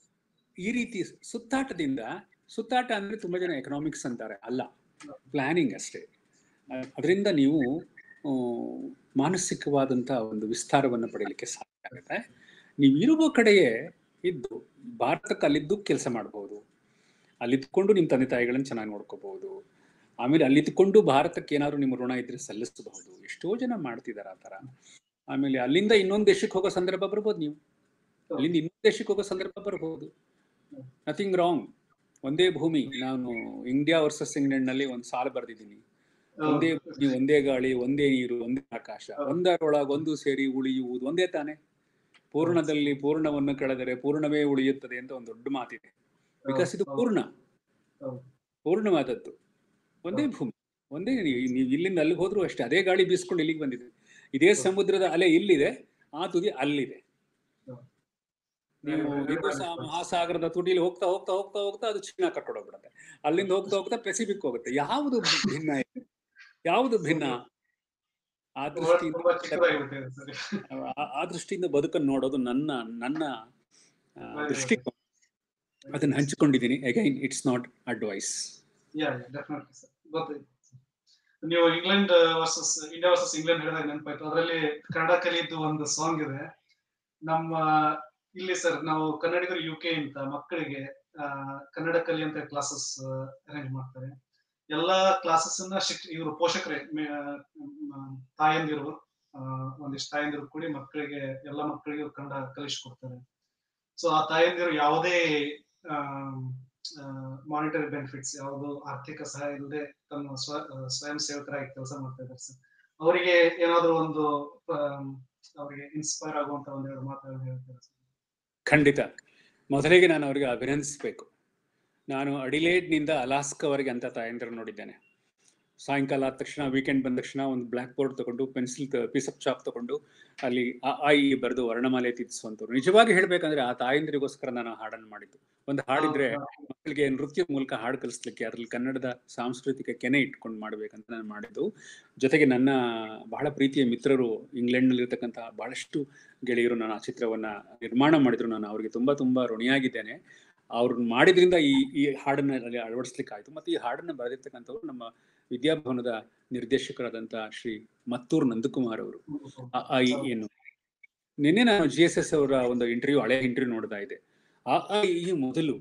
ಈ ರೀತಿ ಸುತ್ತಾಟದಿಂದ ಸುತ್ತಾಟ ಅಂದ್ರೆ ತುಂಬಾ ಜನ ಎಕನಾಮಿಕ್ಸ್ ಅಂತಾರೆ ಅಲ್ಲ ಪ್ಲಾನಿಂಗ್ ಅಷ್ಟೇ ಅದರಿಂದ ನೀವು ಆ, ಮಾನಸಿಕವಾದಂತ ಒಂದು ವಿಸ್ತಾರವನ್ನು ಪಡೆಯಲಿಕ್ಕೆ ಸಾಧ್ಯ ಆಗುತ್ತೆ ನೀವು ಇರುವ ಕಡೆಯೇ ಇದ್ದು ಭಾರತಕ್ಕೆ ಅಲ್ಲಿದ್ದು ಕೆಲಸ ಮಾಡಬಹುದು ಅಲ್ಲಿದ್ದುಕೊಂಡು ನಿಮ್ಮ ತಂದೆ ತಾಯಿಗಳನ್ನ ಚೆನ್ನಾಗಿ ನೋಡ್ಕೋಬಹುದು ಆಮೇಲೆ ಅಲ್ಲಿದ್ದುಕೊಂಡು ಭಾರತಕ್ಕೆ ಏನಾದ್ರು ನಿಮ್ಮ ಋಣ ಇದ್ರೆ ಸಲ್ಲಿಸಬಹುದು ಎಷ್ಟೋ ಜನ ಮಾಡ್ತಿದ್ದಾರೆ ಆ ತರ ಆಮೇಲೆ ಅಲ್ಲಿಂದ ಇನ್ನೊಂದು ದೇಶಕ್ಕೆ ಹೋಗೋ ಸಂದರ್ಭ ಬರ್ಬೋದು ನೀವು ಅಲ್ಲಿಂದ ಇನ್ನೊಂದು ದೇಶಕ್ಕೆ ಹೋಗೋ ಸಂದರ್ಭ ಬರ್ಬೋದು ನಥಿಂಗ್ ರಾಂಗ್ ಒಂದೇ ಭೂಮಿ ನಾನು ಇಂಡಿಯಾ ವರ್ಸಸ್ ಇಂಗ್ಲೆಂಡ್ ನಲ್ಲಿ ಒಂದು ಸಾಲ ಬರೆದಿದ್ದೀನಿ ಒಂದೇ ಭೂಮಿ ಒಂದೇ ಗಾಳಿ ಒಂದೇ ನೀರು ಒಂದೇ ಆಕಾಶ ಒಂದರೊಳಗೆ ಒಂದು ಸೇರಿ ಉಳಿಯುವುದು ಒಂದೇ ತಾನೆ ಪೂರ್ಣದಲ್ಲಿ ಪೂರ್ಣವನ್ನು ಕಳೆದರೆ ಪೂರ್ಣವೇ ಉಳಿಯುತ್ತದೆ ಅಂತ ಒಂದು ದೊಡ್ಡ ಮಾತಿದೆ ಬಿಕಾಸ್ ಇದು ಪೂರ್ಣ ಹೌದು. ಪೂರ್ಣವಾದದ್ದು ಒಂದೇ ಭೂಮಿ ಒಂದೇ ನೀ- ನೀವು ಇಲ್ಲಿಂದ ಅಲ್ಲಿಗೆ ಹೋದ್ರು ಅಷ್ಟೇ ಅದೇ ಗಾಳಿ ಬೀಸ್ಕೊಂಡು ಇಲ್ಲಿಗೆ ಬಂದಿದೆ ಇದೇ ಸಮುದ್ರದ ಅಲೆ ಇಲ್ಲಿದೆ ಆ ತುದಿ ಅಲ್ಲಿದೆ ಹೌದು. ನೀವು ಹಿಂದೂ ಸಹ ಮಹಾಸಾಗರದ ತುದಿಲಿ ಹೋಗ್ತಾ ಹೋಗ್ತಾ ಹೋಗ್ತಾ ಹೋಗ್ತಾ ಅದು ಚೀನಾ ಕರ್ಕೊಂಡು ಹೋಗ್ಬಿಡುತ್ತೆ ಅಲ್ಲಿಂದ ಹೋಗ್ತಾ ಹೋಗ್ತಾ ಪೆಸಿಫಿಕ್ ಹೋಗುತ್ತೆ ಯಾವುದು ಭಿನ್ನ ಇದೆ? ಯಾವುದು ಭಿನ್ನ ಆ ತುಂಬಾ ದೃಷ್ಟಿಯಿಂದ ಚಿಕ್ಕದಾಗಿಬಿಟ್ಟಿದೆ ಸರಿ ಆ- ಆ ದೃಷ್ಟಿಯಿಂದ ಬದುಕನ್ನು ನೋಡೋದು ನನ್ನ ನನ್ನ ಆ, ದೃಷ್ಟಿಕೋನ ಅದನ್ನ ಹಂಚಿಕೊಂಡಿದ್ದೀನಿ again it's not advice yeah definitely sir ಗೊತ್ತಾಯ್ತು ನೀವು England versus India versus England ಹೇಳಿದಾಗ ನೆನಪಾಯ್ತು ಅದರಲ್ಲಿ ಕನ್ನಡ ಕಲಿದ್ದು ಒಂದು ಸಾಂಗ್ ಇದೆ ನಮ್ಮ ಇಲ್ಲಿ ಸರ್ ನಾವು ಕನ್ನಡಿಗರು ಯು ಕೆ ಅಂತ ಮಕ್ಕಳಿಗೆ ಆ, ಕನ್ನಡ ಕಲಿಯಂತ ಕ್ಲಾಸಸ್ ಅರೇಂಜ್ ಮಾಡ್ತಾರೆ ಎಲ್ಲಾ ಕ್ಲಾಸಸ್ ಅನ್ನ ಶಿಕ್ ಇವರು ಪೋಷಕರೇ ಮೇ- ಮ್, ತಾಯಂದಿರು ಆ, ಒಂದಿಷ್ಟು ತಾಯಂದಿರು ಕೂಡಿ ಮಕ್ಕಳಿಗೆ ಎಲ್ಲ ಮಕ್ಕಳಿಗೆ ಕನ್ನಡ ಕಲಿಸ್ಕೊಡ್ತಾರೆ ಸೊ ಆ ತಾಯಂದಿರು ಯಾವುದೇ ಮಾನಿಟರಿ ಬೆನಿಫಿಟ್ಸ್ ಯಾವುದು ಆರ್ಥಿಕ ಸಹಾಯ ಇಲ್ಲದೆ ತಮ್ಮ ಸ್ವ ಆ, ಸ್ವಯಂ ಸೇವಕರಾಗಿ ಕೆಲಸ ಮಾಡ್ತಾ ಇದ್ದಾರೆ ಸರ್ ಅವರಿಗೆ ಏನಾದ್ರು ಒಂದು ಆಮ್, ಅವರಿಗೆ ಇನ್ಸ್ಪೈರ್ ಆಗುವಂತ ಒಂದೆರಡು ಮಾತುಗಳನ್ನು ಹೇಳ್ತಾರೆ ಸರ್ ಖಂಡಿತ ಮೊದಲಿಗೆ ನಾನು ಅವರಿಗೆ ಅಭಿನಂದಿಸಬೇಕು ನಾನು ಅಡಿಲೇಡ್ನಿಂದ ಅಲಾಸ್ಕಾವರೆಗೆ ಅಂತ ತಾಯಂದಿರು ನೋಡಿದ್ದೇನೆ ಸಾಯಂಕಾಲ ಆದ ತಕ್ಷಣ ವೀಕೆಂಡ್ ಬಂದ ತಕ್ಷಣ ಒಂದು ಬ್ಲ್ಯಾಕ್ ಬೋರ್ಡ್ ತಗೊಂಡು ಪೆನ್ಸಿಲ್ ಪೀಸಪ್ ಚಾಪ್ ತಗೊಂಡು ಅಲ್ಲಿ ಆ ಆ ಈ ಬರೆದು ವರ್ಣಮಾಲೆ ತಿದ್ದಿಸುವಂಥವ್ರು ನಿಜವಾಗಿ ಹೇಳ್ಬೇಕಂದ್ರೆ ಆ ತಾಯಂದಿರಿಗೋಸ್ಕರ ನಾನು ಆ ಹಾಡನ್ನು ಮಾಡಿದ್ದು ಒಂದು ಹಾಡಿದ್ರೆ ಮಕ್ಕಳಿಗೆ ನೃತ್ಯ ಮೂಲಕ ಹಾಡು ಕಲಿಸ್ಲಿಕ್ಕೆ ಅದರಲ್ಲಿ ಕನ್ನಡದ ಸಾಂಸ್ಕೃತಿಕ ಕೆನೆ ಇಟ್ಕೊಂಡು ಮಾಡ್ಬೇಕಂತ ನಾನು ಮಾಡಿದ್ದು ಜೊತೆಗೆ ನನ್ನ ಬಹಳ ಪ್ರೀತಿಯ ಮಿತ್ರರು ಇಂಗ್ಲೆಂಡ್ನಲ್ಲಿರ್ತಕ್ಕಂಥ ಬಹಳಷ್ಟು ಗೆಳೆಯರು ನಾನು ಆ ಚಿತ್ರವನ್ನ ನಿರ್ಮಾಣ ಮಾಡಿದ್ರು ನಾನು ಅವರಿಗೆ ತುಂಬಾ ತುಂಬಾ ಋಣಿಯಾಗಿದ್ದೇನೆ ಅವ್ರು ಮಾಡಿದ್ರಿಂದ ಈ ಈ ಹಾಡನ್ನ ಅಲ್ಲಿ ಅಳವಡಿಸ್ಲಿಕ್ಕೆ ಆಯ್ತು ಮತ್ತೆ ಈ ಹಾಡನ್ನ ಬರೆದಿರ್ತಕ್ಕಂಥವ್ರು ನಮ್ಮ ವಿದ್ಯಾಭವನದ ನಿರ್ದೇಶಕರಾದಂಥ ಶ್ರೀ ಮತ್ತೂರ್ ನಂದಕುಮಾರ್ ಅವರು ಆ ಆ ಇ ಏನು ನಿನ್ನೆ ನಾನು ಜಿ ಎಸ್ ಎಸ್ ಅವರ ಒಂದು ಇಂಟರ್ವ್ಯೂ ಹಳೆ ಇಂಟರ್ವ್ಯೂ ನೋಡ್ತಾ ಇದ್ದೆ ಆ ಆ ಇ ಈ ಮೊದಲು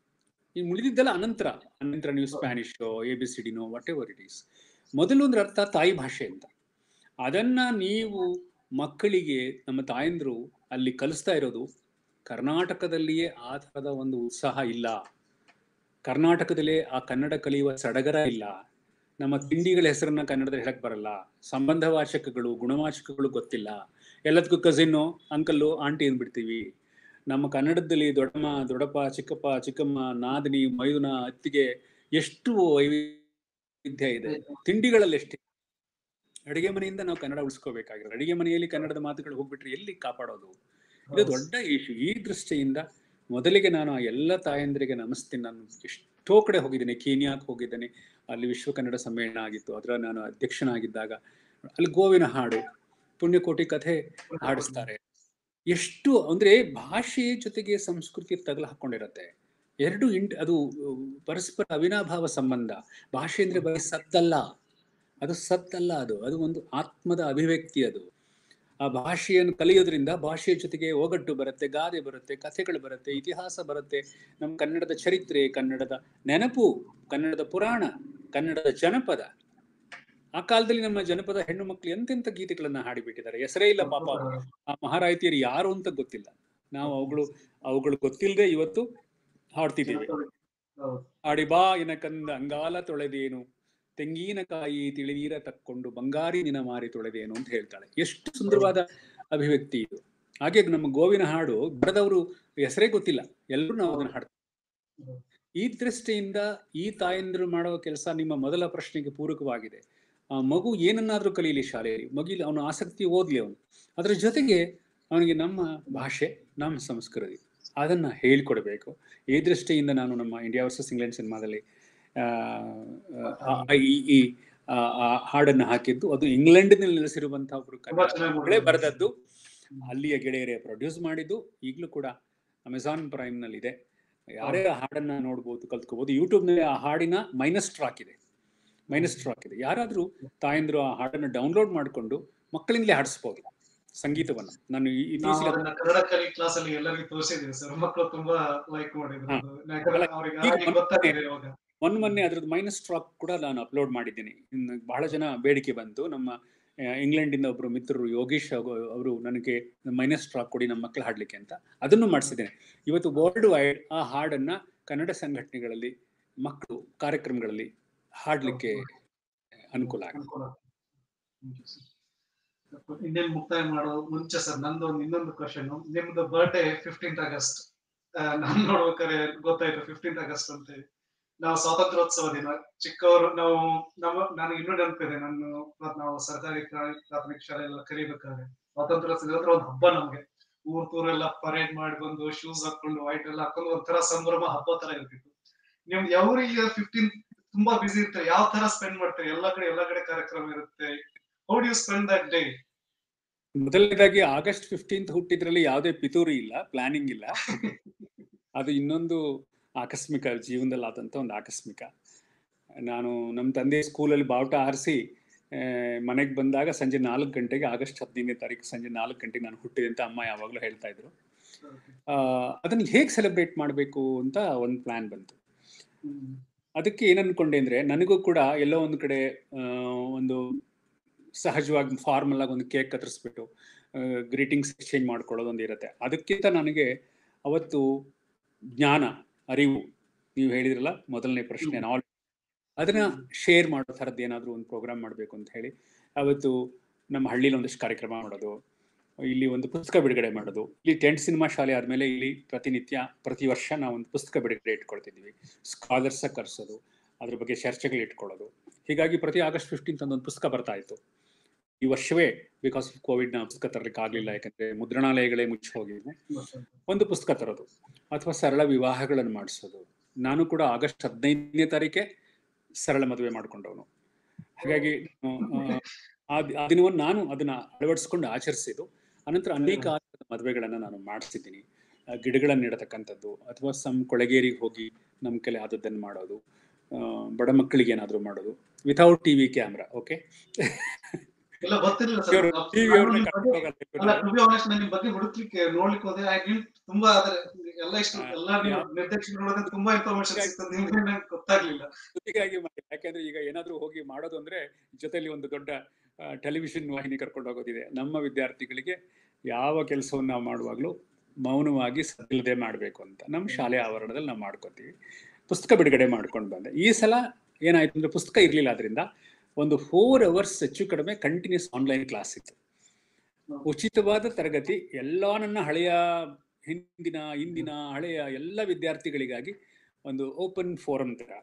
ಈ ಉಳಿದಿದ್ದೆಲ್ಲ ಅನಂತರ ಅನಂತರ ನೀವು ಸ್ಪ್ಯಾನಿಷ್ ಎ ಬಿ ಸಿ ಡಿನೋ ವಾಟ್ ಎವರ್ ಇಟ್ ಈಸ್ ಮೊದಲು ಅಂದ್ರೆ ಅರ್ಥ ತಾಯಿ ಭಾಷೆ ಅಂತ ಅದನ್ನ ನೀವು ಮಕ್ಕಳಿಗೆ ನಮ್ಮ ತಾಯಂದ್ರು ಅಲ್ಲಿ ಕಲಿಸ್ತಾ ಇರೋದು ಕರ್ನಾಟಕದಲ್ಲಿಯೇ ಆ ಥರದ ಒಂದು ಉತ್ಸಾಹ ಇಲ್ಲ ಕರ್ನಾಟಕದಲ್ಲೇ ಆ ಕನ್ನಡ ಕಲಿಯುವ ಸಡಗರ ಇಲ್ಲ ನಮ್ಮ ತಿಂಡಿಗಳ ಹೆಸರನ್ನ ಕನ್ನಡದಲ್ಲಿ ಹೇಳಕ್ ಬರಲ್ಲ ಸಂಬಂಧವಾಚಕಗಳು ಗುಣವಾಚಕಗಳು ಗೊತ್ತಿಲ್ಲ ಎಲ್ಲದಕ್ಕೂ ಕಸಿನ್ನು ಅಂಕಲ್ಲು ಆಂಟಿ ಅಂದ್ಬಿಡ್ತೀವಿ ನಮ್ಮ ಕನ್ನಡದಲ್ಲಿ ದೊಡ್ಡಮ್ಮ ದೊಡ್ಡಪ್ಪ ಚಿಕ್ಕಪ್ಪ ಚಿಕ್ಕಮ್ಮ ನಾದಿನಿ ಮೈದುನ ಅತ್ತಿಗೆ ಎಷ್ಟು ವೈವಿಧ್ಯ ಇದೆ ತಿಂಡಿಗಳಲ್ಲಿ ಎಷ್ಟು ಅಡಿಗೆ ಮನೆಯಿಂದ ನಾವು ಕನ್ನಡ ಉಳಿಸ್ಕೋಬೇಕಾಗಿರೋದು ಅಡಿಗೆ ಮನೆಯಲ್ಲಿ ಕನ್ನಡದ ಮಾತುಗಳು ಹೋಗ್ಬಿಟ್ರೆ ಎಲ್ಲಿ ಕಾಪಾಡೋದು ಇದು ದೊಡ್ಡ ಇಶ್ಯೂ ಈ ದೃಷ್ಟಿಯಿಂದ ಮೊದಲಿಗೆ ನಾನು ಆ ಎಲ್ಲ ತಾಯಂದಿರಿಗೆ ನಮಿಸ್ತೀನಿ ನಾನು ಎಷ್ಟೋ ಕಡೆ ಹೋಗಿದ್ದೇನೆ ಕೀನ್ಯಾಕ್ ಹೋಗಿದ್ದೇನೆ ಅಲ್ಲಿ ವಿಶ್ವ ಕನ್ನಡ ಸಮ್ಮೇಳನ ಆಗಿತ್ತು ಅದರ ನಾನು ಅಧ್ಯಕ್ಷನಾಗಿದ್ದಾಗ ಅಲ್ಲಿ ಗೋವಿನ ಹಾಡು ಪುಣ್ಯಕೋಟಿ ಕಥೆ ಹಾಡಿಸ್ತಾರೆ ಎಷ್ಟು ಅಂದ್ರೆ ಭಾಷೆ ಜೊತೆಗೆ ಸಂಸ್ಕೃತಿ ತಗಲು ಹಾಕೊಂಡಿರತ್ತೆ ಎರಡು ಇಂಟ್ ಅದು ಪರಸ್ಪರ ಅವಿನಾಭಾವ ಸಂಬಂಧ ಭಾಷೆ ಅಂದ್ರೆ ಬರೀ ಸತ್ತಲ್ಲ ಅದು ಸತ್ತಲ್ಲ ಅದು ಅದು ಒಂದು ಆತ್ಮದ ಅಭಿವ್ಯಕ್ತಿ ಅದು ಆ ಭಾಷೆಯನ್ನು ಕಲಿಯೋದ್ರಿಂದ ಭಾಷೆಯ ಜೊತೆಗೆ ಒಗಟ್ಟು ಬರುತ್ತೆ ಗಾದೆ ಬರುತ್ತೆ ಕಥೆಗಳು ಬರುತ್ತೆ ಇತಿಹಾಸ ಬರುತ್ತೆ ನಮ್ಮ ಕನ್ನಡದ ಚರಿತ್ರೆ ಕನ್ನಡದ ನೆನಪು ಕನ್ನಡದ ಪುರಾಣ ಕನ್ನಡದ ಜನಪದ ಆ ಕಾಲದಲ್ಲಿ ನಮ್ಮ ಜನಪದ ಹೆಣ್ಣು ಮಕ್ಕಳು ಎಂತೆಂಥ ಗೀತೆಗಳನ್ನ ಹಾಡಿಬಿಟ್ಟಿದ್ದಾರೆ ಹೆಸರೇ ಇಲ್ಲ ಪಾಪ ಅವ್ರು. ಆ ಮಹಾರಾಯಿತಿಯರು ಯಾರು ಅಂತ ಗೊತ್ತಿಲ್ಲ ನಾವು ಅವುಗಳು ಅವುಗಳು ಗೊತ್ತಿಲ್ಲದೆ ಇವತ್ತು ಹಾಡ್ತಿದ್ದೀವಿ ಹೌದು. ಆಡಿ ಬಾ ಇನ ಕಂದ ಅಂಗಾಲ ತೊಳೆದೇನು ತೆಂಗಿನಕಾಯಿ ತಿಳಿನೀರ ತಕ್ಕೊಂಡು ಬಂಗಾರಿ ನಿನ ಮಾರಿ ತೊಳೆದೇನು ಅಂತ ಹೇಳ್ತಾಳೆ ಎಷ್ಟು ಸುಂದರವಾದ ಅಭಿವ್ಯಕ್ತಿ ಇದು ಹಾಗೆ ನಮ್ಮ ಗೋವಿನ ಹಾಡು ಬರೆದವರು ಹೆಸರೇ ಗೊತ್ತಿಲ್ಲ ಎಲ್ಲರೂ ನಾವು ಅದನ್ನ ಹಾಡ್ತೀವಿ ಹೌದು. ಈ ದೃಷ್ಟಿಯಿಂದ ಈ ತಾಯಂದಿರು ಮಾಡುವ ಕೆಲಸ ನಿಮ್ಮ ಮೊದಲ ಪ್ರಶ್ನೆಗೆ ಪೂರಕವಾಗಿದೆ ಆ ಮಗು ಏನನ್ನಾದ್ರೂ ಕಲೀಲಿ ಶಾಲೆಯಲ್ಲಿ ಮಗಿಲಿ ಅವನ ಆಸಕ್ತಿ ಓದ್ಲಿ ಅವನು ಅದ್ರ ಜೊತೆಗೆ ಅವನಿಗೆ ನಮ್ಮ ಭಾಷೆ ನಮ್ಮ ಸಂಸ್ಕೃತಿ ಅದನ್ನ ಹೇಳ್ಕೊಡ್ಬೇಕು ಈ ದೃಷ್ಟಿಯಿಂದ ನಾನು ನಮ್ಮ ಇಂಡಿಯಾ ವರ್ಸಸ್ ಇಂಗ್ಲೆಂಡ್ ಸಿನಿಮಾದಲ್ಲಿ ಆ, ಆ, ಆ, ಈ ಈ ಆ, ಆ ಹಾಡನ್ನು ಹಾಕಿದ್ದು ಅದು ಇಂಗ್ಲೆಂಡ್ನಲ್ಲಿ ನೆಲೆಸಿರುವಂತಹ ಒಬ್ರು ತುಂಬಾ ಕನ್ನಡ ಚೆನ್ನಾಗಿ ಮಕ್ಕಳೇ ಮಾಡಿದ್ದಾರೆ. ಬರೆದದ್ದು ಅಲ್ಲಿಯ ಗೆಳೆಯರೇ ಪ್ರೊಡ್ಯೂಸ್ ಮಾಡಿದ್ದು ಈಗಲೂ ಕೂಡ ಅಮೆಝಾನ್ ಪ್ರೈಮ್ ನಲ್ಲಿ ಇದೆ ಯಾರೇ ಆ ಹಾಡನ್ನ ನೋಡ್ಬೋದು ಕಲ್ತ್ಕೋಬಹುದು ಯೂಟ್ಯೂಬ್ ನಲ್ಲಿ ಆ ಹಾಡಿನ ಮೈನಸ್ ಟ್ರಾಕ್ ಇದೆ ಮೈನಸ್ ಟ್ರಾಕ್ ಇದೆ ಯಾರಾದ್ರೂ ತಾಯಂದ್ರು ಆ ಹಾಡನ್ನ ಡೌನ್ಲೋಡ್ ಮಾಡಿಕೊಂಡು ಮಕ್ಕಳಿಂದಲೇ ಹಾಡಿಸ್ಬೋದು ಸಂಗೀತವನ್ನ ನಾನು ಈ- ನಾವು ಇತ್ತೀಚೆಗೆ ಅದನ್ನ ಕನ್ನಡ ಕಲಿ ಕ್ಲಾಸ್ ಅಲ್ಲಿ ಎಲ್ಲರಿಗೂ ತೋರಿಸಿದೀವಿ ಸರ್ ಮಕ್ಕಳು ತುಂಬಾ ಲೈಕ್ ಮಾಡಿದ್ರು ಹಾ. ಅದು. ಯಾಕಂದ್ರೆ ಅವ್ರಿಗೆ ಈಗ ಹಾಗೆ ಗೊತ್ತಾಗಿದೆ ಇವಾಗ ಮೊನ್ನೆ ಮೊನ್ನೆ ಅದ್ರದ್ದು ಮೈನಸ್ ಟ್ರಾಕ್ ಕೂಡ ನಾನು ಅಪ್ಲೋಡ್ ಮಾಡಿದ್ದೀನಿ ಇನ್ನು ಬಹಳ ಜನ ಬೇಡಿಕೆ ಬಂತು ನಮ್ಮ ಆ, ಇಂಗ್ಲೆಂಡಿಂದ ಒಬ್ರು ಮಿತ್ರರು ಯೋಗೀಶ್ ಅವರು- ಅವರು ನನಗೆ ಮೈನಸ್ ಟ್ರಾಕ್ ಕೊಡಿ ನಮ್ಮ ಮಕ್ಕಳು ಹಾಡ್ಲಿಕ್ಕೆ ಅಂತ ಅದನ್ನು ಮಾಡಿಸಿದ್ದೇನೆ ಇವತ್ತು ವರ್ಲ್ಡ್ ವೈಡ್ ಆ ಹಾಡನ್ನ ಕನ್ನಡ ಸಂಘಟನೆಗಳಲ್ಲಿ ಮಕ್ಕಳು ಕಾರ್ಯಕ್ರಮಗಳಲ್ಲಿ ಹಾಡ್ಲಿಕ್ಕೆ ಅನುಕೂಲ ಆಗುತ್ತೆ ಅನುಕೂಲ ಇಂಡಿಯನ್ ಮುಕ್ತಾಯ ಮಾಡೋ ಮುಂಚೆ ಸರ್ ನಂದು ಒಂದು ಇನ್ನೊಂದು ಕ್ವಶನ್ ನಿಮ್ದು ಬರ್ಡೇ ಫಿಫ್ಟೀನ್ತ್ ಆಗಸ್ಟ್ ನಾನ್ ನೋಡ್ಬೇಕಾದ್ರೆ ಗೊತ್ತಾಯ್ತು ಫಿಫ್ಟೀನ್ತ್ ಆಗಸ್ಟ್ ಅಂತ ಹೇಳಿ ನಾವು ಸ್ವಾತಂತ್ರ್ಯೋತ್ಸವ ದಿನ ಚಿಕ್ಕವರು ನಾವು ನಮ್ಮ ನನಗೆ ಇನ್ನೂ ನೆನಪಿದೆ ನಾನು ಮತ್ತ್ ನಾವು ಸರ್ಕಾರಿ ಪ್ರಾ- ಪ್ರಾಥಮಿಕ ಶಾಲೆ ಎಲ್ಲ ಕಲಿಬೇಕಾದ್ರೆ ಸ್ವಾತಂತ್ರ್ಯೋತ್ಸವ ದಿನ ಅಂದ್ರೆ ಒಂದು ಹಬ್ಬ ನಮ್ಗೆ ಊರ್ ತೂರೆಲ್ಲ ಪರೇಡ್ ಮಾಡಿ ಬಂದು ಶೂಸ್ ಹಾಕೊಂಡು ವೈಟ್ ಎಲ್ಲ ಹಾಕೊಂಡು ಒಂಥರ ಸಂಭ್ರಮ ಹಬ್ಬ ತರ ಇರ್ತಿತ್ತು ನಿಮ್ದು ಯಾವ ಫಿಫ್ಟೀನ್ ತುಂಬಾ ಬಿಸಿ ಇರ್ತಾರೆ ಯಾವ ತರ ಸ್ಪೆಂಡ್ ಮಾಡ್ತಾರೆ ಎಲ್ಲಾ ಕಡೆ ಎಲ್ಲಾ ಕಡೆ ಕಾರ್ಯಕ್ರಮ ಇರುತ್ತೆ how do you spend that day ಮೊದಲನೇದಾಗಿ ಆಗಸ್ಟ್ ಫಿಫ್ಟೀನ್ತ್ ಹುಟ್ಟಿದ್ರಲ್ಲಿ ಯಾವುದೇ ಪಿತೂರಿ ಇಲ್ಲ ಪ್ಲಾನಿಂಗ್ ಇಲ್ಲ ಅದು ಇನ್ನೊಂದು ಆಕಸ್ಮಿಕ ಜೀವನದಲ್ಲಿ ಆದಂಥ ಒಂದು ಆಕಸ್ಮಿಕ ನಾನು ನಮ್ಮ ತಂದೆ ಸ್ಕೂಲಲ್ಲಿ ಬಾವುಟ ಆರಿಸಿ ಮನೆಗೆ ಬಂದಾಗ ಸಂಜೆ ನಾಲ್ಕು ಗಂಟೆಗೆ ಆಗಸ್ಟ್ ಹದಿನೈದನೇ ತಾರೀಕು ಸಂಜೆ ನಾಲ್ಕು ಗಂಟೆಗೆ ನಾನು ಹುಟ್ಟಿದೆ ಅಂತ ಅಮ್ಮ ಯಾವಾಗಲೂ ಹೇಳ್ತಾ ಇದ್ರು ಆ, ಅದನ್ನ ಹೇಗೆ ಸೆಲೆಬ್ರೇಟ್ ಮಾಡಬೇಕು ಅಂತ ಒಂದು ಪ್ಲಾನ್ ಬಂತು ಹ್ಮ್. ಅದಕ್ಕೆ ಏನ್ ಅನ್ಕೊಂಡೆ ಅಂದ್ರೆ ನನಗೂ ಕೂಡ ಎಲ್ಲೋ ಒಂದು ಕಡೆ ಆ, ಒಂದು ಸಹಜವಾಗಿ ಫಾರ್ಮಲ್ ಆಗಿ ಒಂದು ಕೇಕ್ ಕತ್ತರಿಸ್ಬಿಟ್ಟು ಗ್ರೀಟಿಂಗ್ಸ್ ಎಕ್ಸ್ಚೇಂಜ್ ಮಾಡ್ಕೊಳ್ಳೋದು ಒಂದು ಇರುತ್ತೆ ಅದಕ್ಕಿಂತ ನನಗೆ ಅವತ್ತು ಜ್ಞಾನ ಅರಿವು ನೀವು ಹೇಳಿದ್ರಲ್ಲ ಮೊದಲನೇ ಪ್ರಶ್ನೆ ಹ್ಮ್. ನಾಲೆಜ್ ಅದನ್ನ ಹ್ಮ್. ಶೇರ್ ಮಾಡೋ ಥರದ್ದು ಏನಾದರೂ ಒಂದು ಪ್ರೋಗ್ರಾಮ್ ಮಾಡಬೇಕು ಅಂತ ಹೇಳಿ ಅವತ್ತು ನಮ್ಮ ಹಳ್ಳಿಲಿ ಒಂದಷ್ಟು ಕಾರ್ಯಕ್ರಮ ಮಾಡೋದು ಇಲ್ಲಿ ಒಂದು ಪುಸ್ತಕ ಬಿಡುಗಡೆ ಮಾಡೋದು ಇಲ್ಲಿ ಟೆಂಟ್ ಸಿನಿಮಾ ಶಾಲೆ ಆದಮೇಲೆ ಇಲ್ಲಿ ಪ್ರತಿನಿತ್ಯ ಪ್ರತಿ ವರ್ಷ ನಾವು ಒಂದು ಪುಸ್ತಕ ಬಿಡುಗಡೆ ಇಟ್ಕೊಳ್ತಿದ್ವಿ ಸ್ಕಾಲರ್ಸ ಕರೆಸೋದು ಅದ್ರ ಬಗ್ಗೆ ಚರ್ಚೆಗಳು ಇಟ್ಕೊಳ್ಳೋದು ಹೀಗಾಗಿ ಪ್ರತಿ ಆಗಸ್ಟ್ ಫಿಫ್ಟೀನ್ತ್ ಒಂದು ಪುಸ್ತಕ ಬರ್ತಾ ಇತ್ತು ಈ ವರ್ಷವೇ ಬಿಕಾಸ್ ಆಫ್ ಕೋವಿಡ್ನ ಪುಸ್ತಕ ತರಲಿಕ್ಕೆ ಆಗಲಿಲ್ಲ ಯಾಕಂದ್ರೆ ಮುದ್ರಣಾಲಯಗಳೇ ಮುಚ್ಚಿ ಹೋಗಿದ್ವು ಒಂದು ಪುಸ್ತಕ ತರೋದು ಅಥವಾ ಸರಳ ವಿವಾಹಗಳನ್ನು ಮಾಡಿಸೋದು ನಾನು ಕೂಡ ಆಗಸ್ಟ್ ಹದಿನೈದನೇ ತಾರೀಕೆ ಸರಳ ಮದುವೆ ಮಾಡ್ಕೊಂಡವನು ಹಾಗಾಗಿ ಆ, ಆ ದಿ- ಆ ದಿನವನ್ನು ನಾನು ಅದನ್ನ ಅಳವಡಿಸ್ಕೊಂಡು ಆಚರಿಸಿದ್ದು ಅನಂತರ ಅನೇಕ ಮದುವೆಗಳನ್ನು ನಾನು ಮಾಡಿಸಿದ್ದೀನಿ ಆ, ಗಿಡಗಳನ್ನು ನೆಡತಕ್ಕಂಥದ್ದು ಅಥವಾ ಸಮ್ ಕೊಳಗೇರಿಗೆ ಹೋಗಿ ನಮ್ಮ ಕಲೆ ಆದದ್ದನ್ನು ಮಾಡೋದು ಆ, ಬಡ ಮಕ್ಕಳಿಗೆ ಏನಾದರೂ ಮಾಡೋದು without T V camera okay ಇಲ್ಲ ಗೊತ್ತಿರಲಿಲ್ಲ ಸರ್ ಟಿವಿ ಅವ್ರನ್ನ ಕರ್ಕೊಂಡು ಅಲ್ಲ ಹೋಗಲ್ಲ ಟು ಬಿ ಆನೆಸ್ಟ್ ನಾನು ನಿಮ್ ಬಗ್ಗೆ ಹುಡುಕ್ಲಿಕ್ಕೆ ನೋಡ್ಲಿಕ್ಕೆ ಹೋದೆ ಐ ಡಿಂಟ್ ತುಂಬಾ ಅದ್ರ ಎಲ್ಲ ಇಷ್ಟು ಹಾ. ಎಲ್ಲ ನೀವು ನಿರ್ದೇಶಕರು ನೋಡಿದ್ರೆ ತುಂಬಾ ಇನ್ಫಾರ್ಮೇಶನ್ ಸಿಗ್ತದೆ ನಿಮ್ಗೆ ನಂಗೆ ಗೊತ್ತಾಗ್ಲಿಲ್ಲ ಹೀಗಾಗಿ ಮಾಡಿ ಯಾಕಂದ್ರೆ ಈಗ ಏನಾದ್ರೂ ಹೋಗಿ ಮಾಡೋದು ಅಂದ್ರೆ ಜೊತೆಲಿ ಒಂದು ದೊಡ್ಡ ಟೆಲಿವಿಷನ್ ವಾಹಿನಿ ಕರ್ಕೊಂಡು ಹೋಗೋದಿದೆ ನಮ್ಮ ವಿದ್ಯಾರ್ಥಿಗಳಿಗೆ ಯಾವ ಕೆಲಸವನ್ನು ನಾವು ಮಾಡುವಾಗಲೂ ಮೌನವಾಗಿ ಸದಿಲ್ಲದೆ ಮಾಡಬೇಕು ಅಂತ ನಮ್ಮ ಶಾಲೆ ಆವರಣದಲ್ಲಿ ನಾವು ಮಾಡ್ಕೋತೀವಿ ಪುಸ್ತಕ ಬಿಡುಗಡೆ ಮಾಡ್ಕೊಂಡು ಬಂದೆ ಈ ಸಲ ಏನಾಯ್ತು ಅಂದ್ರೆ ಪುಸ್ತಕ ಇರಲಿಲ್ಲ ಅದರಿಂದ ಒಂದು ಫೋರ್ ಅವರ್ಸ್ ಹೆಚ್ಚು ಕಡಿಮೆ ಕಂಟಿನ್ಯೂಸ್ ಆನ್ಲೈನ್ ಕ್ಲಾಸ್ ಇತ್ತು ಉಚಿತವಾದ ತರಗತಿ ಎಲ್ಲ ನನ್ನ ಹಳೆಯ ಹಿಂದಿನ ಇಂದಿನ ಹಳೆಯ ಎಲ್ಲ ವಿದ್ಯಾರ್ಥಿಗಳಿಗಾಗಿ ಒಂದು ಓಪನ್ ಫೋರಂ ಥರ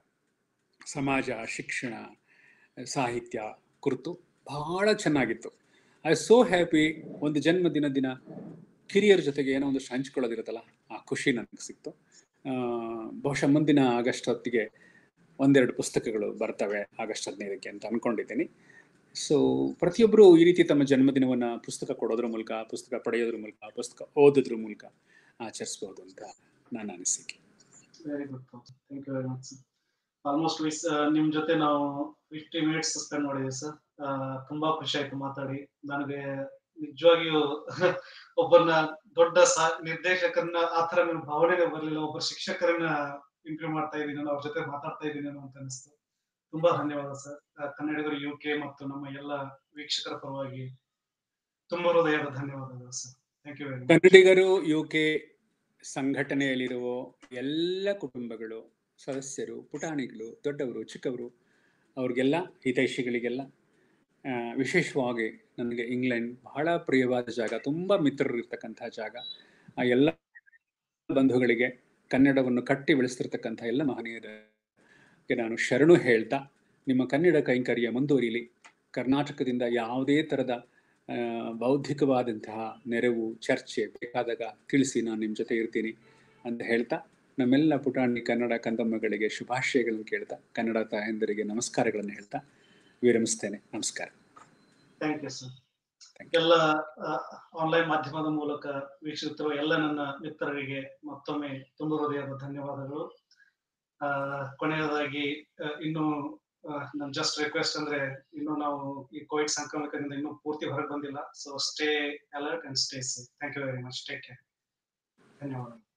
ಸಮಾಜ ಶಿಕ್ಷಣ ಸಾಹಿತ್ಯ ಕುರಿತು ಬಹಳ ಚೆನ್ನಾಗಿತ್ತು ಐ ಸೋ ಹ್ಯಾಪಿ ಒಂದು ಜನ್ಮದಿನ ದಿನ ಕಿರಿಯರ ಜೊತೆಗೆ ಏನೋ ಒಂದಷ್ಟು ಹಂಚ್ಕೊಳ್ಳೋದಿರುತ್ತಲ್ಲ ಆ ಖುಷಿ ನನಗೆ ಸಿಕ್ತು ಆ, ಬಹುಶಃ ಮುಂದಿನ ಆಗಸ್ಟ್ ಹೊತ್ತಿಗೆ ಒಂದೆರಡು ಪುಸ್ತಕಗಳು ಬರ್ತವೆ ಆಗಸ್ಟ್ ಹದಿನೈದಕ್ಕೆ ಅಂತ ಅನ್ಕೊಂಡಿದ್ದೀನಿ ಸೊ ಪ್ರತಿಯೊಬ್ಬರು ಈ ರೀತಿ ತಮ್ಮ ಜನ್ಮದಿನವನ್ನ ಪುಸ್ತಕ ಕೊಡೋದ್ರ ಮೂಲಕ ಪುಸ್ತಕ ಪಡೆಯೋದ್ರ ಮೂಲಕ ಪುಸ್ತಕ ಓದೋದ್ರ ಮೂಲಕ ಆಚರಿಸ್ಬೋದು ಅಂತ ನನ್ನ ಅನಿಸಿಕೆ very good thank you very much sir almost with ನಿಮ್ ಜೊತೆ ನಾವು ಫಿಫ್ಟಿ ಮಿನಿಟ್ಸ್ ಸ್ಪೆಂಡ್ ಮಾಡಿದ್ವಿ ಸರ್ ತುಂಬಾ ಖುಷಿ ಆಯ್ತು ಮಾತಾಡಿ ನನಗೆ ನಿಜವಾಗಿಯೂ ಒಬ್ಬರನ್ನ ದೊಡ್ಡ ಸಾ ನಿರ್ದೇಶಕರನ್ನ ಆ ತರ ನನ್ನ ಭಾವನೆಗೆ ಬರಲಿಲ್ಲ ಒಬ್ಬ ಶಿಕ್ಷಕರನ್ನ ಇಂಟರ್ವ್ಯೂ ಮಾಡ್ತಾ ಇದ್ದೀನಿ ಅವ್ರ ಜೊತೆ ಮಾತಾಡ್ತಾ ಇದ್ದೀನಿ ಅಂತ ಅನಿಸ್ತು ತುಂಬಾ ಧನ್ಯವಾದ ಸರ್ ಕನ್ನಡಿಗರು ಯು ಕೆ ಮತ್ತು ನಮ್ಮ ಎಲ್ಲ ವೀಕ್ಷಕರ ಪರವಾಗಿ ತುಂಬ ಹೃದಯದ ಧನ್ಯವಾದಗಳು sir thank you very much ಕನ್ನಡಿಗರು ಯು ಕೆ ಸಂಘಟನೆಯಲ್ಲಿರುವ ಎಲ್ಲ ಕುಟುಂಬಗಳು ಸದಸ್ಯರು ಪುಟಾಣಿಗಳು ದೊಡ್ಡವರು ಚಿಕ್ಕವರು ಅವ್ರಿಗೆಲ್ಲ ಹಿತೈಷಿಗಳಿಗೆಲ್ಲ ಆ, ವಿಶೇಷವಾಗಿ ನನಗೆ ಇಂಗ್ಲೆಂಡ್ ಬಹಳ ಪ್ರಿಯವಾದ ಜಾಗ ತುಂಬ ಮಿತ್ರರು ಇರ್ತಕ್ಕಂಥ ಜಾಗ ಆ ಎಲ್ಲ ಬಂಧುಗಳಿಗೆ ಕನ್ನಡವನ್ನು ಕಟ್ಟಿ ಬೆಳೆಸ್ತಿರ್ತಕ್ಕಂಥ ಎಲ್ಲ ಮಹನೀಯರಿಗೆ ನಾನು ಶರಣು ಹೇಳ್ತಾ ನಿಮ್ಮ ಕನ್ನಡ ಕೈಂಕರ್ಯ ಮುಂದುವರಿಯಲಿ ಕರ್ನಾಟಕದಿಂದ ಯಾವುದೇ ಥರದ ಆ, ಬೌದ್ಧಿಕವಾದಂತಹ ನೆರವು ಚರ್ಚೆ ಬೇಕಾದಾಗ ತಿಳಿಸಿ ನಾನು ನಿಮ್ಮ ಜೊತೆ ಇರ್ತೀನಿ ಅಂತ ಹೇಳ್ತಾ ನಮ್ಮೆಲ್ಲ ಪುಟಾಣಿ ಕನ್ನಡ ಕಂದಮ್ಮಗಳಿಗೆ ಶುಭಾಶಯಗಳನ್ನು ಕೇಳ್ತಾ ಕನ್ನಡ ತಾಯಂದರಿಗೆ ನಮಸ್ಕಾರಗಳನ್ನು ಹೇಳ್ತಾ ವಿರಮಿಸ್ತೇನೆ ನಮಸ್ಕಾರ ಥ್ಯಾಂಕ್ ಯು ಸರ್ Thank ಎಲ್ಲ ಆನ್ಲೈನ್ ಮಾಧ್ಯಮದ ಮೂಲಕ ವೀಕ್ಷಿಸುತ್ತಿರುವ ಎಲ್ಲ ನನ್ನ ಮಿತ್ರರಿಗೆ ಮತ್ತೊಮ್ಮೆ ತುಂಬ ಹೃದಯದ ಧನ್ಯವಾದಗಳು ಆ, ಕೊನೆಯದಾಗಿ ಆ, ಇನ್ನು ನನ್ನ ಜಸ್ಟ್ ರಿಕ್ವೆಸ್ಟ್ ಅಂದ್ರೆ ಇನ್ನು ನಾವು ಈ ಕೋವಿಡ್ ಸಾಂಕ್ರಾಮಿಕದಿಂದ ಇನ್ನೂ ಪೂರ್ತಿ ಹೊರಗೆ ಬಂದಿಲ್ಲ so stay alert and stay safe thank you very much take care ಧನ್ಯವಾದಗಳು